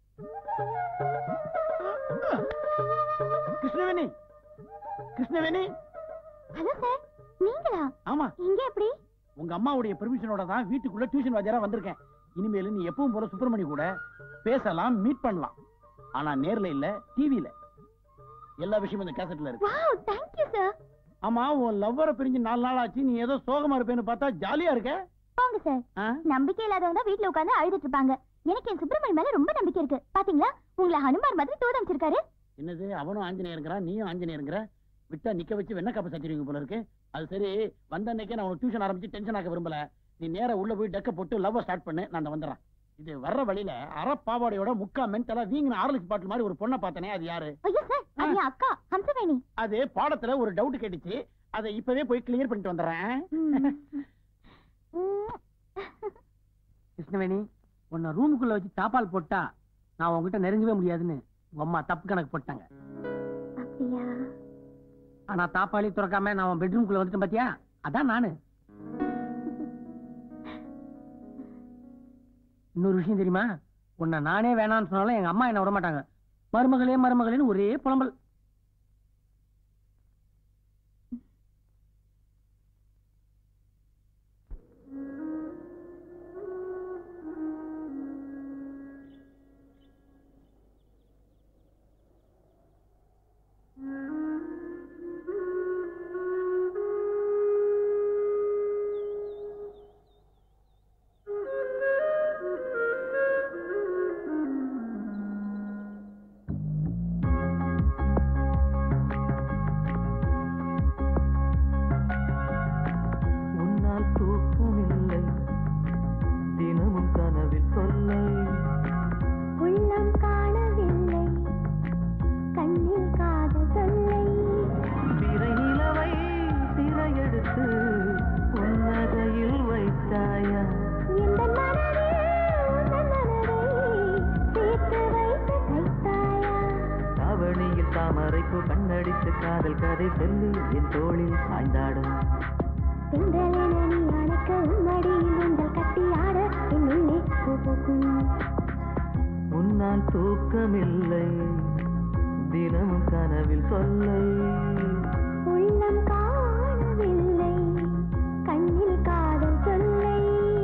S8: கிருஷ்ணவேணி கிருஷ்ணவேணி
S4: ஹலோ சார் நீங்களா
S8: ஆமா
S4: இங்க எப்படி
S8: உங்க அம்மாவுடைய பெர்மிஷனோட தான் வீட்டுக்குள்ள டியூஷன் வாத்தியாரா வந்திருக்கேன் இனிமேல் நீ எப்பவும் போல சுப்பிரமணி கூட பேசலாம் மீட் பண்ணலாம் ஆனா நேர்ல இல்ல டிவில எல்லா விஷயமும் இந்த கேசட்ல இருக்கு
S4: வாவ் தேங்க் யூ சார்
S8: ஆமா உன் லவ்வரை பிரிஞ்சு நாலு நாள் ஆச்சு நீ ஏதோ சோகமா இருப்பேன்னு பார்த்தா ஜாலியா இருக்க
S4: போங்க சார்
S8: ஆ?
S4: நம்பிக்கை இல்லாதவங்க வீட்ல உட்கார்ந்து அழுதுட்டு இருப்பாங்க எனக்கு என் சுப்பிரமணி மேல ரொம்ப நம்பிக்கை இருக்கு பாத்தீங்களா உங்களை ஹனுமான் மாதிரி தூது அமைச்சிருக்காரு
S8: என்னது அவனும் ஆஞ்சநேயருங்கிறான் நீயும் ஆஞ்சநேயருங்கிற விட்டா நிக்க வச்சு வெண்ண கப்ப சச்சிருவீங்க போல இருக்கு அது சரி வந்த அன்னைக்கே நான் உனக்கு டியூஷன் ஆரம்பிச்சு டென்ஷன் ஆக்க விரும்பல நீ நேரா உள்ள போய் டெக்க போட்டு லவ் ஸ்டார்ட் பண்ணு நான் அந்த வந்துடுறேன் இது வர்ற வழியில அரை பாவாடையோட முக்கா மென்டலா வீங்கின ஆர்லிக்ஸ் பாட்டில் மாதிரி ஒரு பொண்ணை பார்த்தனே அது யாரு
S4: ஐயோ சார் அது என் அக்கா ஹம்சவேணி
S8: அது பாடத்துல ஒரு டவுட் கேட்டுச்சு அதை இப்பவே போய் கிளியர் பண்ணிட்டு வந்துடுறேன்
S2: கிருஷ்ணவேணி உன்னை ரூமுக்குள்ள வச்சு தாப்பால் போட்டா நான் உன்கிட்ட நெருங்கவே முடியாதுன்னு உங்க அம்மா தப்பு கணக்கு போட்டாங்க
S4: அப்படியா
S2: ஆனா தாப்பாலி திறக்காம நான் உன் பெட்ரூம்குள்ள வந்துட்டேன் பாத்தியா அதான் நானு இன்னொரு விஷயம் தெரியுமா உன்னை நானே வேணாம்னு சொன்னாலும் எங்க அம்மா என்ன விட மாட்டாங்க மருமகளே மருமகளேன்னு ஒரே புலம்பல்
S11: உன்னால் தூக்கமில்லை தினமும் கனவில் தொல்லை
S4: உள்ளம் காணவில்லை கண்ணில் காதல் தொல்லை
S11: பிறை நிலவை சிறையெடுத்து உன்னகையில் வைத்தாயா
S4: இந்த மனதே உந்தன் மனதை சேர்த்து வைத்து கைத்தாயா
S11: தாவணியில் தாமரைப்பு கண்ணடித்து காதல் கதை சொல்லி என் தோளில் சாய்ந்தாடும்
S4: திங்களென நீ அணைக்க உம்மடியில் உங்கள் கட்டி ஆட என் உள்ளே பூ பூக்கும்
S11: உன்னால் தூக்கமில்லை தினமும் கனவில் தொல்லை
S4: உள்ளம் காணவில்லை கண்ணில் காதல் தொல்லை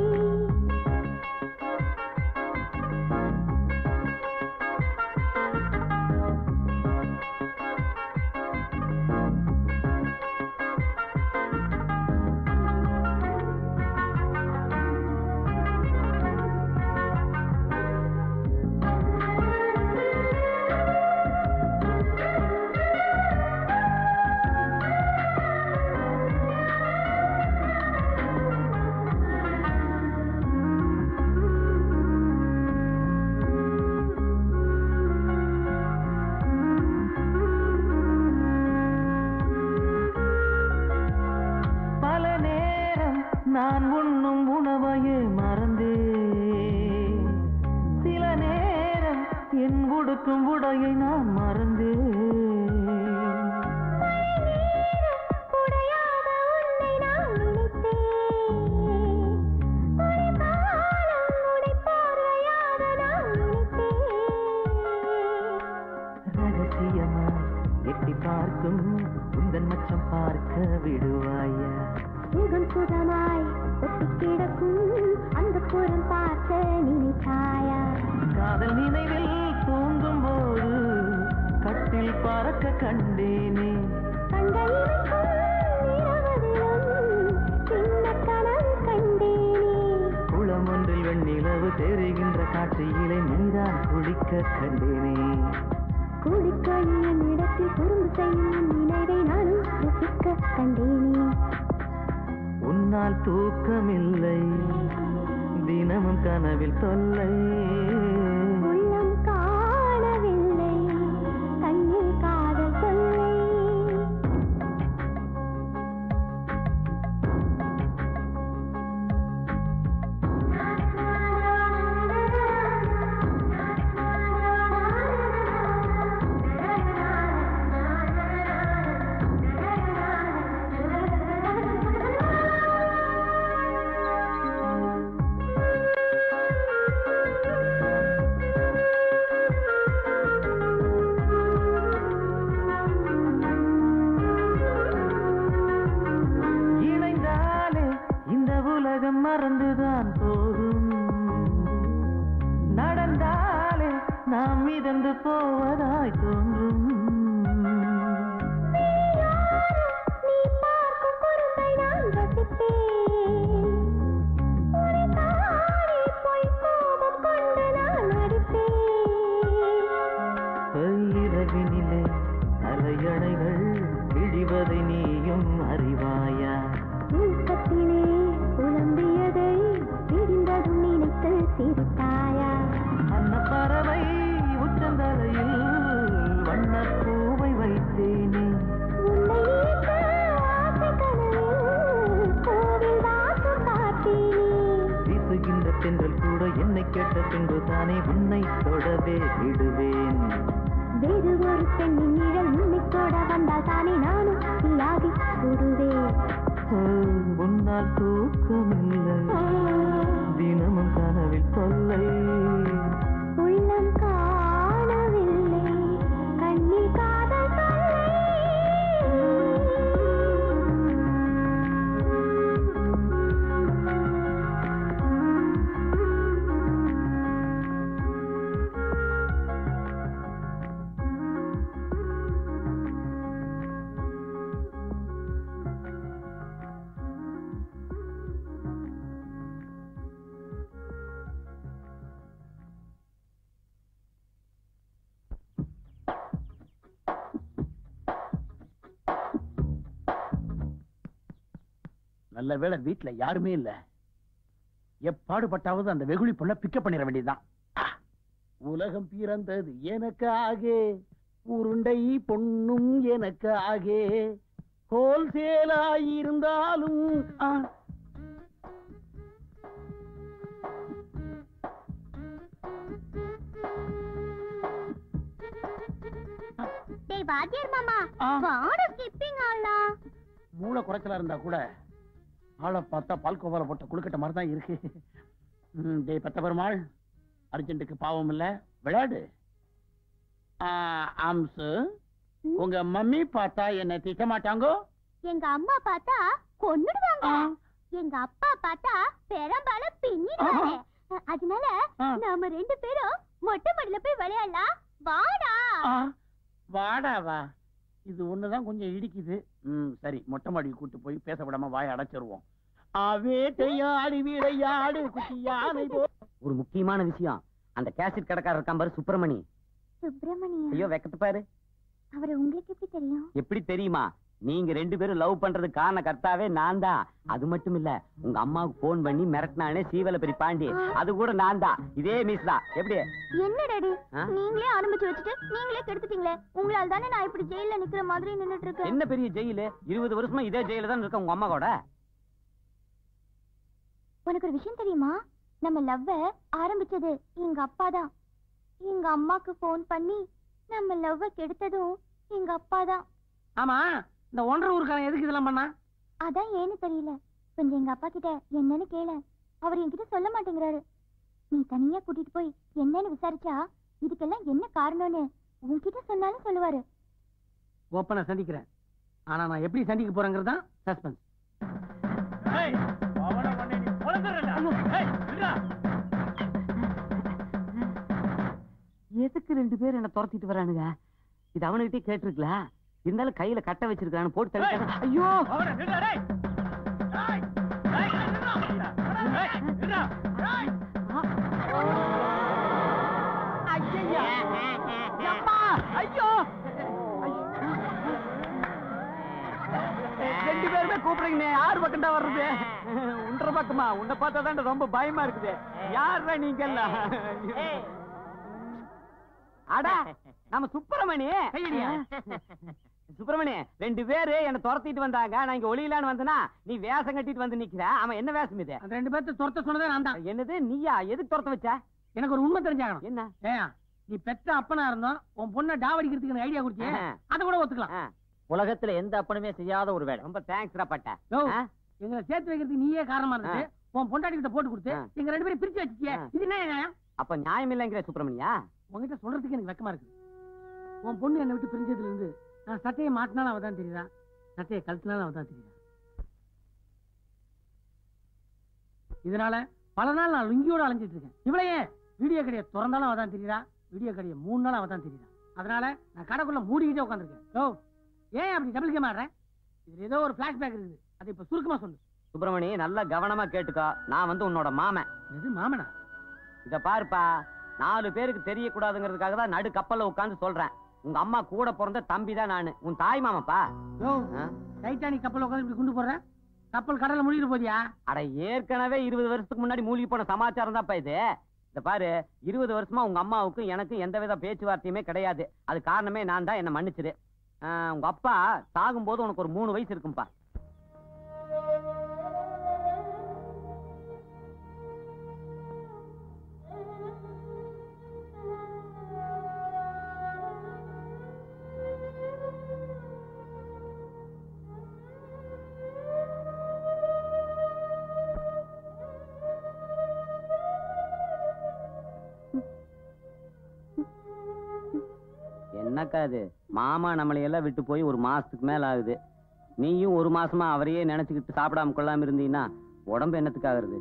S11: பல நேரம் நான் உண்ணும் உணவையே மறந்தேன் சில நேரம் என் உடுக்கும் உடையை நான் மறந்தேன்
S4: உடையாக உன்னை நான் நினைத்தேன் ஒரு காலம் உடை பார்வையாக நான் நினைத்தேன்
S11: ரகசியமாய் எட்டி பார்க்கும் உந்தன் மச்சம் பார்க்க விடுவாயா
S4: சுகம் சுகம் காலமாய் ஒட்டிக் கிடக்கும் அந்த புறம் பார்க்க நினைத்தாயா
S11: காதல் நினைவில் தூங்கும் போது கட்டில் பறக்க கண்டேனே
S4: கண்களிருக்கும் இரவதிலும் சின்ன கனவு கண்டேனே
S11: குளம் ஒன்றில் வெண்ணிலவு தெரிகின்ற காட்சியிலே நீதான் குளிக்க கண்டேனே
S4: கூடிக்கொள்ளும் இடத்தில் குறும்பு செய்யும் நினைவை நானும் ரசிக்க கண்டேனே
S11: உன்னால் தூக்கமில்லை தினமும் கனவில் தொல்லை
S4: உள்ளம் காணவில்லை கண்ணில் காதல் தொல்லை
S11: இணைந்தாலே இந்த உலகம் மறந்துதான் போகும் நடந்தாலே நாம் மிதந்து போவதாய் தோன்றும்
S4: நீ பார்க்கும் குறும்பை நான் ரசிப்பேன் உன்னை தானே போய் கோபம் கொண்டு நான் அடிப்பேன்
S11: இரவினிலே அலையணைகள் இழிவதை நீயும் அறிவாயா
S4: தூக்கத்திலே புலம்பியதை விடிந்ததும் நினைத்து சிரித்தாயா
S11: அன்ன பறவை உச்சந்தலையில் வண்ணப் பூவை வைத்தேனே
S4: உன்னை ஈர்த்த ஆசை கனவில் கோவில் வாசம் பார்த்தேனே
S11: வீசுகின்ற தென்றல் கூட என்னை கேட்ட பின்பு தானே உன்னை தொடவே விடுவேன்
S4: வேறு ஒரு பெண்ணின் நிழல் உன்னை தொட வந்தால் தானே நானும் தீயாகி சுடுவேன்
S11: ஓ, உன்னால் தூக்கமில்லை தினமும் கனவில் தொல்லை
S4: உள்ளம் காணவில்லை கண்ணில் காதல்
S8: நல்ல வேளை வீட்டுல யாருமே இல்ல எப்பாடுபட்டாவது அந்த வெகுளி பொண்ண பிக்கப் பண்ணிட வேண்டியதுதான் ஆ, உலகம் பிறந்தது எனக்காக உருண்டை பொண்ணும் எனக்காக ஹோல்சேலாயிருந்தாலும் ஆ,
S4: டேய் வாத்தியார் மாமா
S8: ஆ.
S4: வாட ஸ்கிப்பிங் ஆளா
S8: மூளை குறைச்சலா இருந்தா கூட ஆளை பார்த்தா பால்கோவால போட்ட குளுக்கட்ட மாதிரி தான் இருக்கு ம், டேய் பத்த பெருமாள் அர்ஜென்ட்டுக்கு பாவம் இல்ல விளையாடு ஆ, அம்சு உங்க மம்மி பார்த்தா என்ன திட்ட மாட்டாங்கோ
S4: எங்க அம்மா பார்த்தா கொன்னுடுவாங்க எங்க அப்பா பார்த்தா பெரும்பாலும் பின்னிடுவாங்க அதனால
S8: ஆ.
S4: நாம ரெண்டு பேரும் மொட்டை மாடியில போய் விளையாடலாம் வாடா
S8: ஆ, வாடா வா இது ஒண்ணுதான் கொஞ்சம் இடிக்குது ம் சரி மொட்டை மாடி கூட்டு போய் பேச விடாம வாயை அடைச்சிருவோம் ஆ, வேட்டையாடி விளையாடு குட்டி யானை போ
S7: ஒரு முக்கியமான விஷயம் அந்த கேசட் கடைக்காரர் இருக்கான் பாரு சுப்பிரமணி
S4: சுப்பிரமணியா
S7: ஐயோ வெக்கத்து பாரு
S4: அவரை உங்களுக்கு எப்படி தெரியும்
S7: எப்படி தெரியுமா நீங்க ரெண்டு பேரும் லவ் பண்றது காரண கர்த்தாவே நான் தான் அது மட்டும் இல்ல உங்க அம்மாவுக்கு போன் பண்ணி மிரட்டினானே சீவல பெரிய பாண்டி அது கூட நான் தான் இதே மிஸ் தான் எப்படி
S4: என்ன டாடி
S7: ஆ?
S4: நீங்களே ஆரம்பிச்சு வச்சுட்டு நீங்களே கெடுத்துட்டீங்களே உங்களால தானே நான் இப்படி ஜெயில நிக்கிற மாதிரி நின்னுட்டு இருக்கேன்
S7: என்ன பெரிய ஜெயிலு இருபது வருஷமா இதே ஜெயில தான் இருக்க உங்க அம்மா கூட
S4: உனக்கு ஒரு விஷயம் தெரியுமா நம்ம லவ்வ ஆரம்பிச்சது எங்க அப்பா தான் எங்க அம்மாக்கு ஃபோன் பண்ணி நம்ம லவ்வ கெடுத்ததும் எங்க அப்பா தான்
S2: ஆமா இந்த ஒன்றரை ஊருக்காரன் எதுக்கு இதெல்லாம் பண்ணா
S4: அதான் ஏன்னு தெரியல கொஞ்சம் எங்க அப்பா கிட்ட என்னன்னு கேள அவர் என்கிட்ட சொல்ல மாட்டேங்கிறாரு நீ தனியா கூட்டிட்டு போய் என்னன்னு விசாரிச்சா இதுக்கெல்லாம் என்ன காரணம்னு உன்கிட்ட சொன்னாலும் சொல்லுவாரு
S2: ஓப்பனா சந்திக்கிறேன் ஆனா நான் எப்படி சந்திக்க போறேங்கிறது தான் சஸ்பென்ஸ்
S7: ரெண்டு பேர் என்ன துரத்திட்டு வரானுங்க இது அவனுகிட்டே கேட்டிருக்கல இருந்தாலும் கையில கட்ட வச்சிருக்கான்னு போட்டு தள்ளிட்டாங்க ஐயோ
S5: ஐயோ ரெண்டு பேருமே கூப்பிடுறீங்க யார் பக்கம்டா வர்றது உன்ற பக்கமா உன்னை பார்த்தா தான் ரொம்ப பயமா இருக்குது யாரா நீங்க எல்லாம்
S7: அட நம்ம சுப்பிரமணி சுப்பிரமணி ரெண்டு பேரு என்ன துரத்திட்டு வந்தாங்க நான் இங்க ஒளியிலான்னு வந்தனா நீ வேஷம் கட்டிட்டு வந்து நிக்கிற அவன் என்ன வேஷம் இது
S2: அந்த ரெண்டு பேர்த்த துரத்த சொன்னதே நான் தான்
S7: என்னது நீயா எதுக்கு துரத்த வச்ச
S2: எனக்கு ஒரு உண்மை தெரிஞ்சாகணும்
S7: என்ன
S2: ஏன் நீ பெத்த அப்பனா இருந்தோம் உன் பொண்ணை டாவடிக்கிறதுக்கு ஐடியா கொடுத்தியே அதை கூட ஒத்துக்கலாம்
S6: உலகத்துல எந்த அப்பனுமே செய்யாத ஒரு வேலை
S7: ரொம்ப தேங்க்ஸ் பட்ட
S2: யோ எங்களை சேர்த்து வைக்கிறதுக்கு நீயே காரணமா இருந்துச்சு உன் பொண்டாட்டி கிட்ட போட்டு கொடுத்து எங்க ரெண்டு பேரும் பிரிச்சு வச்சிட்டியே இது என்ன நியாயம்
S7: அப்ப நியாயம் இல்லைங்கிற சுப்பிரமணியா
S2: உங்ககிட்ட சொல்றதுக்கு எனக்கு வெக்கமா இருக்கு உன் பொண்ணு என்னை விட்டு பிரிஞ்சதுல இருந்து நான் சட்டையை மாட்டினாலும் அவ தான் தெரியுதா சட்டையை கழட்டினாலும் அவ தான் தெரியுதா இதனால பல நாள் நான் லுங்கியோட அலைஞ்சிட்டு இருக்கேன் இவளையே வீடியோ கடையை திறந்தாலும் அவ தான் தெரியுதா வீடியோ கடையை மூணு நாள் அவ தான் தெரியுதா அதனால நான் கடைக்குள்ள மூடிக்கிட்டே உட்காந்துருக்கேன் யோ ஏன் அப்படி டபுள் கேம் ஆடுறேன் இதுல ஏதோ ஒரு பிளாஷ்பேக் இருக்குது அதை இப்ப சுருக்கமா சொல்லு
S7: சுப்பிரமணி நல்லா கவனமா கேட்டுக்கோ நான் வந்து உன்னோட மாமன்
S2: எது மாமனா
S7: இத பாருப்பா நாலு பேருக்கு தெரியக்கூடாதுங்கிறதுக்காக தான் நடு கப்பல்ல உட்கார்ந்து சொல்றேன் உங்க அம்மா கூட பிறந்த தம்பி தான் நானு உன் தாய் மாமாப்பா
S2: யோ டைட்டானிக் கப்பல் உட்காந்து இப்படி கொண்டு போடுற கப்பல் கடல்ல முடிக்கிட்டு போதியா
S7: அட ஏற்கனவே இருபது வருஷத்துக்கு முன்னாடி மூழ்கி போன சமாச்சாரம் தான்ப்பா இது இந்த பாரு இருபது வருஷமா உங்க அம்மாவுக்கும் எனக்கும் எந்தவித பேச்சுவார்த்தையுமே கிடையாது அது காரணமே நான் தான் என்ன மன்னிச்சிரு ஆஹ், உங்க அப்பா சாகும்போது உனக்கு ஒரு மூணு வயசு இருக்கும்பா என்னக்கா இது மாமா நம்மளை எல்லாம் விட்டு போய் ஒரு மாசத்துக்கு மேல ஆகுது நீயும் ஒரு மாசமா அவரையே நினைச்சுக்கிட்டு சாப்பிடாம கொள்ளாம இருந்தீங்கன்னா உடம்பு என்னத்துக்காகிறது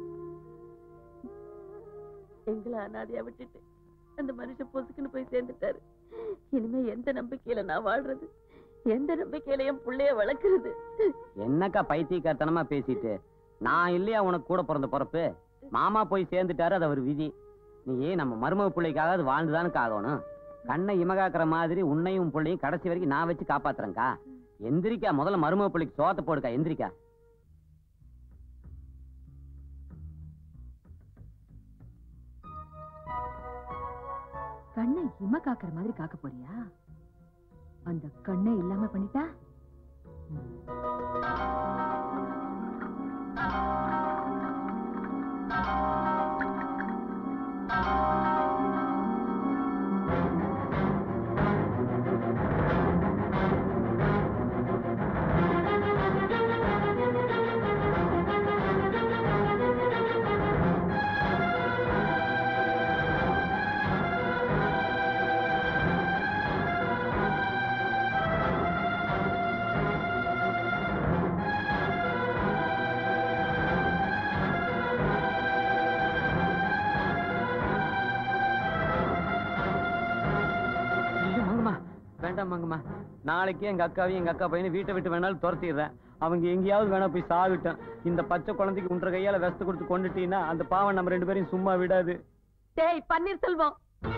S3: எங்களை அனாதையா விட்டுட்டு அந்த மனுஷன் பொசுக்குன்னு போய் சேர்ந்துட்டாரு இனிமே எந்த நம்பிக்கையில நான் வாழ்றது எந்த நம்பிக்கையில என் புள்ளைய வளர்க்கறது
S7: என்னக்கா பைத்தியக்காரத்தனமா பேசிட்டு நான் இல்லையா உனக்கு கூட பிறந்த பிறப்பு மாமா போய் சேர்ந்துட்டாரு அது அவர் விதி நீ நம்ம மருமக பிள்ளைக்காக அது வாழ்ந்துதானுக்கு ஆகணும் கண்ணை இமகாக்குற மாதிரி உன்னையும் உன் பிள்ளையும் கடைசி வரைக்கும் நான் வச்சு காப்பாத்துறேன்க்கா எந்திரிக்கா முதல்ல மருமக பிள்ளைக்கு சோத்த போடுக்கா எந்திரிக்கா
S9: கண்ணை இம காக்குற மாதிரி காக்க போறியா அந்த கண்ணை இல்லாம பண்ணிட்டா
S7: ஐயோ, மங்கம்மா வேண்டாம் மங்கம்மா நாளைக்கு எங்க அக்காவையும் எங்க அக்கா பையனை வீட்டை விட்டு வேணாலும் துரத்திடுறேன் அவங்க எங்கேயாவது வேணா போய் சாகட்டும் இந்த பச்சை குழந்தைக்கு உன்ற கையால வெஸ்து கொடுத்து கொண்டுட்டீங்கன்னா அந்த பாவம் நம்ம ரெண்டு பேரையும் சும்மா விடாது
S3: டேய் பன்னீர்செல்வம்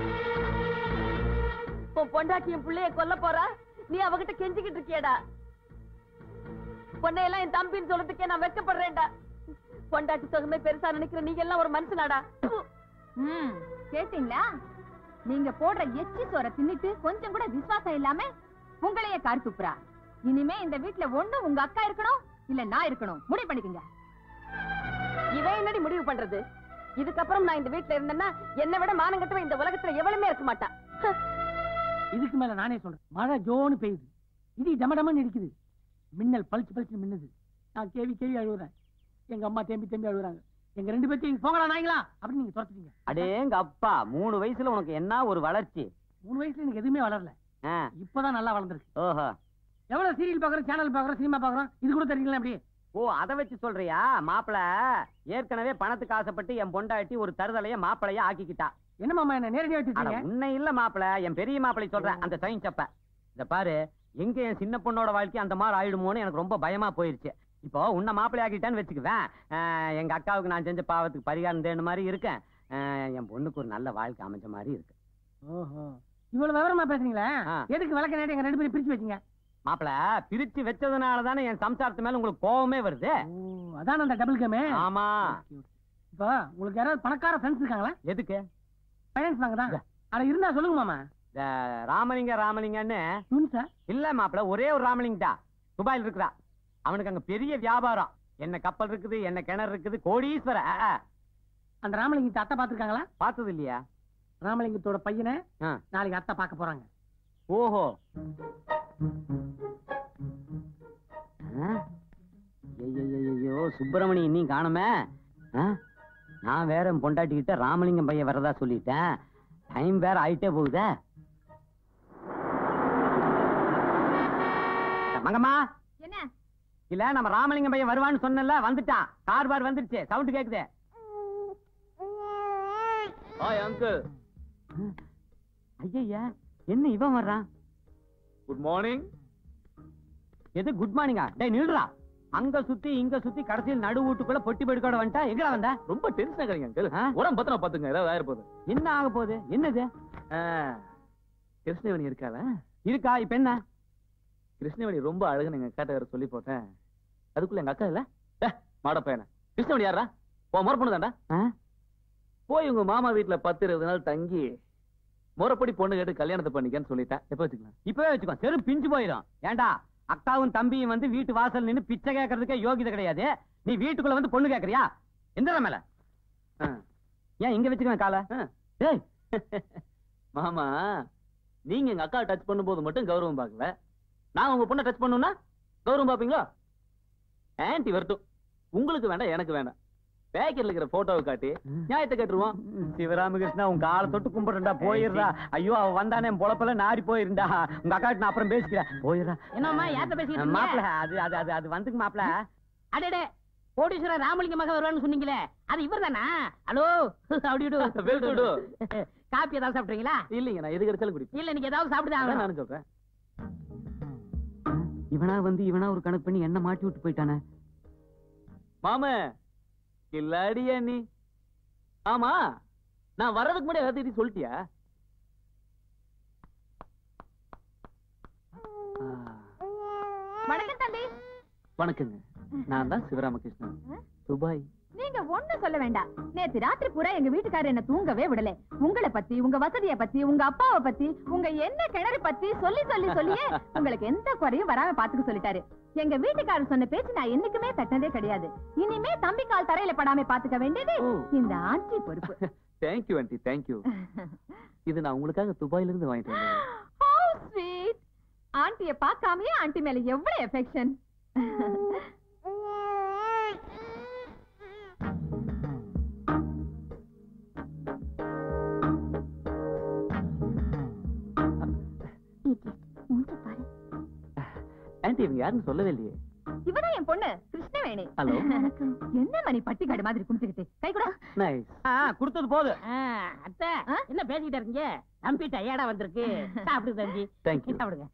S3: உன் பொண்டாட்டி என் புள்ளைய கொல்ல போறா நீ அவகிட்ட கெஞ்சிக்கிட்டு இருக்கியடா பொண்ணையெல்லாம் என் தம்பின்னு சொல்றதுக்கே நான் வெட்கப்படுறேன்டா பொண்டாட்டி தொகுமை பெருசா நினைக்கிற நீங்க எல்லாம் ஒரு மனுஷனாடா ப்பு.
S4: ம் கேட்டீங்களா நீங்க போடுற எச்சி சோற தின்னுட்டு கொஞ்சம் கூட விசுவாசம் இல்லாம உங்களையே கார் துப்புறா இனிமே இந்த வீட்ல ஒண்ணு உங்க அக்கா இருக்கணும் இல்ல நான் இருக்கணும் முடிவு பண்ணிக்கங்க
S3: இவன் என்னடி முடிவு பண்றது இதுக்கப்புறம் நான் இந்த வீட்ல இருந்தேன்னா என்னை விட மானங்கட்டவன் இந்த உலகத்துல எவளுமே இருக்க மாட்டா
S2: இதுக்கு மேல நானே சொல்றேன் மழை ஜோன்னு பெய்யுது இடி டமடமன்னு இருக்குது மின்னல் பளிச்சு பளிச்சு மின்னுது நான் கேவி கேவி அழுகுறேன் எங்க அம்மா தேம்பி தேம்பி அழுகுறாங்க எங்க ரெண்டு பேர்த்தையும் போங்களா நாய்ங்களா அப்படின்னு நீங்க துரத்துட்டீங்க
S7: அடேங்க அப்பா மூணு வயசுல உனக்கு என்ன ஒரு வளர்ச்சி
S2: மூணு வயசுல எனக்கு எதுவுமே வளரல
S7: ஆ,
S2: இப்பதான் நல்லா வளர்ந்துருக்கு
S7: ஓஹோ
S2: எவ்வளவு சீரியல் பாக்குறோம் சேனல் பாக்குறோம் சினிமா பாக்குறோம் இது கூட தெரியல அப்படி
S7: ஓ அத வச்சு சொல்றியா மாப்பிள ஏற்கனவே பணத்துக்கு ஆசைப்பட்டு என் பொண்டாட்டி ஒரு தருதலைய மாப்பிளைய ஆக்கிக்கிட்டா
S2: என்ன மாமா என்ன நேரடியா
S7: அட,
S2: வச்சிருக்கீங்க
S7: உன்னை இல்ல மாப்பிள என் பெரிய மாப்பிளை சொல்றேன் அந்த சைன் சப்ப இந்த பாரு எங்க என் சின்ன பொண்ணோட வாழ்க்கை அந்த மாதிரி ஆயிடுமோன்னு எனக்கு ரொம்ப பயமா போயிருச்சு இப்போ உன்னை மாப்பிளை ஆக்கிட்டான்னு வச்சுக்குவேன் ஆஹ், எங்க அக்காவுக்கு நான் செஞ்ச பாவத்துக்கு பரிகாரம் தேடின மாதிரி இருக்கேன் ஆஹ், என் பொண்ணுக்கு ஒரு நல்ல வாழ்க்கை அமைஞ்ச மாதிரி இருக்கு
S2: ஓஹோ இவ்வளவு விவரமா பேசுறீங்களா
S7: ஆ.
S2: எதுக்கு விளக்க நேரம் எங்க ரெண்டு பேரும் பிரிச்சு வச்சீங்க
S7: மாப்பிள பிரிச்சு வச்சதுனால தானே என் சம்சாரத்து மேல உங்களுக்கு கோவமே வருது
S2: ஓ அதான் அந்த டபுள் கேமே
S7: ஆமா
S2: இப்போ உங்களுக்கு யாராவது பணக்கார ஃப்ரெண்ட்ஸ் இருக்காங்களா
S7: எதுக்கு
S2: ஃபைனான்ஸ் வாங்க தான் அட இருந்தா சொல்லுங்க மாமா
S7: இந்த ராமலிங்க ராமலிங்கன்னு
S2: சார்
S7: இல்ல மாப்பிள ஒரே ஒரு ராமலிங்க தான் துபாயில் இருக்கிறா அவனுக்கு அங்க பெரிய வியாபாரம் என்ன கப்பல் இருக்குது என்ன கிணறு இருக்குது கோடீஸ்வர ஆ, ஆ.
S2: அந்த ராமலிங்கத்தை அத்தை பாத்துருக்காங்களா
S7: பார்த்தது இல்லையா
S2: ராமலிங்கத்தோட பையனை
S7: ஆ.
S2: நாளைக்கு அத்தை பார்க்க போறாங்க
S7: ஓஹோ ஆ? ஐயையையையோ, சுப்பிரமணி இன்னும் காணுமே ஆ? நான் வேற என் பொண்டாட்டிக்கிட்ட ராமலிங்கம் பையன் வரதா சொல்லிட்டேன் டைம் வேற ஆயிட்டே போகுதே மங்கம்மா
S9: என்ன
S7: இல்ல நம்ம ராமலிங்கம் பையன் வருவான்னு சொன்னல வந்துட்டான் கார் பார் வந்துருச்சு சவுண்ட் கேக்குது
S1: ஹாய் அங்கிள்
S7: ஐயா என்ன இவன் வர்றான்
S1: குட் மார்னிங்
S7: எது குட் மார்னிங்கா டேய் நில்றா அங்க சுத்தி இங்க சுத்தி கடைசியில் நடு வீட்டுக்குள்ள பொட்டி படுக்கோட வந்துட்டா எங்கடா வந்த
S1: ரொம்ப டென்ஷன் ஆகுறீங்க அங்கிள்
S7: ஆ?
S1: உடம்பு பத்திரம் பாத்துங்க ஏதாவது ஆயிர போகுது
S7: என்ன ஆக போகுது என்னது
S1: ஆ, கிருஷ்ணவேணி இருக்காள
S7: இருக்கா இப்ப என்ன
S1: கிருஷ்ணவேணி ரொம்ப அழகுன்னு எங்க அக்காட்ட வேற சொல்லி போட்டேன் அதுக்குள்ள எங்க அக்கா இல்ல டே, மாட பையன கிருஷ்ணவேணி யாரா உன் முறை பொண்ணு தாண்டா
S7: ஆ?
S1: போய் உங்க மாமா வீட்டுல பத்து இருபது நாள் தங்கி முறைப்படி பொண்ணு கேட்டு கல்யாணத்தை பண்ணிக்கன்னு சொல்லிட்டேன் எப்ப வச்சுக்கலாம்
S7: இப்பவே வச்சுக்கோ செரு பிஞ்சு போயிடும் ஏண்டா அக்காவும் தம்பியும் வந்து வீட்டு வாசல் நின்னு பிச்சை கேட்கறதுக்கே யோகிதை கிடையாது நீ வீட்டுக்குள்ள வந்து பொண்ணு கேக்குறியா எந்த மேல
S1: ஆ.
S7: ஏன் இங்க வச்சுக்குவேன் காலை
S1: ஆ. டேய் மாமா நீங்க எங்க அக்கா டச் பண்ணும்போது மட்டும் கௌரவம் பார்க்கல நான் உங்க பொண்ணை டச் பண்ணுனா கௌரவம் பாப்பீங்களா ஆன்ட்டி வரட்டும் உங்களுக்கு வேண்டாம் எனக்கு வேண்டாம் பேக்கெட்ல இருக்கிற போட்டோவை காட்டி நியாயத்தை கேட்டுருவோம்
S7: சிவராமகிருஷ்ணா உன் காலை தொட்டு கும்பிடுறா போயிடுறா ஐயோ அவ வந்தானே என் பொழப்பெல்லாம் நாரி போயிருந்தா உங்க அக்காட்டு நான் அப்புறம் பேசிக்கிறேன் போயிடுறா
S13: என்னம்மா யார்கிட்ட பேசிக்கிட்டு இருக்கீங்க?
S7: மாப்பிள அது அது அது அது வந்துக்கு மாப்பிள
S13: அடடே கோடீஸ்வரர் ராமலிங்க மக வருவான்னு சொன்னீங்களே அது இவர் தானா ஹலோ அப்படி விடு
S1: Well to do.
S13: காப்பி ஏதாவது சாப்பிட்றீங்களா
S1: இல்லைங்க நான் எது கிடைச்சாலும் குடிப்பேன்
S13: இல்ல நீங்க ஏதாவது சாப்பிட்டு
S1: அதான்
S13: ஆகணும்
S1: நானும் சொல்றேன்
S7: இவனா வந்து இவனா ஒரு கணக்கு பண்ணி என்ன மாட்டி விட்டு போயிட்டானே
S1: மாம கில்லாடியா நீ ஆமா நான் வர்றதுக்கு முன்னாடி எல்லாத்தையும் சொல்லிட்டியா ஆ,
S9: வணக்கம் தம்பி
S1: வணக்கங்க நான் தான் சிவராமகிருஷ்ணன் துபாய்
S9: நீங்க ஒண்ணு சொல்ல வேண்டாம் நேத்து ராத்திரி பூரா எங்க வீட்டுக்காரர் என்ன தூங்கவே விடல உங்களை பத்தி உங்க வசதிய பத்தி உங்க அப்பாவை பத்தி உங்க என்ன கிணறு பத்தி சொல்லி சொல்லி சொல்லியே உங்களுக்கு எந்த குறையும் வராம பாத்துக்க சொல்லிட்டாரு எங்க வீட்டுக்காரர் சொன்ன பேச்சு நான் என்னைக்குமே தட்டினதே கிடையாது இனிமே தம்பி கால் தரையில படாம பாத்துக்க வேண்டியது
S1: ஓ.
S9: இந்த ஆட்சி பொறுப்பு
S1: தேங்க்யூ ஆண்டி தேங்க்யூ இது நான் உங்களுக்காக துபாயில இருந்து வாங்கிட்டு வந்தேன்
S9: How sweet. ஆண்டிய பார்க்காமயே ஆண்டி மேல எவ்வளவு எஃபெக்ஷன்
S1: ஆண்டி இவங்க யாருன்னு சொல்லவே இல்லையே
S9: இவதான் என் பொண்ணு கிருஷ்ணவேணி
S1: ஹலோ
S9: என்ன மணி பட்டிக்காடு மாதிரி கும்பிட்டுக்கிட்டு கை கூட
S1: நைஸ்
S7: கொடுத்தது போதும்
S13: ஆ, அத்தை என்ன பேசிக்கிட்டு இருக்கீங்க தம்பி டயர்டா வந்திருக்கு சாப்பிடு தம்பி
S1: தேங்க்யூ
S13: சாப்பிடுங்க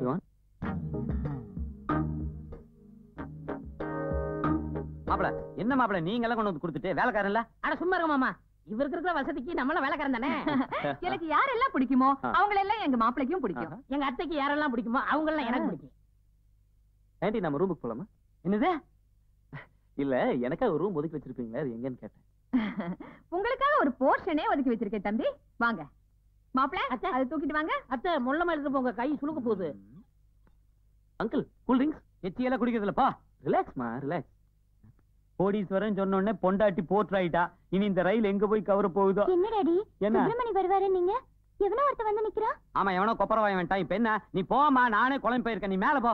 S7: மாப்பிள என்ன மாப்பிள நீங்க எல்லாம் கொண்டு வந்து கொடுத்துட்டு வேலைக்காரன்ல
S13: அட சும்மா இருங்க மாமா இவருக்கு இருக்கிற வசதிக்கு நம்மள வேலைக்காரன் தானே
S9: எனக்கு யாரெல்லாம் பிடிக்குமோ
S1: ஆ.
S9: அவங்கள எல்லாம் எங்க மாப்பிளைக்கும் பிடிக்கும்
S13: எங்க அத்தைக்கு யாரெல்லாம் பிடிக்குமோ அவங்க எல்லாம் எனக்கு பிடிக்கும்
S1: ஆண்டி நம்ம ரூமுக்கு போலாமா
S7: என்னது
S1: இல்ல எனக்காக ஒரு ரூம் ஒதுக்கி வச்சிருப்பீங்களா அது எங்கன்னு கேட்டேன்
S9: உங்களுக்காக ஒரு போர்ஷனே ஒதுக்கி வச்சிருக்கேன் தம்பி வாங்க மாப்பிளை
S13: அத்தை.
S9: அதை தூக்கிட்டு வாங்க
S13: அத்தை முள்ளமா எடுத்து போங்க கை சுளுக்க போகுது
S1: அங்கிள் கூல் ட்ரிங்க்ஸ்
S7: எச்சியெல்லாம் குடிக்கிறதுலப்பா
S1: ரிலாக்ஸ்மா ரிலாக்ஸ்
S7: கோடீஸ்வரன் சொன்ன உடனே பொண்டாட்டி போற்றாயிட்டா இனி இந்த ரயில் எங்க போய் கவர போகுதோ
S4: என்ன டாடி
S7: என்ன?
S4: சுப்பிரமணி வருவாரு நீங்க எவனோ ஒருத்த வந்து நிக்கிறா
S7: ஆமா எவனோ கொப்பரவாய வேண்டாம் இப்ப என்ன நீ போமா நானே குழம்பு போயிருக்கேன் நீ மேல போ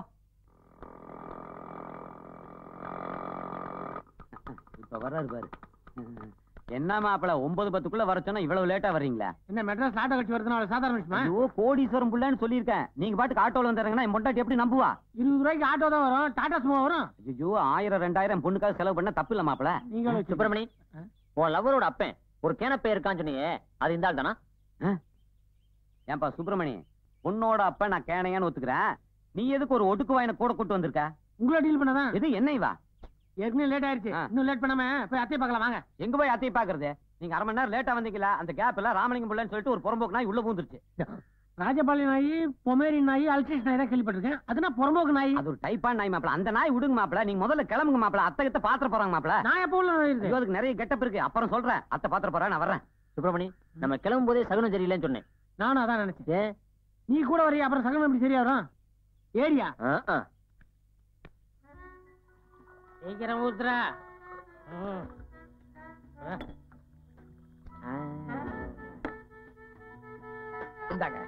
S7: இப்ப வர்றாரு பாரு என்ன மாப்பிள ஒன்பது பத்துக்குள்ள வர சொன்னா இவ்வளவு லேட்டா வர்றீங்களா
S2: என்ன மெட்ராஸ் நாட்டை கட்சி வருதுன்னா அவ்வளவு சாதாரண விஷயமா
S7: ஐயோ கோடீஸ்வரம் புள்ளன்னு சொல்லியிருக்கேன் நீங்க பாட்டுக்கு ஆட்டோல வந்துறீங்கன்னா என் பொண்டாட்டி எப்படி நம்புவா
S2: இருபது ரூபாய்க்கு ஆட்டோ தான் வரும் டாடா சும்மா வரும்
S7: ஐயோ ஆயிரம் ரெண்டாயிரம் பொண்ணுக்காக செலவு பண்ண தப்பு இல்ல மாப்பிள
S2: நீங்க
S6: சுப்பிரமணி உன் லவரோட அப்பன் ஒரு கேனப்பை இருக்கான்னு சொன்னியே அது இந்த ஆள் தானா
S7: ஏன்பா சுப்பிரமணி உன்னோட அப்ப நான் கேனையான்னு ஒத்துக்கிறேன் நீ எதுக்கு ஒரு ஒடுக்கு வாயின கூட கூட்டு வந்திருக்க
S2: உங்களோட டீல் பண்ணாதான்
S7: இது என்ன இவா
S2: ஏற்கனவே லேட் ஆயிருச்சு
S7: ஆ.
S2: இன்னும் லேட் பண்ணாம போய் அத்தையை பார்க்கலாம் வாங்க
S7: எங்க போய் அத்தையை பாக்குறது நீங்க அரை மணி நேரம் லேட்டா வந்தீங்களா அந்த கேப் எல்லாம் ராமலிங்கம் பிள்ளைன்னு சொல்லிட்டு ஒரு புறம்போக்கு நாய் உள்ள பூந்துருச்சு
S2: ராஜபாளைய நாய் பொமேரி நாய் அல்ட்ரேஷன் நாய் தான் கேள்விப்பட்டிருக்கேன் அதுனா புறம்போக்கு நாய்
S7: அது ஒரு டைப்பான நாய் மாப்பிள அந்த நாய் விடுங்க மாப்பிள நீங்க முதல்ல கிளம்புங்க மாப்பிள அத்தை கிட்ட பாத்திர போறாங்க மாப்பிள
S2: நான் எப்போ உள்ள நுழையுது?
S7: ஐயோ, அதுக்கு நிறைய கெட்டப் இருக்கு அப்புறம் சொல்றேன் அத்தை பாத்திர போறேன் நான் வர்றேன்
S6: சுப்பிரமணி நம்ம கிளம்பும் போதே சகுனம் சரியில்லைன்னு சொன்னேன்
S2: நானும் அதான் நினைச்சேன்
S6: ஏன்
S2: நீ கூட வரைய அப்புறம் சகனம் எப்படி சரியா வரும் ஏரியா
S6: ஆ, ஆ.
S13: சீக்கிரம் ஊத்துறா
S5: இந்தாங்க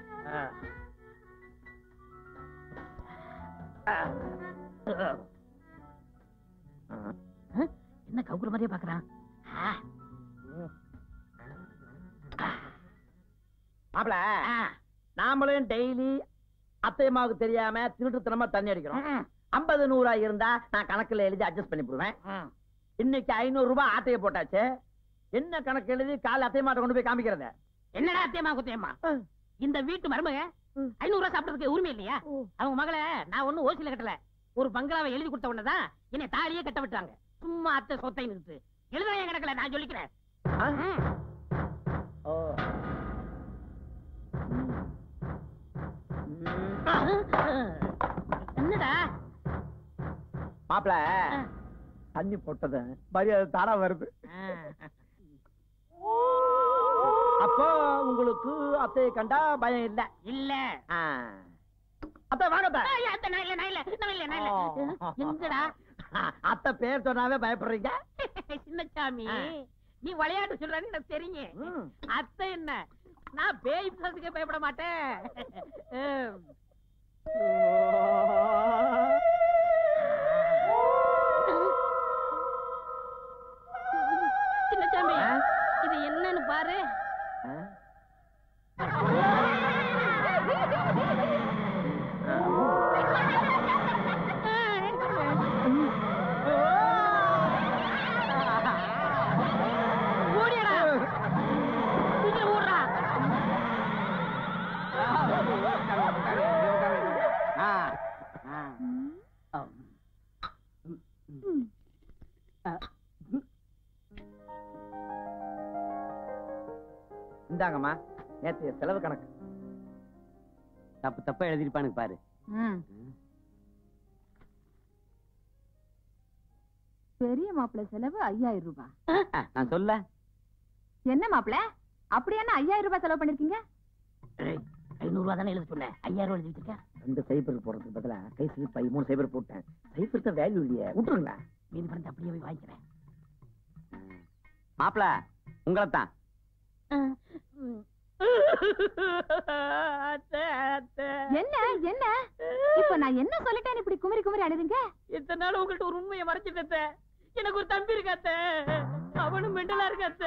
S13: என்ன கவுக்குற மாதிரியே பாக்குறான்
S5: மாப்பிள நாமளும் டெய்லி அத்தையம்மாவுக்கு தெரியாம திருட்டுத்தனமா தண்ணி அடிக்கிறோம் ஐம்பது நூறா இருந்தா நான் கணக்குல எழுதி அட்ஜஸ்ட் பண்ணி போடுவேன் இன்னைக்கு ஐநூறு ரூபாய் ஆட்டைய போட்டாச்சு என்ன கணக்கு எழுதி காலை அத்தையம்மாட்ட கொண்டு போய் காமிக்கிறத
S13: என்னடா அத்தியமா குத்தியம்மா இந்த வீட்டு மருமக ஐநூறு ரூபாய் சாப்பிடறதுக்கு உரிமை இல்லையா அவங்க மகளை நான் ஒண்ணும் ஓசில கட்டல ஒரு பங்களாவை எழுதி கொடுத்த உடனேதான் என்னை தாலியே கட்ட விட்டாங்க சும்மா அத்தை சொத்தை நிறுத்து எழுதுறேன் என் கணக்குல நான் சொல்லிக்கிறேன் ம். என்னடா
S5: மாப்பிள தண்ணி போட்டது மரியாதை தானா வருது அப்போ உங்களுக்கு அத்தையை கண்டா பயம் இல்ல
S13: இல்ல
S5: ஆ. அத்தை வாங்க அத்தை.
S13: ஐயா, அத்தை, நான் இல்ல, நான் இல்ல, நான் இல்ல, நான் இல்ல.
S5: ஓ.
S13: எங்கடா
S5: அத்தை பேர் சொன்னாவே பயப்படுறீங்க
S13: சின்னசாமி நீ விளையாட்டு சொல்றான்னு எனக்கு தெரியும் அத்தை என்ன நான் பேய் பிசாசுக்கே பயப்பட மாட்டேன் ம். சின்னசாமி இது என்னன்னு பாரு ஓடியடா சீக்கிரம் ஓடுறா
S5: இந்தாங்கம்மா நேற்று செலவு கணக்கு
S7: தப்பு தப்பா எழுதிருப்பானுங்க பாரு
S9: பெரிய மாப்பிள்ளை செலவு ஐயாயிரம் ரூபாய்
S7: ஆ, நான் சொல்ல
S9: என்ன மாப்பிள்ளை அப்படி என்ன ஐயாயிரம் ரூபாய் செலவு பண்ணிருக்கீங்க
S13: ஐநூறு ரூபா தானே எழுத சொன்னேன் ஐயாயிரம் ரூபா எழுதி வச்சிருக்கேன்
S5: ரெண்டு சைபர் போடுறதுக்கு பதிலா கை ஸ்லிப் ஆகி மூணு சைபர் போட்டேன் சைபருக்கு வேல்யூ இல்லையே விட்டுருங்களா
S13: மீதி பணத்தை அப்படியே போய் வாங்கிக்கிறேன்
S7: மாப்பிள உங்களைத்தான்
S13: அத்தை, அத்தை.
S9: என்ன என்ன இப்ப நான் என்ன சொல்லிட்டேன் இப்படி குமரி குமரி அழுதுங்க
S13: இத்தனை நாள் உங்கள்ட்ட ஒரு உண்மையை மறைச்சிட்டே எனக்கு ஒரு தம்பி இருக்காத்த அவனும் மெண்டலா இருக்காத்த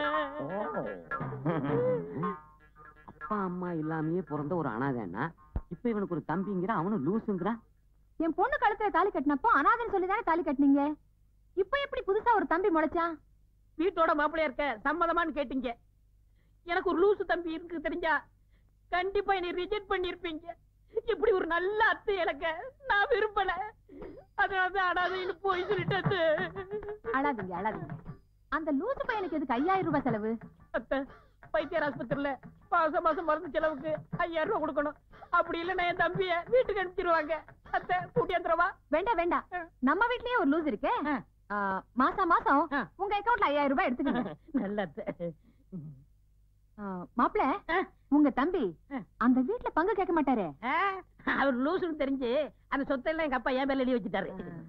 S7: அப்பா அம்மா இல்லாமயே பிறந்த ஒரு அனாதைன்னா இப்ப இவனுக்கு ஒரு தம்பிங்கிற அவனும் லூசுங்கிறான்
S9: என் பொண்ணு கழுத்துல தாலி கட்டினப்போ அனாதன் சொல்லி தானே தாலி கட்டினீங்க இப்ப எப்படி புதுசா ஒரு தம்பி முளைச்சான்
S13: வீட்டோட மாப்பிள்ளையா இருக்க சம்மதமான்னு கேட்டீங்க எனக்கு ஒரு லூசு தம்பி இருக்கு தெரிஞ்சா கண்டிப்பா என்னை ரிஜெக்ட் பண்ணிருப்பீங்க இப்படி ஒரு நல்ல அத்தை எனக்கு நான் விரும்பல அதனாலதான் அனாதைன்னு போய் சொல்லிட்டது
S9: அழாதீங்க அழாதீங்க அந்த லூசு பையனுக்கு எதுக்கு ஐயாயிரம் ரூபாய் செலவு
S13: அத்தை பைத்தியர் ஆஸ்பத்திரியில மாசம் மாசம் மருந்து செலவுக்கு ஐயாயிரம் ரூபாய் கொடுக்கணும் அப்படி இல்லைன்னா என் தம்பிய வீட்டுக்கு அனுப்பிச்சிருவாங்க அத்தை கூட்டி வந்துடவா
S9: வேண்டாம் வேண்டாம் நம்ம வீட்லயே ஒரு லூஸ் இருக்கே ஆ, மாசம் மாசம் உங்க அக்கவுண்ட்ல ஐயாயிரம் ரூபாய் எடுத்துக்கங்க
S13: நல்ல அத்தை
S9: மாப்பிள உங்க தம்பி அந்த வீட்ல பங்கு கேட்க மாட்டாரே
S13: ஆ, அவர் லூசுன்னு தெரிஞ்சு அந்த சொத்தெல்லாம் எங்க அப்பா என் பேர்ல எழுதி வச்சுட்டாரு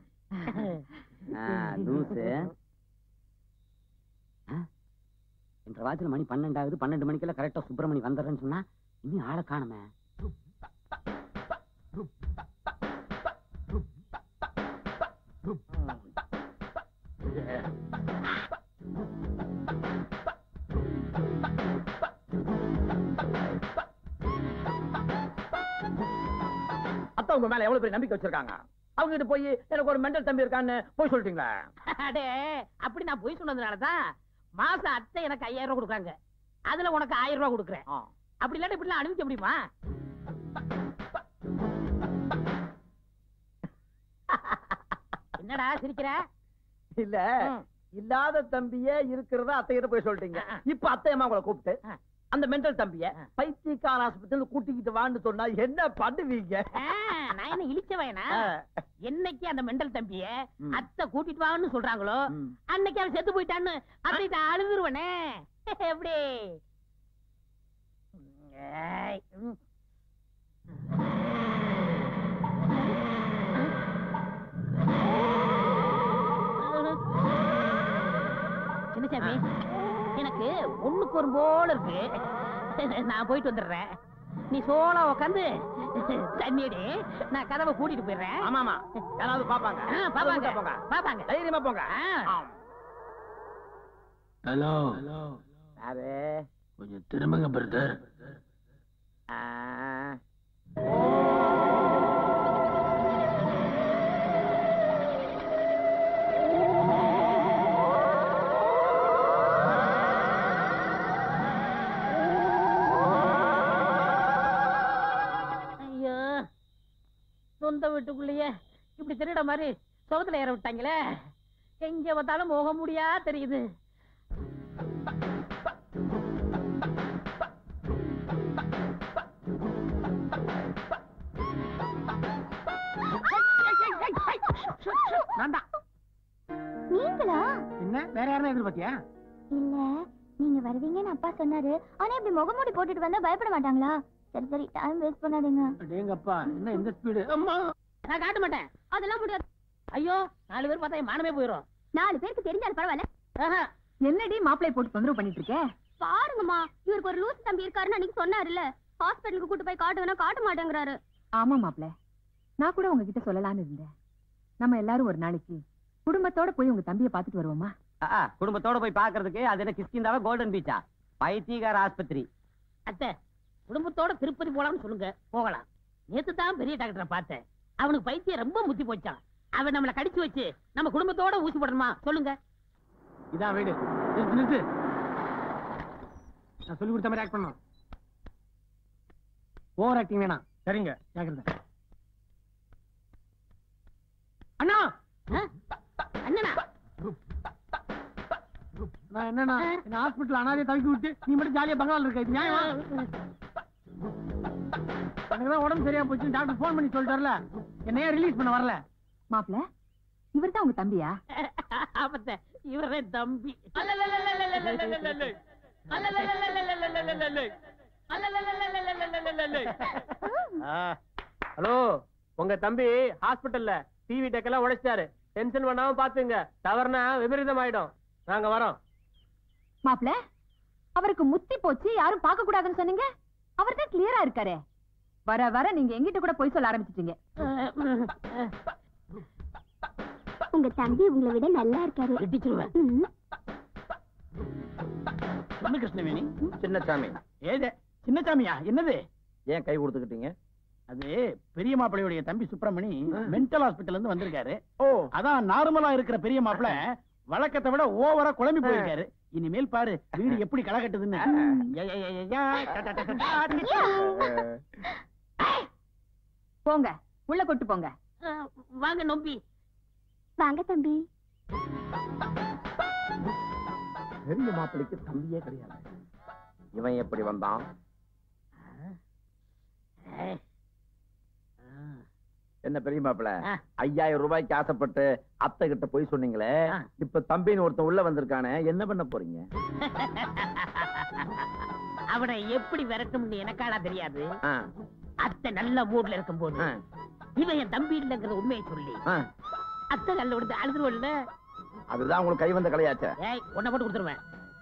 S7: ஆ, லூசு ஆ? என்ற வாரத்துல மணி பன்னெண்டாவது பன்னெண்டு மணிக்கெல்லாம் கரெக்டா சுப்பிரமணி வந்துடுறேன்னு சொன்னா இனி ஆளை காணுமே
S5: அத்தை உங்க மேல எவ்வளவு பெரிய நம்பிக்கை வச்சிருக்காங்க அவங்க கிட்ட போய் எனக்கு ஒரு மெண்டல் தம்பி இருக்கான்னு போய் சொல்லிட்டீங்களா
S13: அடே அப்படி நான் போய் சொன்னதுனாலதான் மாசம் அத்தை எனக்கு ஐயாயிரம் ரூபாய் கொடுக்குறாங்க அதுல உனக்கு ஆயிரம் ரூபாய் கொடுக்குறேன் அப்படி இல்லாட்டி இப்படி அனுப்பிக்க முடியுமா என்னடா சிரிக்கிற
S5: இல்ல இல்லாத தம்பிய இருக்கிறத அத்தைகிட்ட போய் சொல்லிட்டீங்க இப்ப அத்தையம்மா உங்களை கூப்பிட்டு அந்த மென்டல் தம்பிய பைத்தியக்கார ஆஸ்பத்திரியில கூட்டிக்கிட்டு வான்னு சொன்னா என்ன பண்ணுவீங்க
S13: ஆ, நான் என்ன இழிச்சவனா
S5: ஆ.
S13: என்னைக்கு அந்த மெண்டல் தம்பிய
S5: ம்.
S13: அத்தை கூட்டிட்டு வான்னு சொல்றாங்களோ
S5: ம்.
S13: அன்னைக்கு அவன் செத்து போயிட்டான்னு அத்தைட்ட அழுதுருவனே எப்படி ஏய், ம். சின்னசாமி எனக்கு ஒண்ணுக்கு ஒரு போல இருக்கு நான் போயிட்டு வந்துடுறேன் நீ சோளா உட்காந்து தண்ணியடி நான் கதவை கூட்டிட்டு போயிடுறேன்
S5: ஆமா ஆமா யாராவது பாப்பாங்க
S13: ஆ, பாப்பாங்க
S5: போங்க
S13: பாப்பாங்க
S5: தைரியமா போங்க
S13: ஆ.
S2: ஹலோ
S5: யாரு
S2: கொஞ்சம் திரும்புங்க பிரதர்
S5: ஆ.
S13: ஐயோ சொந்த வீட்டுக்குள்ளேயே இப்படி திருட மாதிரி சுகத்துல ஏற விட்டாங்களே எங்க பார்த்தாலும் போக முடியா தெரியுது
S2: நான்டா
S4: நீங்களா
S2: என்ன வேற யாரும் எதிர்பார்த்தியா
S4: இல்ல நீங்க வருவீங்கன்னு அப்பா சொன்னாரு ஆனா இப்படி முகமூடி போட்டுட்டு வந்தா பயப்பட மாட்டாங்களா சரி சரி டைம் வேஸ்ட் பண்ணாதீங்க
S2: டேங்கப்பா என்ன இந்த ஸ்பீடு அம்மா
S13: நான் காட்ட மாட்டேன்
S4: அதெல்லாம் முடியாது
S13: ஐயோ நாலு பேர் பார்த்தா என் மானமே போயிடும்
S4: நாலு பேருக்கு தெரிஞ்சாலும் பரவாயில்ல
S13: ஆஹா.
S12: என்னடி மாப்பிளை போட்டு தொந்தரவு பண்ணிட்டு இருக்க
S4: பாருங்கம்மா இவருக்கு ஒரு லூஸ் தம்பி இருக்காருன்னு அன்னைக்கு சொன்னாருல்ல ஹாஸ்பிட்டலுக்கு கூட்டு போய் காட்டுவேனா காட்ட மாட்டேங்கிறாரு
S12: ஆமா மாப்பிள நான் கூட உங்ககிட்ட சொல்லலாம்னு இருந்தேன் நம்ம எல்லாரும் ஒரு நாளைக்கு குடும்பத்தோட போய் உங்க தம்பியை பார்த்துட்டு வருவோமா
S7: ஆ, ஆ, குடும்பத்தோட போய் பாக்குறதுக்கு அது என்ன கிஷ்கிந்தாவா கோல்டன் பீச்சா பைத்தியகார ஆஸ்பத்திரி
S13: அத்தை குடும்பத்தோட திருப்பதி போலாம்னு சொல்லுங்க போகலாம் நேத்து தான் பெரிய டாக்டரை பார்த்தேன் அவனுக்கு பைத்தியம் ரொம்ப முத்தி போச்சான் அவன் நம்மள கடிச்சு வச்சு நம்ம குடும்பத்தோட ஊசி போடணுமா சொல்லுங்க
S2: இதான் வீடு நிறுத்து நிறுத்து நான் சொல்லி கொடுத்த மாதிரி ஆக்ட் பண்ணணும் ஓவர் ஆக்டிங் வேணாம் சரிங்க ஜாக்கிரதை அண்ணா
S13: அண்ணனா
S2: நான் என்னண்ணா என்ன ஹாஸ்பிட்டல் அனாதையை தவிக்கி விட்டு நீ மட்டும் ஜாலியா பங்களால இருக்க இது நியாயமா எனக்கு தான் உடம்பு சரியா போச்சு டாக்டர் ஃபோன் பண்ணி சொல்லிட்டார்ல என்னையே ரிலீஸ் பண்ண வரல
S12: மாப்பிள இவர் தான் உங்க தம்பியா
S13: ஆபத்த இவரே தம்பி
S14: ஹலோ உங்க தம்பி ஹாஸ்பிடல்ல டிவி டெக்கெல்லாம் உடைச்சிட்டாரு டென்ஷன் பண்ணாம பாத்துங்க தவறுனா விபரீதம் ஆயிடும் நாங்க வரோம்
S12: மாப்பிள அவருக்கு முத்தி போச்சு யாரும் பார்க்க கூடாதுன்னு சொன்னீங்க அவர் தான் கிளியரா இருக்காரே வர வர நீங்க எங்கிட்ட கூட போய் சொல்ல ஆரம்பிச்சிட்டீங்க
S4: உங்க தம்பி உங்களை விட நல்லா இருக்காரு ம்.
S8: சொல்லு கிருஷ்ணவேணி
S5: சின்னசாமி
S8: ஏதே சின்னசாமியா என்னது
S5: ஏன் கை கொடுத்துக்கிட்டீங்க
S8: அது பெரிய மாப்பிள்ளையுடைய தம்பி சுப்பிரமணி மென்டல் ஹாஸ்பிட்டல் இருந்து வந்திருக்காரு
S5: ஓ
S8: அதான் நார்மலா இருக்கிற பெரிய மாப்பிள வழக்கத்தை விட ஓவரா குழம்பி போயிருக்காரு இனிமேல் பாரு வீடு எப்படி களை கட்டுதுன்னு யா, யா, யா, யா, யா, டா, டா, டா, டா, டா, டா.
S12: போங்க உள்ள கொட்டு போங்க
S13: வாங்க நொம்பி
S4: வாங்க தம்பி
S5: பெரிய மாப்பிளைக்கு தம்பியே கிடையாது இவன் எப்படி வந்தான் என்ன பெரிய மாப்பிள ஐயாயிரம் ரூபாய்க்கு ஆசைப்பட்டு அத்தை கிட்ட போய் சொன்னீங்களே இப்ப தம்பின்னு ஒருத்தன் உள்ள வந்திருக்கானே என்ன பண்ண போறீங்க
S13: அவனை எப்படி விரட்டும்னு எனக்காடா தெரியாது
S5: ஆ,
S13: அத்தை நல்ல மூட்ல இருக்கும்போது
S5: ஆ,
S13: இவன் என் தம்பி இல்லைங்கிற உண்மையை சொல்லி
S5: ஆ.
S13: அத்தை கல்ல விடுத்து அழுதுருவல்ல
S5: அதுதான் உங்களுக்கு கை வந்த கலையாச்சே
S13: ஏய் உன்னை போட்டு கொடுத்துருவேன்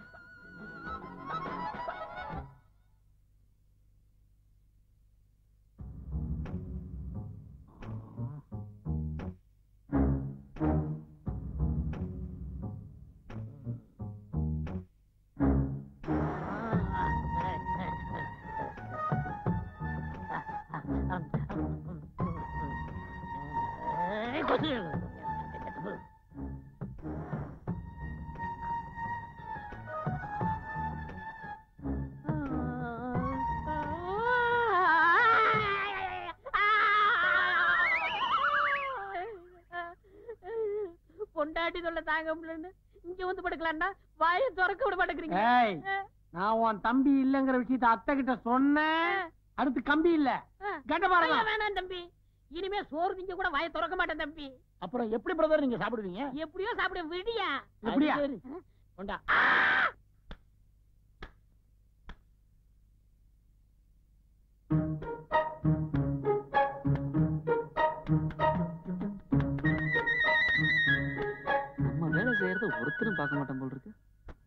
S13: ஏய், கொசு. பொண்டாட்டி சொல்ல தாங்க முடியலன்னு இங்க வந்து படுக்கலாம்டா வாயை திறக்க விட மாட்டேங்கிறீங்க
S2: ஏய் நான் உன் தம்பி இல்லங்கிற விஷயத்த அத்தை கிட்ட சொன்னேன் அடுத்து கம்பி இல்ல கட்ட பாருங்க
S13: ஐயா, வேணாம் தம்பி இனிமே சோறு திங்க கூட வாயை திறக்க மாட்டேன் தம்பி
S2: அப்புறம் எப்படி பிரதர் நீங்க சாப்பிடுவீங்க
S13: எப்படியோ சாப்பிட விடியா
S2: எப்படியா?
S13: அது சரி.
S2: கொண்டா
S1: நம்ம வேலை செய்யறத ஒருத்தரும் பார்க்க மாட்டோம் போல் இருக்கு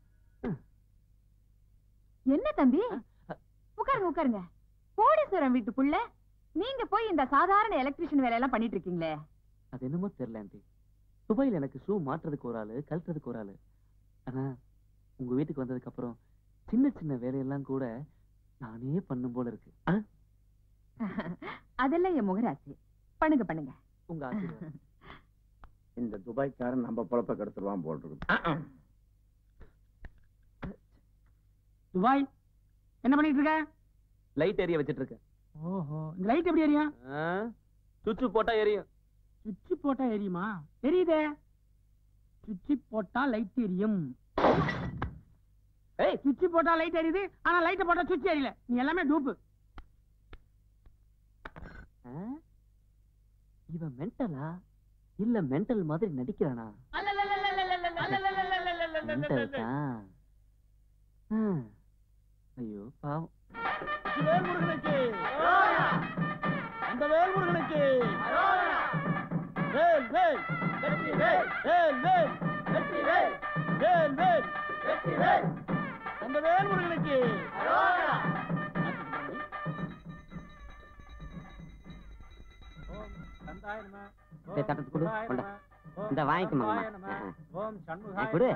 S9: என்ன தம்பி உட்காருங்க உட்காருங்க கோடீஸ்வரன் வீட்டு புள்ள நீங்க போய் இந்த சாதாரண எலக்ட்ரிஷியன் வேலையெல்லாம் பண்ணிட்டு இருக்கீங்களே
S1: அது என்னமோ தெரியல ஆண்டி துபாயில எனக்கு ஷூ மாட்டுறதுக்கு ஒரு ஆளு கழட்டுறதுக்கு ஒரு ஆளு ஆனா உங்க வீட்டுக்கு வந்ததுக்கு அப்புறம் சின்ன சின்ன வேலையெல்லாம் கூட நானே பண்ணும் போல இருக்கு ஆ?
S9: அதெல்லாம் என் முகராசி பண்ணுங்க பண்ணுங்க
S1: உங்க ஆசீர்வாதம்
S8: இந்த துபாய்க்காரன் நம்ம பொழப்ப கெடுத்துருவான் போல் இருக்கு
S2: துபாய் என்ன பண்ணிட்டு இருக்க
S1: லைட் எரிய வச்சிட்டு இருக்கேன்
S2: ஓஹோ இந்த லைட் எப்படி எரியும்
S1: சுவிட்ச் போட்டா எரியும்
S2: சுவிட்ச் போட்டா எரியுமா எரியுதே சுவிட்ச் போட்டா லைட் எரியும் ஏய் சுவிட்ச் போட்டா லைட் எரியுது ஆனா லைட் போட்டா சுவிட்ச் எரியல நீ எல்லாமே டூப்பு
S1: ஆ? இவன் மென்டலா இல்ல மென்டல் மாதிரி நடிக்கிறானா மென்டல் தான் ஆ. ஐயோ பாவம்
S2: வேல்முருகனுக்கு அந்த வேல்முருகனுக்கு வேல் வேல் வெற்றி வேல் வேல் வேல் வெற்றி வேல் வேல் வேல் வெற்றி வேல் அந்த வேல்முருகனுக்கு
S7: சரி, தட்டத்தை கொடு, கொண்டா. இந்த வாங்கிக்கோமா கொடு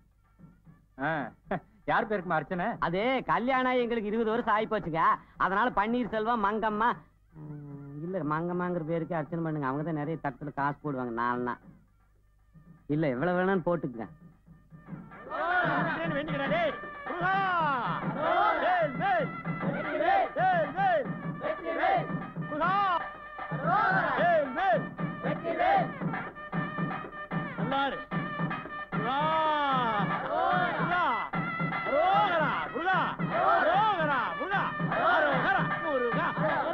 S5: யார் பேருக்குமா அர்ச்சனை
S7: அது கல்யாணம் ஆகி எங்களுக்கு இருபது வருஷம் ஆகி போச்சுங்க அதனால பன்னீர் செல்வம் மங்கம்மா ம், இல்ல மங்கம்மாங்கிற பேருக்கு அர்ச்சனை பண்ணுங்க அவங்க தான் நிறைய தட்டுல காசு போடுவாங்க நாலுனா இல்ல எவ்வளவு வேணாலும் போட்டுக்குங்க
S2: வேண்டிக்கிறேன் முருகா வேல் வேல் வெற்றி வேல் வேல் வேல் வெற்றி வேல் முருகா வேல் வேல் வெற்றி வேல் நல்லாரு முருகா முருகா அரோகரா முருகா அரோகரா முருகா அரோகரா முருகா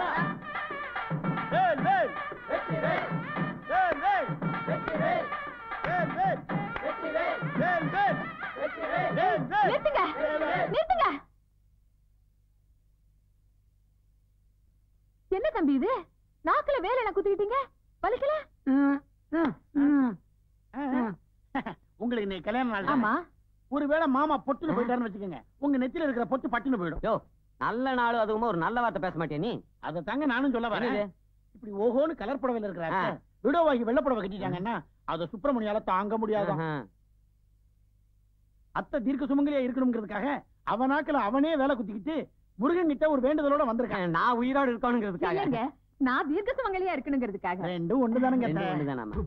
S2: வேல் வேல் வெற்றி வேல் வேல் வேல் வெற்றி வேல் வேல் வேல் வெற்றி வேல் வேல் வேல் வெற்றி வேல் வேல் வேல்
S9: நிறுத்துங்க நிறுத்துங்க என்ன தம்பி இது நாக்குல வேலை குத்திக்கிட்டீங்க வலிக்கல
S2: உங்களுக்கு இன்னைக்கு கல்யாண நாள் தானே?
S9: ஆமா
S2: ஒருவேளை மாமா பொட்டுன்னு போயிட்டாருன்னு வச்சுக்கோங்க உங்க நெத்தியில இருக்கிற பொட்டு பட்டுன்னு போயிடும்
S7: யோ நல்ல நாளும் அதுவுமா ஒரு நல்ல வார்த்தை பேச மாட்டியா நீ
S2: அதை தாங்க நானும் சொல்ல வரேன்
S7: என்னது?
S2: இப்படி ஓஹோன்னு கலர் புடவையில இருக்கிறாங்க விடோவாகி வெள்ளை புடவை கட்டிட்டாங்கன்னா அதை சுப்பிரமணியால தாங்க முடியாதான்
S7: ஆஹா.
S2: அத்தை தீர்க்க சுமங்கலியா இருக்கணுங்கிறதுக்காக அவனாக்கல அவனே வேலை குத்திக்கிட்டு முருகன் கிட்ட ஒரு வேண்டுதலோட வந்திருக்கான்
S7: நான் உயிரோடு இருக்கணுங்கிறதுக்காக
S9: இல்லைங்க நான் தீர்க்க சுமங்கலியா இருக்கணுங்கிறதுக்காக
S2: ரெண்டும் ஒண்ணுதானுங்க
S7: ரெண்டும்
S2: அத்தை.
S7: ஒண்ணுதானாமா?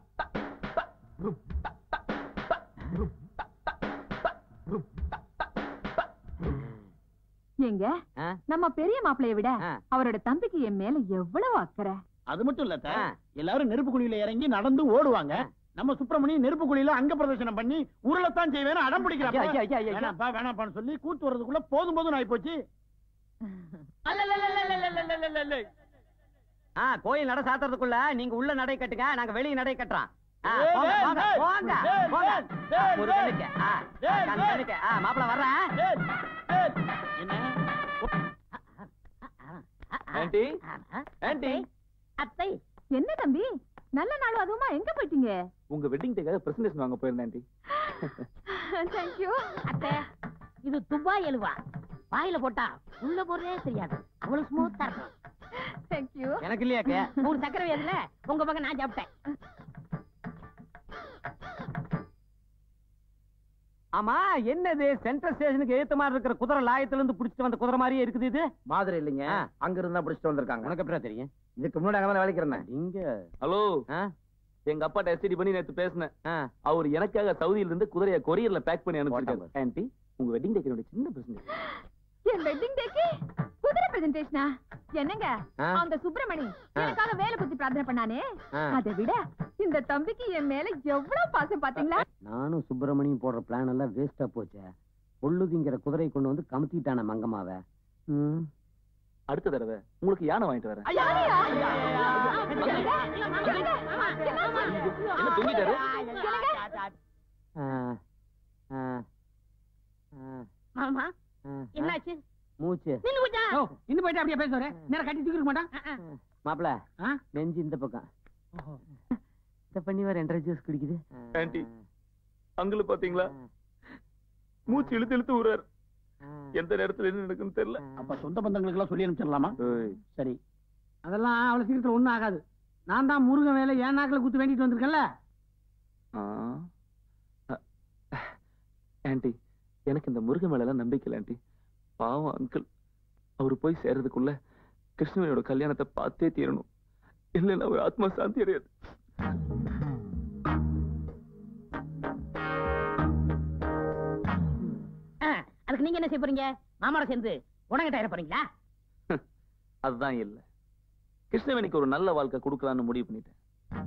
S9: ஏங்க
S7: ஆ?
S9: நம்ம பெரிய மாப்பிளைய விட
S7: ஆ.
S9: அவரோட தம்பிக்கு என் மேல எவ்வளவு அக்கறை
S2: அது மட்டும் இல்ல அத்தை.
S7: ஆ.
S2: எல்லாரும் நெருப்பு குழியில இறங்கி நடந்து ஓடுவாங்க நம்ம சுப்பிரமணியம் நெருப்பு குழியில அங்க பிரதர்சனம் பண்ணி உருளத்தான் செய்வேன் அடம்
S7: ஐயா, ஐயா, ஐயா,
S2: பிடிக்கிறான்
S7: ஐயா.
S2: வேணாப்பா வேணாப்பான்னு சொல்லி கூத்து வர்றதுக்குள்ள போதும் போதும் ஆயி போச்சு
S7: ஆ கோயில் நட சாத்துறதுக்குள்ள நீங்க உள்ள நடை கட்டுங்க நாங்க வெளிய நடை கட்டுறோம் ஆ,
S2: ஏய்,
S7: போங்க,
S2: ஏய்,
S7: போங்க,
S2: ஏய்,
S7: போங்க,
S2: ஏய்,
S7: போங்க.
S2: ஏய்,
S7: ஒரு
S2: ஏய்,
S7: கண்ணுக்கு, ஆ,
S2: ஏய்,
S7: கண்
S2: ஏய்.
S7: கண்ணுக்கு. ஆ, மாப்பிளை வர்றேன்.
S2: ஏய், ஏய், என்ன
S1: ஆண்டி ஆண்டி
S13: அத்தை
S9: என்ன தம்பி நல்ல நாளும் அதுவுமா எங்க போயிட்டீங்க
S1: உங்க வெட்டிங் டேக்காக பிரசன்டேஷன் வாங்க போயிருந்தேன் ஆண்டி
S9: தேங்க்யூ
S13: அத்தை இது துபாய் எழுவா வாயில போட்டா உள்ள போறதே தெரியாது அவ்வளவு ஸ்மூத்தா இருக்கும்
S9: தேங்க்யூ
S7: எனக்கு இல்லையாக்க
S13: நூறு சக்கரை வேதுல உங்க பக்கம் நான் சாப்பிட்டேன்
S7: ஆமா என்னது சென்ட்ரல் ஸ்டேஷனுக்கு ஏத்த மாதிரி இருக்கிற குதிரை லாயத்துல இருந்து புடிச்சிட்டு வந்த குதிரை மாதிரியே இருக்குது இது
S8: மாதிரி இல்லைங்க அங்க இருந்தா பிடிச்சிட்டு வந்திருக்காங்க
S7: உனக்கு எப்படி தெரியும்
S8: இதுக்கு முன்னாடி அங்க வேலைக்கு இருந்தேன்
S7: இங்க
S1: ஹலோ
S7: ஆ?
S1: எங்க அப்பாட்ட எஸ்டிடி பண்ணி நேத்து பேசினேன்
S7: ஆ.
S1: அவர் எனக்காக சவுதியில இருந்து குதிரைய கொரியர்ல பேக் பண்ணி அனுப்பிச்சிருக்காரு ஆண்டி உங்க வெட்டிங் டேக்கு சின்ன பிரச்சனை
S9: என் வெட்டிங் டேக்கு குதிரை பிரசன்டேஷனா என்னங்க
S7: ஆ?
S9: அந்த சுப்பிரமணி
S7: ஆ.
S9: எனக்காக வேலை குத்தி பிரார்த்தனை பண்ணானே
S7: ஆ.
S9: அதை விட இந்த தம்பிக்கு என் மேல எவ்வளவு பாசம் பாத்தீங்களா
S7: நானும் சுப்பிரமணியும் போடுற பிளான் எல்லாம் வேஸ்டா போச்சே பொள்ளுதிங்கிற குதிரை கொண்டு வந்து கமுத்திட்டான மங்கம்மாவ ம்.
S1: அடுத்த தடவை உங்களுக்கு யானை வாங்கிட்டு வரேன்
S9: யாரையா?
S1: என்ன தூங்கிட்டாரு
S7: ஆ, ஆ, ஆ,
S13: மாமா
S7: ஆ.
S13: என்னாச்சு
S7: மூச்சு
S13: நின்னு போச்சா
S2: ஓ இன்னும் போயிட்டு அப்படியே பேசுவாரு நேரம் கட்டி தூக்கிருக்க மாட்டான்
S7: மாப்பிள
S2: ஆ?
S7: நெஞ்சு இந்த பக்கம் இந்த பண்ணி வேற ரெண்டரை ஜூஸ் குடிக்குது
S1: ஆண்டி அங்குல பாத்தீங்களா மூச்சு இழுத்து இழுத்து ஊறாரு எந்த நேரத்துல என்ன நடக்குன்னு தெரியல
S8: அப்ப சொந்த பந்தங்களுக்கு எல்லாம் சொல்லி அனுப்பிச்சிடலாமா சரி
S2: அதெல்லாம் அவ்வளவு சீக்கிரத்துல ஒண்ணும் ஆகாது நான் தான் முருகன் வேலை ஏன் நாக்கில் குத்து வேண்டிட்டு வந்திருக்கேன்ல
S1: ஆ. அ- ஆண்டி எனக்கு இந்த முருகன் மேல எல்லாம் நம்பிக்கை இல்லை ஆண்டி பாவம் அங்கிள் அவர் போய் சேர்றதுக்குள்ள கிருஷ்ணவேணியோட கல்யாணத்தை பார்த்தே தீரணும் இல்லைன்னா அவர் ஆத்மா சாந்தி அடையாது
S13: ஆ, அதுக்கு நீங்க என்ன செய்ய போறீங்க மாமாவோட சேர்ந்து உடங்கிட்ட போறீங்களா
S1: அதுதான் இல்ல கிருஷ்ணவேணிக்கு ஒரு நல்ல வாழ்க்கை கொடுக்கலாம்னு முடிவு பண்ணிட்டேன்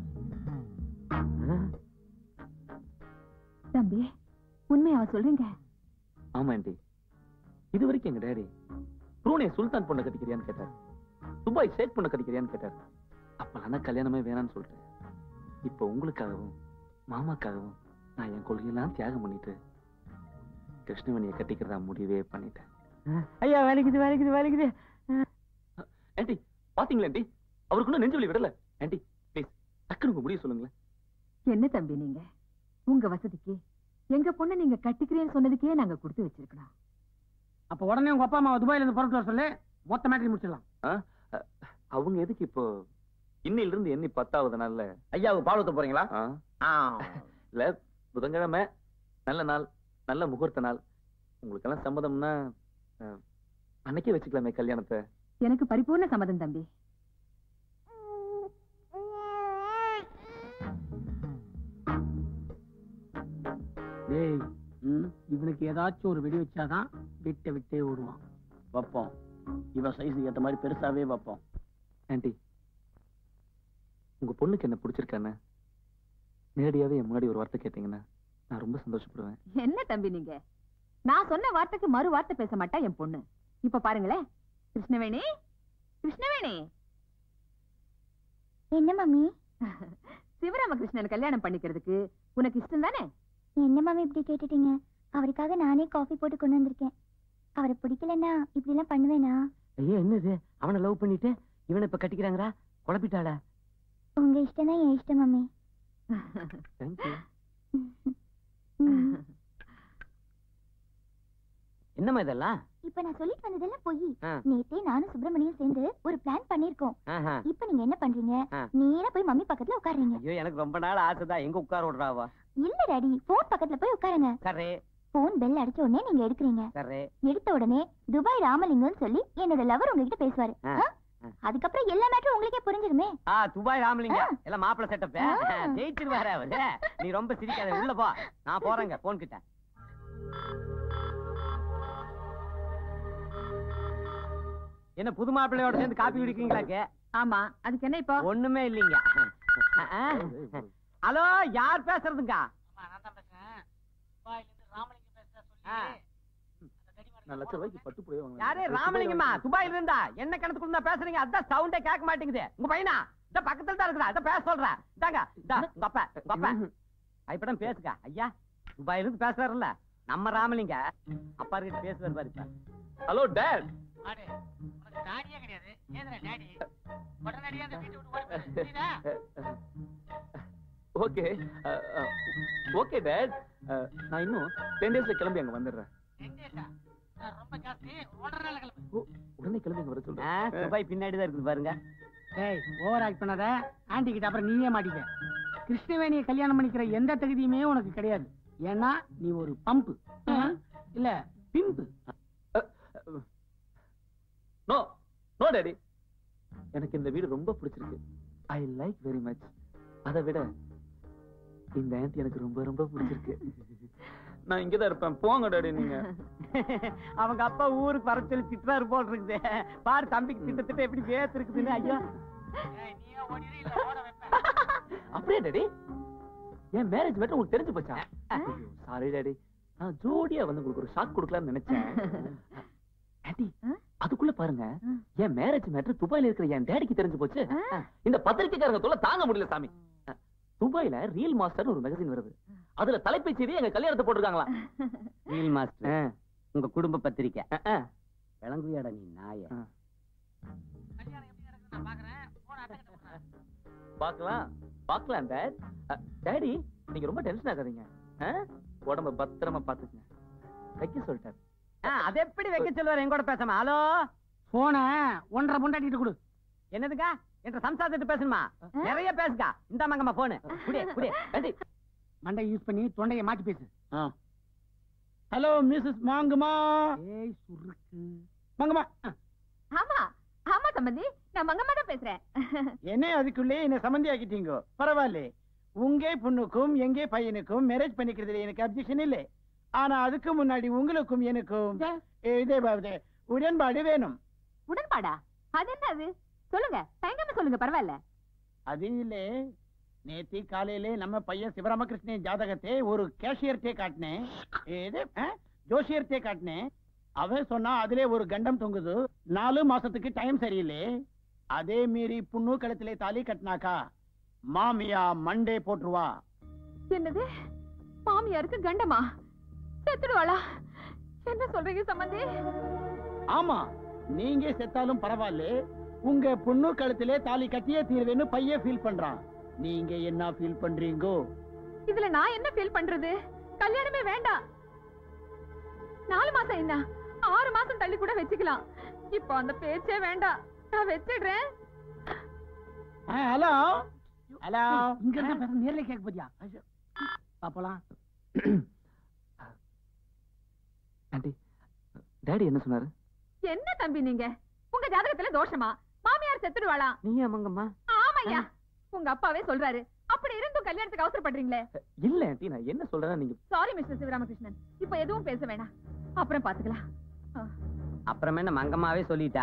S9: தம்பி உண்மையாவ சொல்றீங்க
S1: ஆமா ஆண்டி இது வரைக்கும் எங்க டேடி ப்ரூனே சுல்தான் பொண்ணை கட்டிக்கிறியான்னு கேட்டார் துபாய் ஷேக் பொண்ணை கட்டிக்கிறியான்னு கேட்டார் அப்ப நான் கல்யாணமே வேணாம்னு சொல்றேன் இப்ப உங்களுக்காகவும் மாமாக்காகவும் நான் என் கொள்கையெல்லாம் தியாகம் பண்ணிட்டு கிருஷ்ணவேணியை கட்டிக்கிறதா முடிவே பண்ணிட்டேன்
S7: ஐயா வேலைக்குது வேலைக்குது வேலைக்குது
S1: ஆண்டி பாத்தீங்களா ஆண்டி அவருக்கு இன்னும் நெஞ்சு வலி விடல ஆண்டி ப்ளீஸ் டக்குனு உங்க முடிவு சொல்லுங்களேன்
S9: என்ன தம்பி நீங்க உங்க வசதிக்கு எங்க பொண்ணை நீங்க கட்டிக்கிறேன்னு சொன்னதுக்கே நாங்க கொடுத்து வச்சிருக்கணும்
S2: அப்ப உடனே உங்க அப்பா அம்மாவை துபாயில இருந்து புறப்பட்டு வர சொல்லு மொத்த மேட்ரி முடிச்சிடலாம்
S1: ஆ? அ- அவங்க எதுக்கு இப்போ இன்னையில இருந்து எண்ணி பத்தாவது நாள்ல
S6: ஐயாவுக்கு பால் ஊத்த போறீங்களா
S1: ஆ?
S6: ஆ.
S1: இல்ல புதன்கிழமை நல்ல நாள் நல்ல முகூர்த்த நாள் உங்களுக்கெல்லாம் சம்மதம்னா அஹ், அன்னைக்கே வச்சுக்கலாமே கல்யாணத்தை
S9: எனக்கு பரிபூர்ண சம்மதம் தம்பி
S2: டேய் ம், இவனுக்கு ஏதாச்சும் ஒரு வெடி வச்சாதான் விட்ட விட்டே ஓடுவான்
S8: வைப்போம் இவன் சைஸுக்கு ஏத்த மாதிரி பெருசாவே வைப்போம்
S1: ஆண்டி உங்க பொண்ணுக்கு என்ன பிடிச்சிருக்கானே நேரடியாவே என் முன்னாடி ஒரு வார்த்தை கேட்டீங்கன்னா நான் ரொம்ப சந்தோஷப்படுவேன்
S9: என்ன தம்பி நீங்க நான் சொன்ன வார்த்தைக்கு மறு வார்த்தை பேச மாட்டா என் பொண்ணு இப்ப பாருங்களேன் கிருஷ்ணவேணி கிருஷ்ணவேணி
S4: என்ன மம்மி
S9: சிவராமகிருஷ்ணன் கல்யாணம் பண்ணிக்கிறதுக்கு உனக்கு இஷ்டம் தானே
S4: என்ன மம்மி இப்படி கேட்டுட்டீங்க அவருக்காக நானே காஃபி போட்டு கொண்டு வந்திருக்கேன் அவரை பிடிக்கலன்னா இப்படி எல்லாம் பண்ணுவேனா
S7: ஐயோ என்னது அவனை லவ் பண்ணிட்டு இவனை இப்ப கட்டிக்கிறாங்கடா குழப்பிட்டாள
S4: உங்க இஷ்டம் தான் என் இஷ்டம் மம்மி
S1: தேங்க்யூ
S4: ம்.
S7: என்னம்மா இதெல்லாம்
S4: இப்ப நான் சொல்லிட்டு வந்ததெல்லாம் பொய்
S7: ஆ.
S4: நேத்தே நானும் சுப்பிரமணியும் சேர்ந்து ஒரு பிளான் பண்ணிருக்கோம்
S7: ஆஹா.
S4: இப்ப நீங்க என்ன பண்றீங்க
S7: ஆ.
S4: நேரா போய் மம்மி பக்கத்துல உட்காருங்க
S7: ஐயோ எனக்கு ரொம்ப நாள் ஆசைதான் எங்க உட்கார விடுறாவா
S4: இல்ல டாடி போன் பக்கத்துல போய் உட்காருங்க
S7: கரே
S4: போன் பெல் அடிச்ச உடனே நீங்க எடுக்கிறீங்க
S7: கரே
S4: எடுத்த உடனே துபாய் ராமலிங்கம்னு சொல்லி என்னோட லவர் உங்ககிட்ட பேசுவாரு
S7: ஆ.
S4: ஆ? அதுக்கப்புறம் எல்லா மேட்டரும் உங்களுக்கே புரிஞ்சிருமே
S7: ஆ துபாய் ராமலிங்க
S4: ஆ.
S7: எல்லாம் மாப்பிள செட்டப்
S4: ஆ.
S7: ஜெயிச்சிருவாரு அவரு நீ ரொம்ப சிரிக்காத உள்ள போ நான் போறேங்க போன் கிட்ட என்ன புது மாப்பிள்ளையோட சேர்ந்து காப்பி குடிக்கீங்களாக்கு
S9: ஆமா அதுக்கு என்ன இப்போ
S7: ஒண்ணுமே இல்லைங்க ஹலோ யார் பேசுறதுங்க ஆ.
S1: நான் லட்ச ரூபாய்க்கு பட்டு புடவை வாங்கினேன்.
S7: யாரு ராமலிங்கம்மா துபாயில இருந்தா என்ன கணத்துக்குள்ள இருந்தா பேசுறீங்க அதான் சவுண்டே கேட்க மாட்டேங்குது உங்க பையனா இந்த பக்கத்துல தான் இருக்குதா அதான் பேச சொல்றேன் இந்தாங்க இந்தா, உங்க அப்பா உங்க அப்பா இப்படம் பேசுங்க ஐயா துபாயில இருந்து பேசுறாருல்ல நம்ம ராமலிங்க அப்பா கிட்ட பேசுவார் பாரு இப்ப
S1: ஹலோ டேட்
S2: டாடியே கிடையாது ஏதுடா டாடி உடனடியா அந்த வீட்டை விட்டு ஓடி போயிரு. புரியுதா
S1: ஓகே ஓகே டேட் நான் இன்னும் டென் டேஸ்ல கிளம்பி அங்க வந்துடுறேன்
S2: ரெண்டு ஏசா? நான் ரொம்ப ஜாஸ்தி ஒன்றரை நாள் கிளம்பு
S1: ஓ, உடனே கிளம்பி அங்க வர
S7: ஆ,
S1: சொல்றேன்
S7: துபாய் பின்னாடி தான் இருக்குது பாருங்க
S2: டேய் ஓவர் ஆக்ட் பண்ணாத ஆன்டி கிட்ட அப்புறம் நீயே மாட்டிக்க கிருஷ்ணவேணியை கல்யாணம் பண்ணிக்கிற எந்த தகுதியுமே உனக்கு கிடையாது ஏன்னா நீ ஒரு பம்பு இல்ல பிம்பு
S1: நோ நோ டாடி எனக்கு இந்த வீடு ரொம்ப பிடிச்சிருக்கு ஐ லைக் வெரி மச் அதை விட இந்த ஆன்ட்டி எனக்கு ரொம்ப ரொம்ப பிடிச்சிருக்கு நான் இங்கதான் இருப்பேன் போங்க டாடி நீங்க
S7: அவங்க அப்பா ஊருக்கு வர சொல்லி திட்டுறாரு போல் இருக்குது பாரு தம்பிக்கு திட்டத்திட்ட எப்படி வேத்து இருக்குதுன்னு ஐயா
S1: அப்படியே டாடி என் மேரேஜ் மேட்டர் உங்களுக்கு தெரிஞ்சு போச்சா சாரி டாடி நான் ஜோடியா வந்து உங்களுக்கு ஒரு ஷாக் கொடுக்கலாம்னு நினைச்சேன் ஆண்டி அதுக்குள்ள பாருங்க என் மேரேஜ் மேட்டர் துபாயில இருக்கிற என் டேடிக்கு தெரிஞ்சு போச்சு இந்த பத்திரிக்கைக்காரங்க தொல்லை தாங்க முடியல சாமி துபாயில ரியல் மாஸ்டர் ஒரு மேகசின் வருது அதுல தலைப்பு செய்தி எங்க கல்யாணத்தை போட்டிருக்காங்களாம்
S7: வீல் மாஸ்டர் உங்க குடும்ப பத்திரிக்கை விளங்குவியாடா நீ நாய
S1: பார்க்கலாம் பார்க்கலாம் டேட் டேடி நீங்க ரொம்ப டென்ஷன் ஆகாதீங்க ஆ? உடம்ப பத்திரமா பாத்துக்கங்க வைக்க சொல்லிட்டாரு
S7: அது எப்படி வைக்க சொல்லுவாரு எங்கூட பேசாம ஹலோ
S2: போன ஒன்றரை பொண்டாட்டிட்டு கொடு
S7: என்னதுக்கா என்ற சம்சாரத்திட்டு பேசணுமா நிறைய பேசுக்கா இந்த மங்கம்மா போனு குடி குடி
S1: ஆண்டி
S2: மண்டை யூஸ் பண்ணி தொண்டையை மாத்தி பேசு
S8: ஹலோ மிஸ்ஸஸ் மாங்குமா
S2: ஏய் சுருக்கு
S8: மாங்குமா
S9: ஆமா ஆமா சம்பந்தி நான் மங்கம்மா தான் பேசுறேன்
S8: என்ன அதுக்குள்ளே என்ன சம்மந்தி ஆக்கிட்டீங்க பரவாயில்ல உங்க பொண்ணுக்கும் எங்க பையனுக்கும் மேரேஜ் பண்ணிக்கிறதுல எனக்கு அப்ஜெக்ஷன் இல்லை ஆனா அதுக்கு முன்னாடி உங்களுக்கும் எனக்கும் இதே பாவது உடன்பாடு வேணும்
S9: உடன்பாடா அது என்ன அது சொல்லுங்க தயங்காம சொல்லுங்க பரவாயில்ல
S8: அது இல்ல நேத்தி காலையில நம்ம பையன் சிவராமகிருஷ்ணன் ஜாதகத்தை ஒரு கேஷியர்ட்டே காட்டினேன் இது ஆ, ஜோசியர்ட்டே காட்டினேன் அவன் சொன்னா அதிலே ஒரு கண்டம் தொங்குது நாலு மாசத்துக்கு டைம் சரியில்லை அதே மீறி புண்ணு கழுத்திலே தாலி கட்டினாக்கா மாமியா மண்டே போட்டுருவா
S9: என்னது மாமியாருக்கு கண்டமா செத்துடுவாளா என்ன சொல்றீங்க சம்பந்தி
S8: ஆமா நீங்க செத்தாலும் பரவாயில்ல உங்க பொண்ணு கழுத்திலே தாலி கட்டியே தீர்வேன்னு பையன் ஃபீல் பண்றான் நீங்க என்ன ஃபீல் பண்றீங்கோ
S9: இதுல நான் என்ன ஃபீல் பண்றது கல்யாணமே வேண்டாம் நாலு மாசம் என்ன ஆறு மாசம் தள்ளி கூட வச்சுக்கலாம் இப்போ அந்த பேச்சே வேண்டாம் நான் வச்சிடுறேன்
S8: ஹலோ ஹலோ
S2: இங்க இருந்தா பேச நேர்ல கேட்க போதியா பாப்பலாம்
S1: ஆண்டி டாடி என்ன சொன்னாரு
S9: என்ன தம்பி நீங்க உங்க ஜாதகத்துல தோஷமா மாமியார் செத்துடுவாளா
S7: நீ மங்கம்மா
S9: ஆமாய்யா உங்க அப்பாவே சொல்றாரு அப்படி இருந்தும் கல்யாணத்துக்கு அவசரப்படுறீங்களே
S1: இல்ல ஆண்டி நான் என்ன சொல்றேன்னா நீங்க
S9: சாரி மிஸ்டர் சிவராமகிருஷ்ணன் இப்ப எதுவும் பேச வேணாம் அப்புறம் பாத்துக்கலாம் ஆ.
S7: அப்புறமே என்ன மங்கம்மாவே சொல்லிட்டா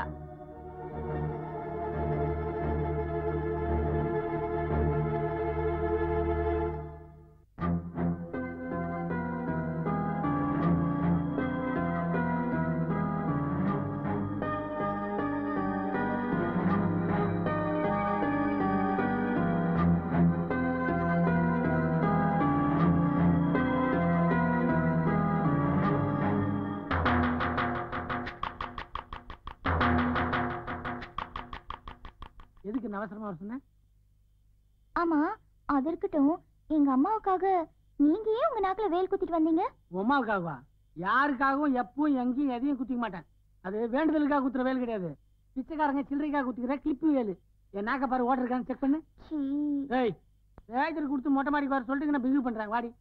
S2: எதுக்கு நான் அவசரமா வர சொன்னேன்
S4: ஆமா அது இருக்கட்டும் எங்க அம்மாவுக்காக நீங்க ஏன் உங்க நாக்குல வேல் குத்திட்டு வந்தீங்க
S2: உன் அம்மாவுக்காகவா யாருக்காகவும் எப்பவும் எங்கேயும் எதையும் குத்திக்க மாட்டேன் அது வேண்டுதலுக்காக குத்துற வேல் கிடையாது பிச்சைக்காரங்க சில்லறைக்காக குத்திக்கிற கிளிப்பு வேலு என் நாக்க பாரு ஓட்டர் இருக்கான்னு செக் பண்ணு ஏய் வேஜர் கொடுத்து மொட்டை மாடி வர சொல்லிட்டு நான் பிஹேவ் பண்றேன் வாடி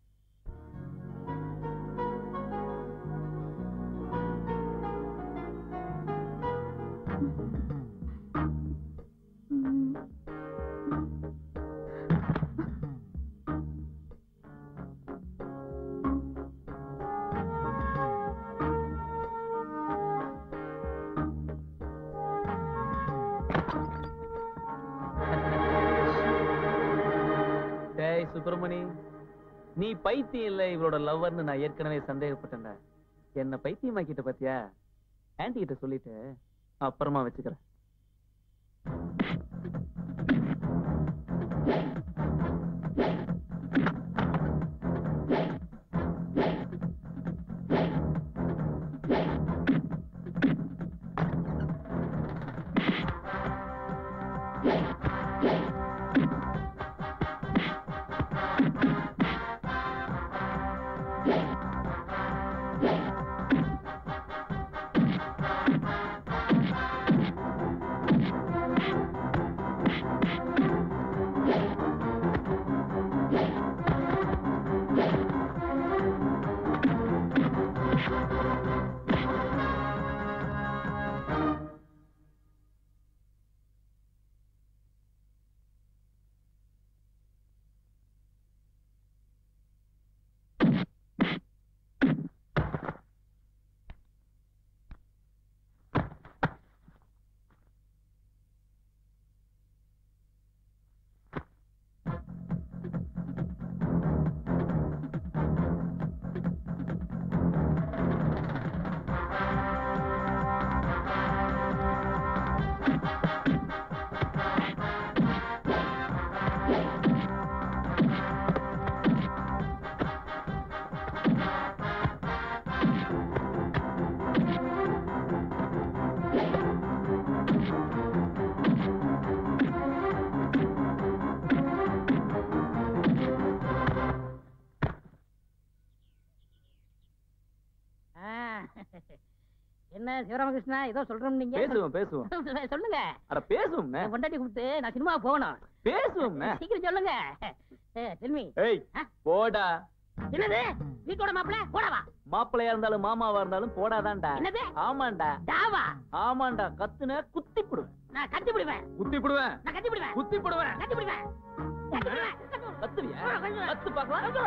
S1: டேய் சுப்பிரமணி நீ பைத்தியம் இல்ல இவளோட லவ்வர்னு நான் ஏற்கனவே சந்தேகப்பட்டேன்டா என்ன பைத்தியமாக்கிட்ட பாத்தியா ஆன்டி கிட்ட சொல்லிட்டு அப்புறமா வச்சுக்கிறேன்
S13: என்ன சிவராமகிருஷ்ணா ஏதோ சொல்றோம் நீங்க
S1: பேசுவோம் பேசுவோம்
S13: சொல்லுங்க
S1: அட பேசுவோம்
S13: என் பொண்டாட்டி கூப்பிட்டு நான் சினிமா போகணும்
S1: பேசுவோம்
S13: சீக்கிரம் சொல்லுங்க செல்வி
S1: ஏய் போடா
S13: என்னது வீட்டோட மாப்பிள்ள போடவா
S1: மாப்பிள்ளையா இருந்தாலும் மாமாவா இருந்தாலும் போடாதான்டா
S13: என்னது?
S1: ஆமாண்டா
S13: டாவா
S1: ஆமாண்டா கத்துன குத்தி போடுவேன்
S13: நான் கத்தி விடுவேன்
S1: குத்தி போடுவேன்
S13: நான் கத்தி விடுவேன்
S1: குத்தி போடுவேன்
S13: கத்தி விடுவேன் கத்தி விடுவேன்.
S1: கத்துவியா கத்து பாக்கலாம்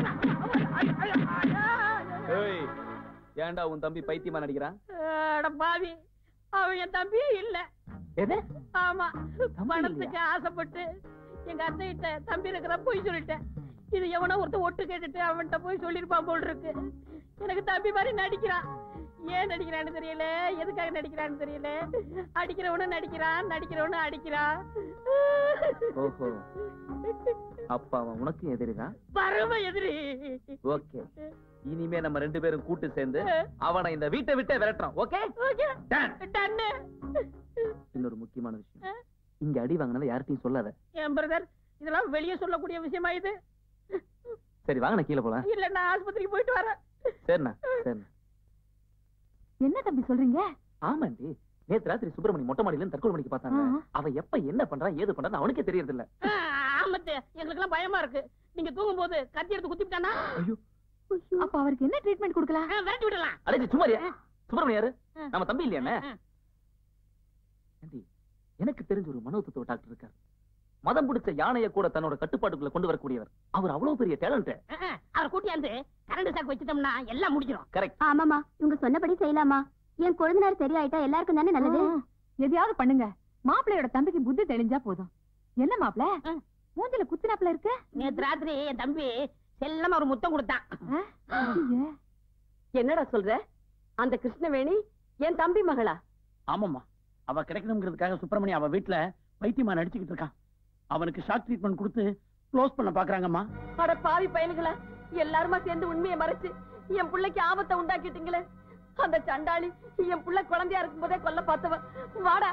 S1: ஏய் ஏன்டா உன் தம்பி பைத்தியமா நடிக்கிறான்
S13: அட பாவி அவன் என் தம்பியே இல்ல
S1: எது
S13: ஆமா
S1: தம்பி
S13: பணத்துக்கு ஆசைப்பட்டு எங்க அத்தைகிட்ட தம்பி இருக்கிற போய் சொல்லிட்டேன் இது எவனோ ஒருத்தன் ஒட்டு கேட்டுட்டு அவன்கிட்ட போய் சொல்லிருப்பான் போல் இருக்கு எனக்கு தம்பி மாதிரி நடிக்கிறான் ஏன் நடிக்கிறான்னு தெரியல எதுக்காக நடிக்கிறான்னு தெரியல அடிக்கிறவனும் நடிக்கிறான் நடிக்கிறவனும் அடிக்கிறான்
S1: ஓஹோ அப்ப அவன் உனக்கு எதிரிதான்
S13: பரம எதிரி
S1: ஓகே இனிமே நம்ம ரெண்டு பேரும் கூட்டு சேர்ந்து அவனை இந்த வீட்டை விட்டே விரட்டுறோம் ஓகே
S13: ஓகே டன்னு
S1: இன்னொரு முக்கியமான விஷயம் இங்க அடி வாங்கினதை யார்கிட்டயும் சொல்லாத
S13: என் பிரதர் இதெல்லாம் வெளியே சொல்லக்கூடிய விஷயமா இது
S1: சரி வாங்க நான் கீழே போலாம்
S13: இல்ல நான் ஆஸ்பத்திரிக்கு போயிட்டு வரேன்
S1: சரிண்ணா சரிண்ணா
S9: என்ன தம்பி சொல்றீங்க
S1: ஆமாண்டி நேத்து ராத்திரி சுப்பிரமணி மொட்டை மாடியில இருந்து தற்கொலை பண்ணிக்கு பார்த்தாங்க
S9: ஆ.
S1: அவ எப்ப என்ன பண்றான் ஏது பண்றான்னு அவனுக்கே தெரியறது இல்ல
S13: ஆமத்து எங்களுக்கு எல்லாம் பயமா இருக்கு நீங்க தூங்கும் போது கத்தி எடுத்து குத்திட்டானா
S1: ஐயோ
S9: அப்ப அவருக்கு என்ன ட்ரீட்மெண்ட் கொடுக்கலாம்
S13: விரட்டி விடலாம்
S1: அடைச்சு சும்மாரியா சுப்பிரமணி யாரு
S13: ஆ.
S1: நம்ம தம்பி இல்லையா
S13: ஆ.
S1: ஆண்டி எனக்கு தெரிஞ்ச ஒரு மனோதத்துவ டாக்டர் இருக்கார் மதம் பிடிச்ச யானையை கூட தன்னோட கட்டுப்பாட்டுக்குள்ள கொண்டு வரக்கூடியவர் அவர் அவ்வளவு பெரிய டேலண்ட்
S13: அவரை கூட்டியாந்து கரண்ட் சாக்கு வச்சுட்டோம்னா எல்லாம் முடிஞ்சிடும்
S1: கரெக்ட்
S4: ஆமாமா இவங்க சொன்னபடி செய்யலாமா என் கொழுந்தனார் சரியாயிட்டா எல்லாருக்கும் தானே நல்லது
S9: ஆ, எதையாவது பண்ணுங்க மாப்பிள்ளையோட தம்பிக்கு புத்தி தெளிஞ்சா போதும் என்ன மாப்பிள்ள மூஞ்சில குத்துனாப்புல இருக்கு
S13: நேத்து ராத்திரி என் தம்பி செல்லமா ஒரு முத்தம் கொடுத்தான்
S9: ஐயே.
S3: என்னடா சொல்ற அந்த கிருஷ்ணவேணி என் தம்பி மகளா
S8: ஆமாம்மா அவ கிடைக்கணுங்கிறதுக்காக சுப்பிரமணியம் அவ வீட்டுல வைத்தியமா நடிச்சுக்கிட்டு இருக்கான் அவனுக்கு ஷாக் ட்ரீட்மெண்ட் கொடுத்து க்ளோஸ் பண்ண பாக்குறாங்கம்மா
S3: அட பாவி பயலுகளா எல்லாருமா சேர்ந்து உண்மையை மறைச்சு என் பிள்ளைக்கு ஆபத்தை உண்டாக்கிட்டீங்களே அந்த சண்டாளி என் பிள்ளை குழந்தையா இருக்கும் போதே கொல்ல பார்த்தவ வாடா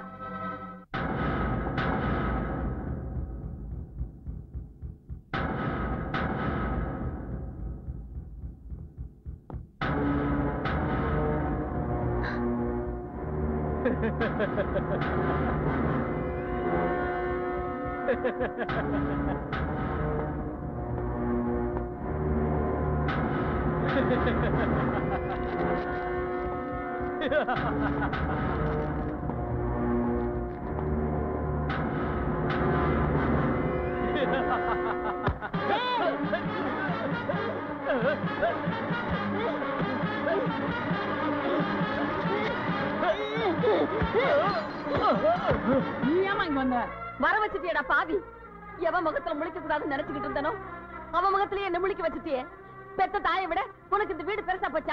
S2: நீ ஏமா இங்க வந்த
S3: வர வச்சுட்டியடா பாவி எவன் முகத்துல முழிக்க கூடாதுன்னு நினைச்சுக்கிட்டு இருந்தனோ அவன் முகத்திலேயே என்ன முழிக்க வச்சுட்டியே பெத்த தாயை விட உனக்கு இந்த வீடு பெருசா போச்சா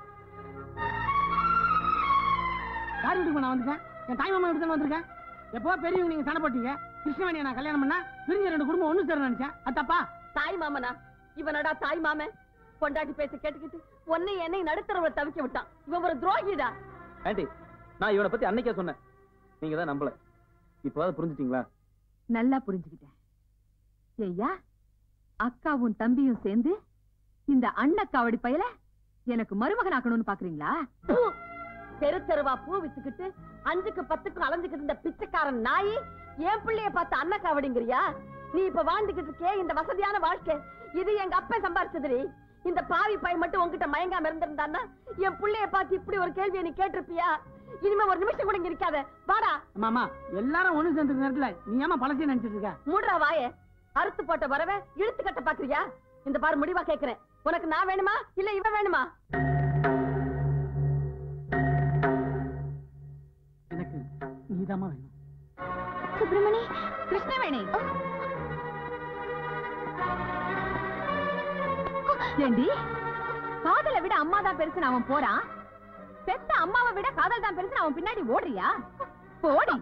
S2: யார் வீட்டுக்கு நான் வந்திருக்கேன் என் தாய் மாமா வீட்டுக்கு வந்திருக்கேன் எப்போ பெரியவங்க நீங்க சண்டை போட்டீங்க கிருஷ்ணவேணியை நான் கல்யாணம் பண்ணா பிரிஞ்ச ரெண்டு குடும்பம் ஒண்ணு சேர நினைச்சேன் அது தப்பா
S3: தாய் மாமனா இவனடா தாய் மாமன் பொண்டாட்டி பேச கேட்டுக்கிட்டு உன்னை என்னை நடுத்தரவுல தவிக்க விட்டான் இவன் ஒரு துரோகிடா
S1: ஆண்டி நான் இவனை பத்தி அன்னைக்கே சொன்னேன் நீங்க தான் நம்பல இப்போவாது புரிஞ்சுட்டீங்களா
S9: நல்லா புரிஞ்சுக்கிட்டேன் ஐயா அக்காவும் தம்பியும் சேர்ந்து இந்த அண்ணக்காவடி பயல எனக்கு மருமகன் ஆக்கணும்னு பாக்குறீங்களா
S3: பூ! தெரு தெருவா பூ வித்துக்கிட்டு அஞ்சுக்கு பத்துக்கு அலைஞ்சுக்கிட்டு இருந்த பிச்சைக்காரன் நாயி என் பிள்ளைய பார்த்து அண்ணா காவடிங்கிறியா நீ இப்ப வாழ்ந்துகிட்டு இருக்கே இந்த வசதியான வாழ்க்கை இது எங்க அப்பா சம்பாரிச்சதுடி இந்த பாவி பையன் மட்டும் உன்கிட்ட மயங்காம இருந்திருந்தான்னா என் பிள்ளைய பார்த்து இப்படி ஒரு கேள்வியை நீ கேட்டிருப்பியா இனிமே ஒரு நிமிஷம் கூட இங்க இருக்காத வாடா
S2: மாமா எல்லாரும் ஒண்ணு சேர்ந்து நேரத்துல நீ ஏமா பழசையும் நினைச்சிட்டு இருக்க
S3: மூடுறா வாயே அறுத்து போட்ட வரவ இழுத்து கட்ட பாக்குறியா இந்த பாரு முடிவா கேக்குறேன் உனக்கு நான் வேணுமா இல்ல இவன் வேணுமா
S2: எனக்கு நீதாம்மா வேணும்
S4: சுப்பிரமணி
S9: கிருஷ்ணவேணி ஏண்டி காதலை விட அம்மா தான் பெருசுன்னு அவன் போறான் பெத்த அம்மாவை விட காதல் தான் பெருசுன்னு அவன் பின்னாடி ஓடுறியா போடி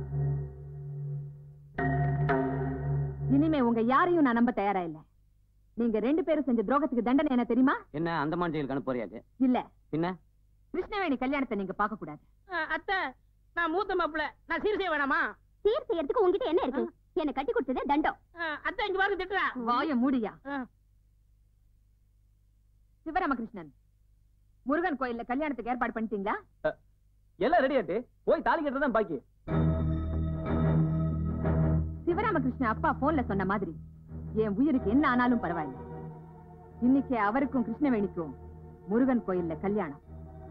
S9: இனிமே உங்க யாரையும் நான் நம்ப தயாரா இல்ல
S12: நீங்க ரெண்டு பேரும் செஞ்ச துரோகத்துக்கு தண்டனை என்ன தெரியுமா
S7: என்ன அந்தமான் ஜெயிலுக்கு அனுப்புறியாது
S12: இல்ல
S7: பின்ன
S12: கிருஷ்ணவேணி கல்யாணத்தை நீங்க பார்க்க கூடாது
S13: அத்தை நான் மூத்த மாப்பிள்ள நான் சீர் செய்ய வேணாமா
S4: சீர் செய்யறதுக்கு உங்ககிட்ட என்ன இருக்கு என்ன கட்டி கொடுத்ததே தண்டம்
S13: அஹ், அத்தை இங்க பாருங்க திட்டுறா
S12: வாய மூடியா
S13: அஹ்.
S12: சிவராமகிருஷ்ணன் முருகன் கோயில்ல கல்யாணத்துக்கு ஏற்பாடு பண்ணிட்டீங்களா
S1: எல்லாம் ரெடி ஆட்டு போய் தாலி கட்டுறதான் பாக்கி
S12: சிவராமகிருஷ்ணன் அப்பா போன்ல சொன்ன மாதிரி என் உயிருக்கு என்ன ஆனாலும் பரவாயில்லை இன்னைக்கு அவருக்கும் கிருஷ்ணவேணிக்கும் முருகன் கோயில்ல கல்யாணம்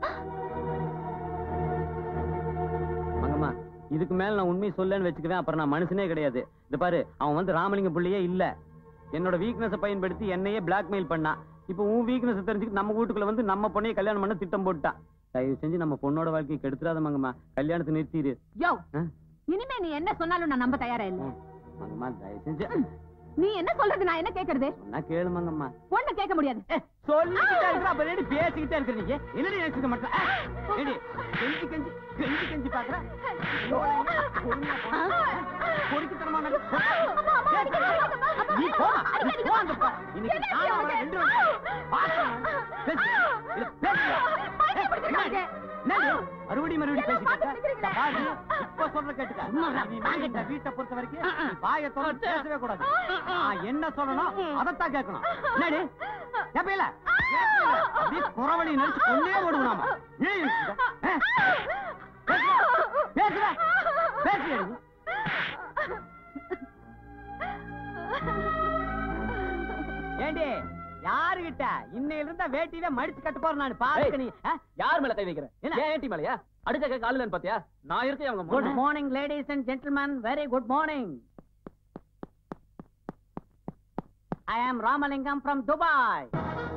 S7: மங்கம்மா இதுக்கு மேல நான் உண்மையை சொல்லன்னு வச்சுக்குவேன் அப்புறம் நான் மனுஷனே கிடையாது இந்த பாரு அவன் வந்து ராமலிங்க புள்ளையே இல்ல என்னோட வீக்னஸை பயன்படுத்தி என்னையே பிளாக்மெயில் பண்ணான் இப்போ உன் வீக்னஸ் தெரிஞ்சுக்கிட்டு நம்ம வீட்டுக்குள்ள வந்து நம்ம பொண்ணைய கல்யாணம் பண்ண திட்டம் போட்டான் தயவு செஞ்சு நம்ம பொண்ணோட வாழ்க்கையை கெடுத்துறாத மங்கம்மா கல்யாணத்தை நிறுத்திடு
S12: யோ
S7: ஆ?
S12: இனிமே நீ என்ன சொன்னாலும் நான் நம்ப தயாரா இல்ல
S7: மங்கம்மா தயவு செஞ்சு
S12: நீ என்ன சொல்றது நான் என்ன கேக்குறது
S7: சொன்னா கேளு மங்கம்மா
S12: பொண்ணு கேட்க முடியாது
S7: சொல்லிக்கிட்டே இருக்கிற அப்ப ரெடி பேசிக்கிட்டே இருக்கிற நீங்க என்னடி நினைச்சுக்க மாட்டேன் ஏடி கெஞ்சி கெஞ்சி கெஞ்சி கெஞ்சி பாக்குற பொறுக்கித்தனமா நடி. நீ போமா நீ போ அந்த பா- இன்னைக்கு நானும் அவளை ரெண்டு பேரும் பார்க்கணும். பேசு. இல்ல, பேசுறியா? ஏய், என்னடி? என்னடி? மறுபடியும் மறுபடியும் பேசிக்கிட்டு இருக்க? பாரு, இப்ப சொல்ற கேட்டுக்க நீ இந்த வீட்டை பொறுத்த வரைக்கும் நீ வாயை திறந்து பேசவே கூடாது நான் என்ன சொல்லணும் அதைத்தான் கேட்கணும் என்னடி கேப்பையில அப்படியே குறவழி நினைச்சு கொண்டே ஓடுவோம் நாம ஏன் யோசிக்கிற? ஆ? பேசுற பேசுற பேசுறியா நீ? ஏண்டி யாருகிட்ட இன்னையில இருந்தா வேட்டியில மடிச்சு கட்டு போறேன் நான் பாத்துக்க நீ ஆ?
S1: யார் மேல கை வைக்கிறேன்
S7: என்ன?
S1: ஏன் ஏன்டி மேலயா அடுத்த கை காலிலன்னு பாத்தியா நான் இருக்கேன் அவங்க
S13: குட்
S1: முன்ன.
S13: Morning ladies and gentlemen very good morning I am Ramalingam from Dubai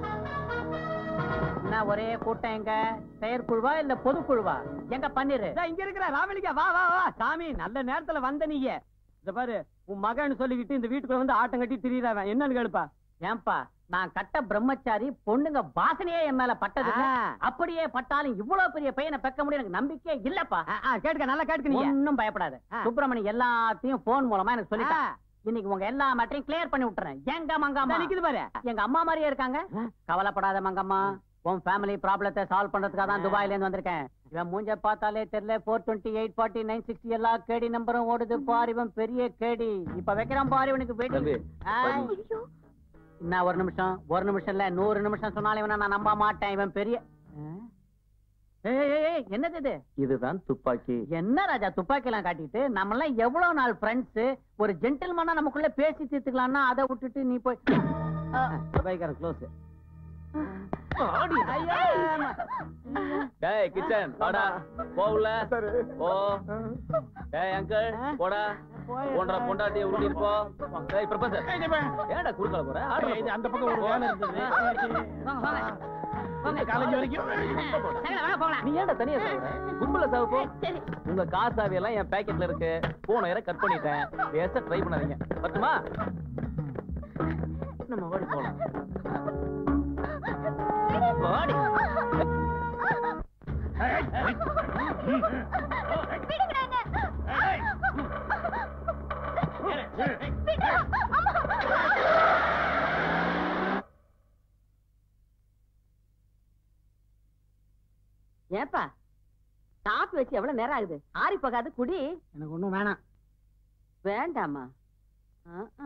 S13: என்ன ஒரே கூட்டம் எங்க செயற்குழுவா இல்ல பொதுக்குழுவா எங்க பண்ணிரு
S7: இதா இங்க இருக்கிற ராமலிங்க வா வா வா சாமி நல்ல நேரத்துல வந்த நீங்க இந்த பாரு உன் மகன் சொல்லிக்கிட்டு இந்த வீட்டுக்குள்ள வந்து ஆட்டம் கட்டி திரியிறாவன் என்னன்னு கேளுப்பா
S13: ஏன்பா நான் கட்ட பிரம்மச்சாரி பொண்ணுங்க வாசனையே என் மேல பட்டது இல்ல.
S7: ஆ.
S13: அப்படியே பட்டாலும் இவ்வளவு பெரிய பையனை பெக்க முடியும் எனக்கு நம்பிக்கையே இல்லப்பா
S7: ஆ, ஆ, கேட்டுக்க நல்லா கேட்டுக்க நீங்க
S13: ஒன்னும் பயப்படாத
S7: ஆ.
S13: சுப்பிரமணி எல்லாத்தையும் போன் மூலமா எனக்கு சொல்லிட்டான்
S7: ஆ.
S13: இன்னைக்கு உங்க எல்லா மேட்டரையும் கிளியர் பண்ணி விட்டுறேன் எங்க மங்கம்மா
S7: இதா நிக்குது பாரு
S13: எங்க அம்மா மாதிரியே இருக்காங்க கவலைப்படாத மங்கம்மா உன் ஃபேமிலி ப்ராப்ளத்தை சால்வ் பண்றதுக்காக தான் துபாயில இருந்து வந்திருக்கேன் இவன் மூஞ்ச பார்த்தாலே தெரியல four twenty eight forty nine sixty எல்லா கேடி நம்பரும் ஓடுது பாரு இவன் பெரிய கேடி இப்ப வைக்கிறான் பாரு இவனுக்கு
S1: தம்பி,
S13: வெடி ஆய். என்ன ஒரு நிமிஷம் ஒரு நிமிஷம் இல்ல நூறு நிமிஷம் சொன்னாலும் இவனை நான் நம்ப மாட்டேன் இவன் பெரிய ஆ? ஏய், ஏய், ஏய், என்னது இது
S1: இதுதான் துப்பாக்கி
S13: என்ன ராஜா துப்பாக்கி எல்லாம் காட்டிட்டு நம்ம எல்லாம் எவ்வளவு நாள் ஃப்ரெண்ட்ஸ் ஒரு ஜென்டில்மேனா நமக்குள்ள பேசி தீர்த்துக்கலாம்னா அதை விட்டுட்டு நீ போய்
S7: பைக்காரன் க்ளோஸ்
S1: டேய் கிச்சன் வாடா போவுல ஓ டேய் அங்கிள் போடா போன்ற பொண்டாட்டிய உருட்டி போ டேய் ப்ரொஃபசர் ஏன்டா குறுக்கல போற ஆடுற
S8: இது அந்த பக்கம் ஒரு வேலை இருந்தது
S13: வாங்க வாங்க வாங்க
S8: காலேஜ் வரைக்கும்
S13: சகல, வாங்க போகலாம்
S1: நீ ஏன்டா தனியா சாவுற கும்பல சாவு போ உங்க காசாவி எல்லாம் என் பாக்கெட்ல இருக்கு போன இயர கட் பண்ணிட்டேன் வேஸ்டா ட்ரை பண்ணாதீங்க பட்டுமா நம்ம ஓடி போலாம் ஓடி
S3: ஏப்பா காப்பி வச்சு எவ்வளவு நேரம் ஆகுது ஆறி போகாது குடி
S2: எனக்கு ஒண்ணும் வேணாம்
S3: வேண்டாமா ஆ, ஆ.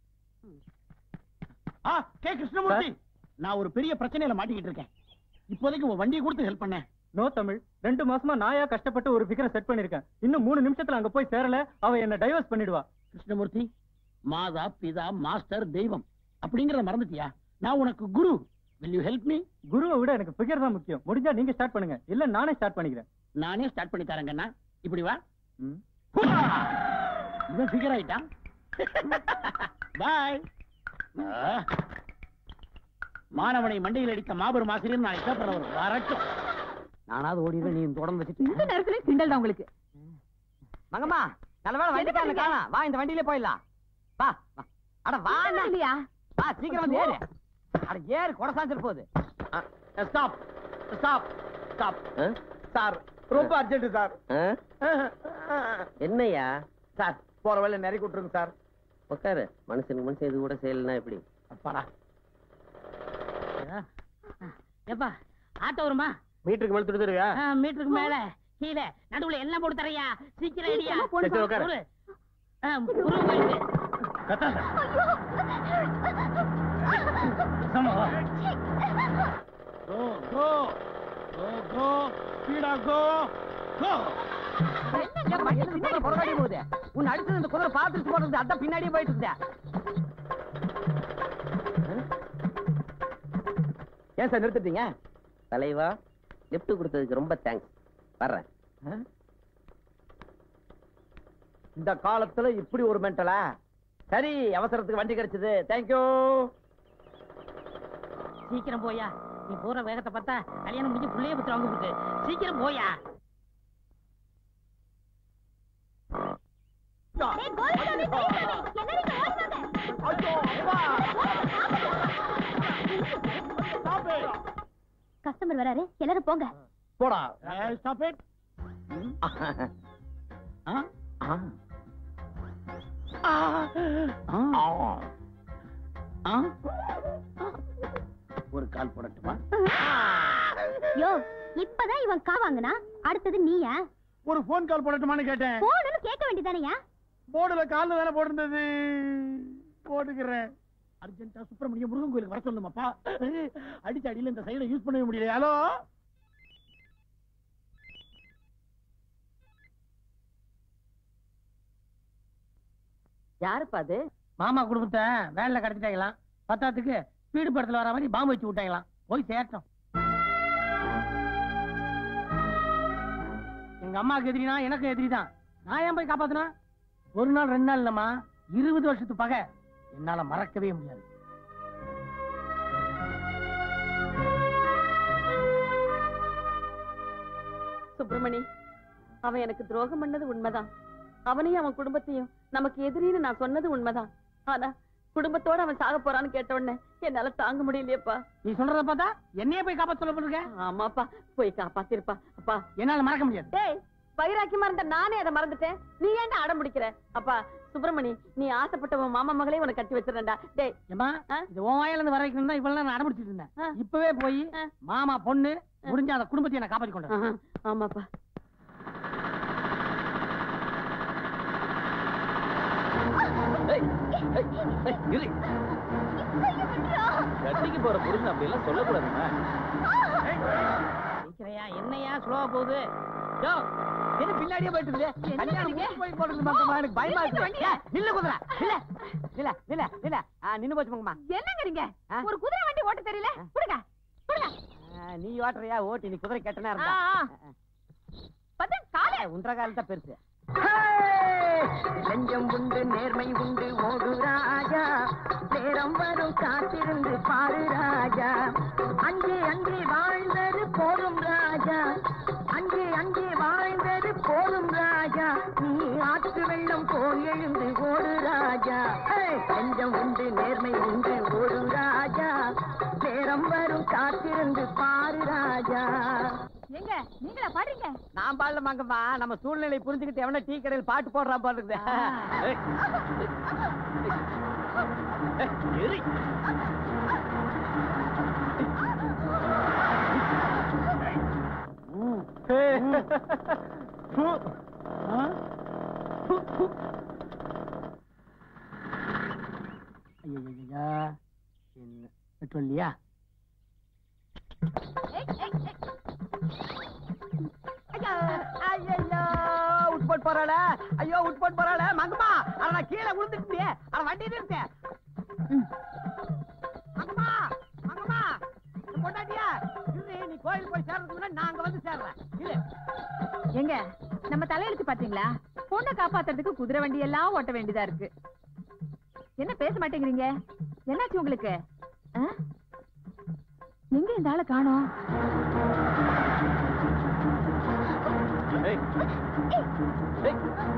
S8: ஆ கே கிருஷ்ணமூர்த்தி நான் ஒரு பெரிய பிரச்சனையில மாட்டிக்கிட்டு இருக்கேன் இப்போதைக்கு உன் வண்டியை கொடுத்து ஹெல்ப் பண்ணேன்
S14: நோ தமிழ் ரெண்டு மாசமா நாயா கஷ்டப்பட்டு ஒரு ஃபிகரை செட் பண்ணிருக்கேன் இன்னும் மூணு நிமிஷத்துல அங்க போய் சேரல அவ என்ன டைவர்ஸ் பண்ணிடுவா
S8: கிருஷ்ணமூர்த்தி மாதா பிதா மாஸ்டர் தெய்வம் அப்படிங்கறத மறந்துட்டியா நான் உனக்கு குரு will you ஹெல்ப் மீ
S14: குருவை விட எனக்கு ஃபிகர் தான் முக்கியம் முடிஞ்சா நீங்க ஸ்டார்ட் பண்ணுங்க இல்ல நானே ஸ்டார்ட் பண்ணிக்கிறேன்
S8: நானே ஸ்டார்ட் பண்ணி தரேங்கண்ணா இப்படி வா
S14: ம்.
S8: இவன் ஃபிகர் ஆயிட்டான் பாய் மாணவனை மண்டையில் அடித்த மாபெரும் ஆசிரியர் நாளைக்கு பேப்பர் வரும் வரட்டும்
S7: நானாவது ஓடிடுவேன் நீ தொடர்ந்து வச்சுட்டு
S12: இந்த நேரத்துல கிண்டல் தான் உங்களுக்கு
S7: மங்கம்மா நல்ல வேலை வண்டிக்காரன் காணா வா இந்த வண்டியிலே போயிடலாம் வா வா. அட வா அண்ணா.
S12: இல்லையா
S7: வா சீக்கிரம் வந்து ஏறு அட ஏறு கொடசாஞ்சல் போகுது
S8: ஸ்டாப் ஸ்டாப் ஸ்டாப்
S5: சார் ரொம்ப அர்ஜென்ட் சார்
S6: என்னையா
S5: சார் போற வேலை நிறைய விட்டுருங்க சார்
S6: உட்காரு மனுஷனுக்கு மனுஷன் இது கூட செய்யலன்னா எப்படி
S8: அப்பாடா
S13: எப்பா ஆட்டோ வருமா
S14: மீட்டருக்கு மேல துடுத்துருவியா
S13: ஆ, மீட்டருக்கு மேல கீழே நடுவுல எல்லாம் போட்டு தரையா சீக்கிரம் ஐடியா
S14: சரி, சரி, உட்காரு.
S13: ஒரு ஆ, உருவம் போயிடுது
S14: கத்தாத
S8: கோ கோ கோ கோ ஸ்பீடா கோ கோ
S7: புறகாடி போகுது உன்னை அடிச்சது இந்த குதிரை பாத்துட்டு போறது அதான் பின்னாடியே போயிட்டு இருந்தேன்
S5: ஏன் சார் நிறுத்திட்டீங்க
S15: தலைவா லிஃப்ட் கொடுத்ததுக்கு ரொம்ப தேங்க்ஸ் வர்றேன்
S5: இந்த காலத்துல இப்படி ஒரு மென்டலா சரி அவசரத்துக்கு வண்டி கிடைச்சது தேங்க்யூ
S13: சீக்கிரம் போயா நீ போற வேகத்தை பார்த்தா கல்யாணம் முடிஞ்சு புள்ளைய பத்தி வாங்க போட்டு சீக்கிரம் போயா
S4: கஸ்டமர் வராரு எல்லாரும் போங்க
S5: போடா
S8: ஸ்டாப் இட் ஒரு கால் போடட்டுமா
S4: யோ இப்பதான் இவன் கா வாங்கினா அடுத்தது நீயா
S8: ஒரு போன் கால் போடட்டுமான்னு கேட்டேன்
S4: போனு கேட்க வேண்டியதானயா
S8: போர்டுல கால்ல தானே போட்டிருந்தது போட்டுக்கிறேன் அர்ஜென்ட்டா சுப்பிரமணிய முருகன் கோயிலுக்கு வர சொல்லுமாப்பா அடிச்ச அடியில இந்த சைடை யூஸ் பண்ணவே முடியல ஹலோ
S3: யாருப்பா அது
S2: மாமா குடும்பத்தை வேன்ல கடத்திட்டாங்களாம் பத்தாத்துக்கு ஸ்பீடு படத்துல வர மாதிரி பாம்பு வச்சு விட்டாங்களாம் போய் சேரட்டும் எங்க அம்மாவுக்கு எதிரினா எனக்கு எதிரி தான் நான் ஏன் போய் காப்பாத்தினா ஒரு நாள் ரெண்டு நாள் இல்லம்மா இருபது வருஷத்து பகை என்னால மறக்கவே முடியாது
S3: சுப்பிரமணி அவன் எனக்கு துரோகம் பண்ணது உண்மைதான் அவனையும் அவன் குடும்பத்தையும் நமக்கு எதிரின்னு நான் சொன்னது உண்மைதான் ஆனா குடும்பத்தோட அவன் சாக போறான்னு கேட்ட உடனே என்னால தாங்க முடியலையேப்பா
S2: நீ சொல்றத பார்த்தா என்னையே போய் காப்பாத்த சொல்ல போயிருக்க
S3: ஆமாப்பா போய் காப்பாத்திருப்பா அப்பா
S2: என்னால மறக்க முடியாது
S3: டேய் வைராக்கியமா இருந்த நானே அதை மறந்துட்டேன் நீ ஏன்டா அடம் பிடிக்கிற அப்பா சுப்பிரமணி நீ ஆசைப்பட்ட உன் மாமா மகளே உனக்கு கட்டி வச்சிடறேன்டா டேய்
S2: ஏமா இது உன் வாயில இருந்து வர வைக்கணும் தான் இவ்வளவு நேரம் நான் அடம்பிடிச்சிட்டு இருந்தேன் இப்பவே போய் மாமா பொண்ணு முடிஞ்ச அந்த குடும்பத்தை நான் காப்பாத்தி கொண்டு
S3: ஆமாப்பா
S1: கட்டிக்கு போற புருஷன் அப்படி எல்லாம் சொல்லக்கூடாதுமா
S13: சீக்கிரையா என்னையா ஸ்லோவா போகுது யோ
S7: என்ன பின்னாடியே போயிட்டு இருக்குது கல்யாணம் முடிஞ்சு போய் போறது மக்கமா எனக்கு பயமா இருக்கு ஏய், நில்லு குதிரை நில்ல நில்ல நில்ல நில்ல ஆ, நின்னு போச்சு மங்கம்மா
S4: என்னங்கறீங்க ஒரு குதிரை வண்டி ஓட்ட தெரியல விடுங்க விடுங்க
S7: ஆ, நீ ஓட்டுறியா ஓட்டி நீ குதிரை கெட்டனா
S4: ஆ,
S7: இருந்தா
S4: ஆ. பார்த்தா காலை
S7: உன்ற காலம் தான் பெருசு
S5: லஞ்சம் உண்டு நேர்மை உண்டு ஓடு ராஜா நேரம் வரும் காத்திருந்து பாரு ராஜா அங்கே அங்கே வாழ்ந்தது போதும் ராஜா அங்கே அங்கே வாழ்ந்தது போதும் ராஜா நீ ஆற்று வெள்ளம் போல் எழுந்து ஓடு ராஜா ஏய், லஞ்சம் உண்டு நேர்மை உண்டு ஓடு ராஜா நேரம் வரும் காத்திருந்து பாரு ராஜா
S4: எங்க நீங்களா பாடுறீங்க
S7: நான் பாடல மங்கம்மா நம்ம சூழ்நிலை புரிஞ்சுக்கிட்டு எவனா டீ கடையில் பாட்டு போடுறான் பாரு இருக்குது ஏய்,
S1: எரி
S2: ஐயா என்ன பெட்ரோல் இல்லையா
S7: ஐயோ உட்போட் போறாள ஐயோ உட்போட் போறாள மங்கம்மா அட நான் கீழே விழுந்துட்டு அட வண்டி நிறுத்த மங்கம்மா மங்கம்மா இந்த பொண்டாட்டியா இரு நீ கோயில் போய் சேர்றதுக்கு முன்னாடி நான் அங்க வந்து சேர்றேன் இரு
S12: எங்க நம்ம தலையெழுத்து பாத்தீங்களா பொண்ணை காப்பாத்துறதுக்கு குதிரை வண்டி எல்லாம் ஓட்ட வேண்டியதா இருக்கு என்ன பேச மாட்டேங்கிறீங்க என்னாச்சு உங்களுக்கு ஆ? எங்க இந்த ஆளை காணோம்
S1: ஏய் ஏய்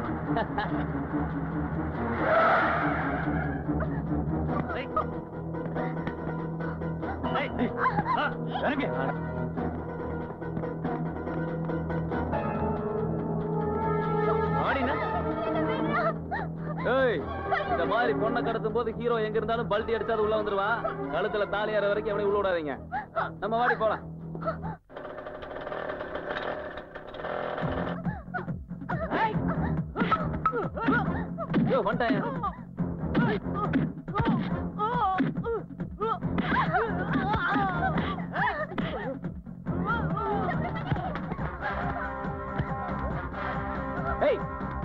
S1: ஏய் ஏய் ஏய் ஆ, இறங்கு ஆடினா ஏய் இந்த மாதிரி பொண்ணை கடத்தும் போது ஹீரோ எங்க இருந்தாலும் பல்டி அடிச்சாது உள்ள வந்துருவா கழுத்துல தாலி ஏற வரைக்கும் எப்படி உள்ள விடாதீங்க நம்ம வாடி போலாம் ஐயோ வந்துட்டேன் ஏய்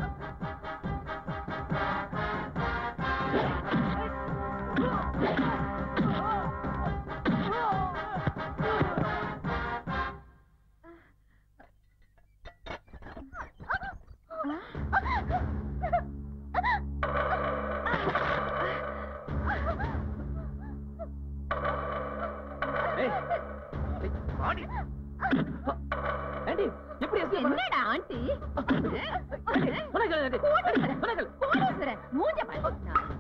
S1: ஏய் ஏய், வாடி ஆண்டி எப்படி escape பண்ண?
S12: என்னடா ஆண்டி
S1: உனக்கு ஆண்டி, உனக்கு
S12: கோடீஸ்வரன் மூஞ்ச பாரு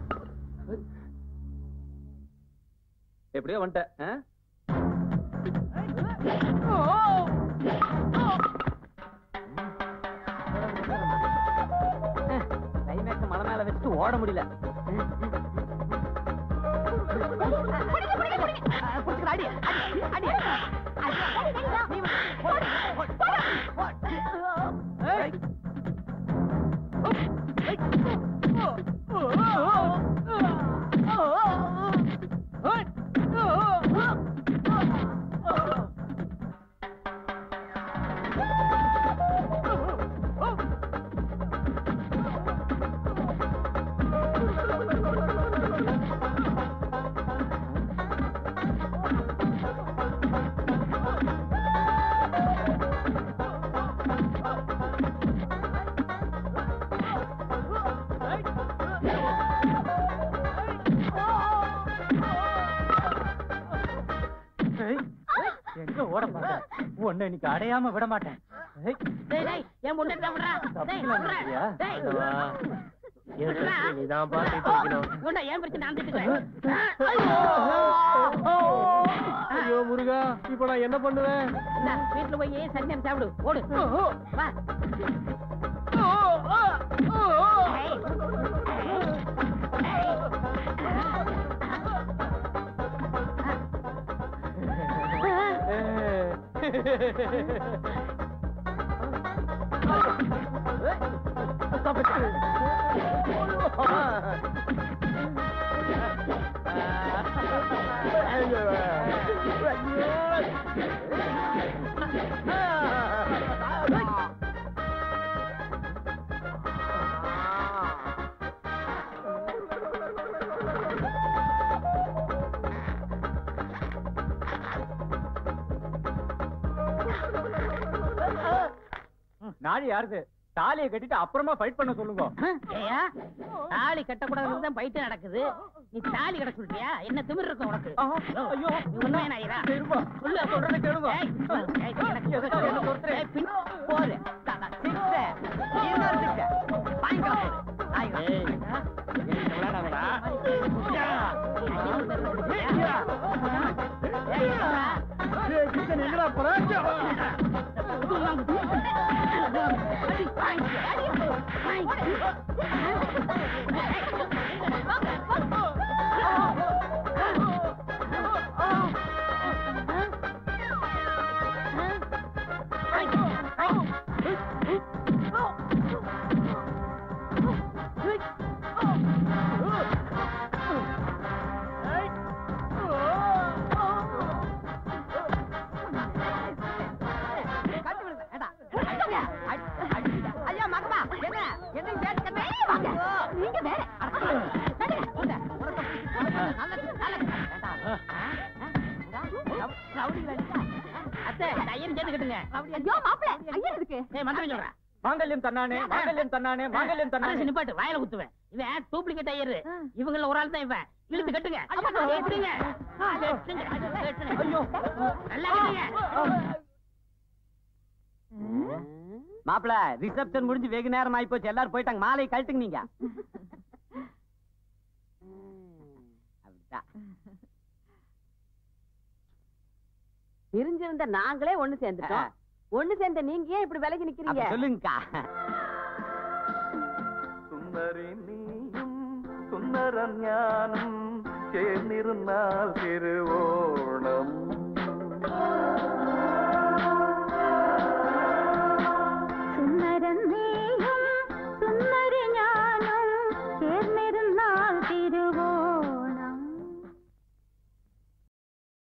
S1: எப்படியோ வந்துட்டேன் ஆ?
S7: கிளைமேக்ஸ் மலை மேல வச்சுட்டு ஓட முடியல
S12: அடி அடி அடி
S5: எங்க ஓட மாட்டேன் உன்னை இன்னைக்கு அடையாம விட மாட்டேன் ஏய்,
S13: டேய் டேய் என் முன்னாடி தான் விடுறா டேய்
S5: தப்பிக்கலாம்
S13: விடுறா
S5: இல்லையா?
S13: டேய்
S14: ஆண்டவா, என் பிரச்சனை நீதான் பார்த்துட்டு இருக்கணும்.
S13: உன்னை ஏன் பிரச்சனை நான் திட்டுவேன்
S14: ஐயோ முருகா இப்ப நான் என்ன பண்ணுவேன்
S13: இந்தா, வீட்டுல போய் சந்தியன் சாப்பிடு ஓடு வா
S5: நாடி யாருது தாலியை கட்டிட்டு அப்புறமா ஃபைட் பண்ண சொல்லுங்க
S13: ஏயா தாலி கட்டக்கூடாதுன்னு தான் பைட்டு நடக்குது நீ தாலி கட்ட சொல்றியா என்ன திமிர் இருக்கும் உனக்கு ஐயோ நீ உண்மையா நாயிரா சொல்லு சொல்றத கேளுங்க போரு
S12: ஐயா மகமா என்ன என்ன ஏன் கண்ணே வாங்க நீங்க வேற
S13: அத்தை ஐயன் சேர்த்து கட்டுங்க
S12: ஐயோ மாப்பிள ஐயா இருக்கு
S13: ஏய் மந்திரம் சொல்றேன்
S5: மாங்கல்யம் தன்னானே மாங்கல்யம் தன்னானே மாங்கல்யம் தன்னானே
S13: அரசு நிப்பாட்டு வாயில குத்துவேன் இவன் டூப்ளிகேட் ஐயரு இவங்கள ஒரு ஆள் தான் இவன் இழுத்து கட்டுங்க கட்டுங்க கட்டுங்க. கட்டுங்க. நல்லா கட்டுங்க
S7: மாப்பிள ரிசப்ஷன் முடிஞ்சு வெகு நேரம் ஆயி போச்சு எல்லாரும் போயிட்டாங்க மாலை கழட்டுங்க நீங்க அப்படிதான்
S3: பிரிஞ்சிருந்த நாங்களே ஒண்ணு சேர்ந்துட்டோம் ஒண்ணு சேர்ந்த நீங்க ஏன் இப்படி விலகி நிக்கிறீங்க
S7: அப்ப சொல்லுங்கக்கா
S11: சுந்தரி நீயும் കിന്നരം ഞാനും ചേർന്നിരുന്നാൽ തിരുവോണം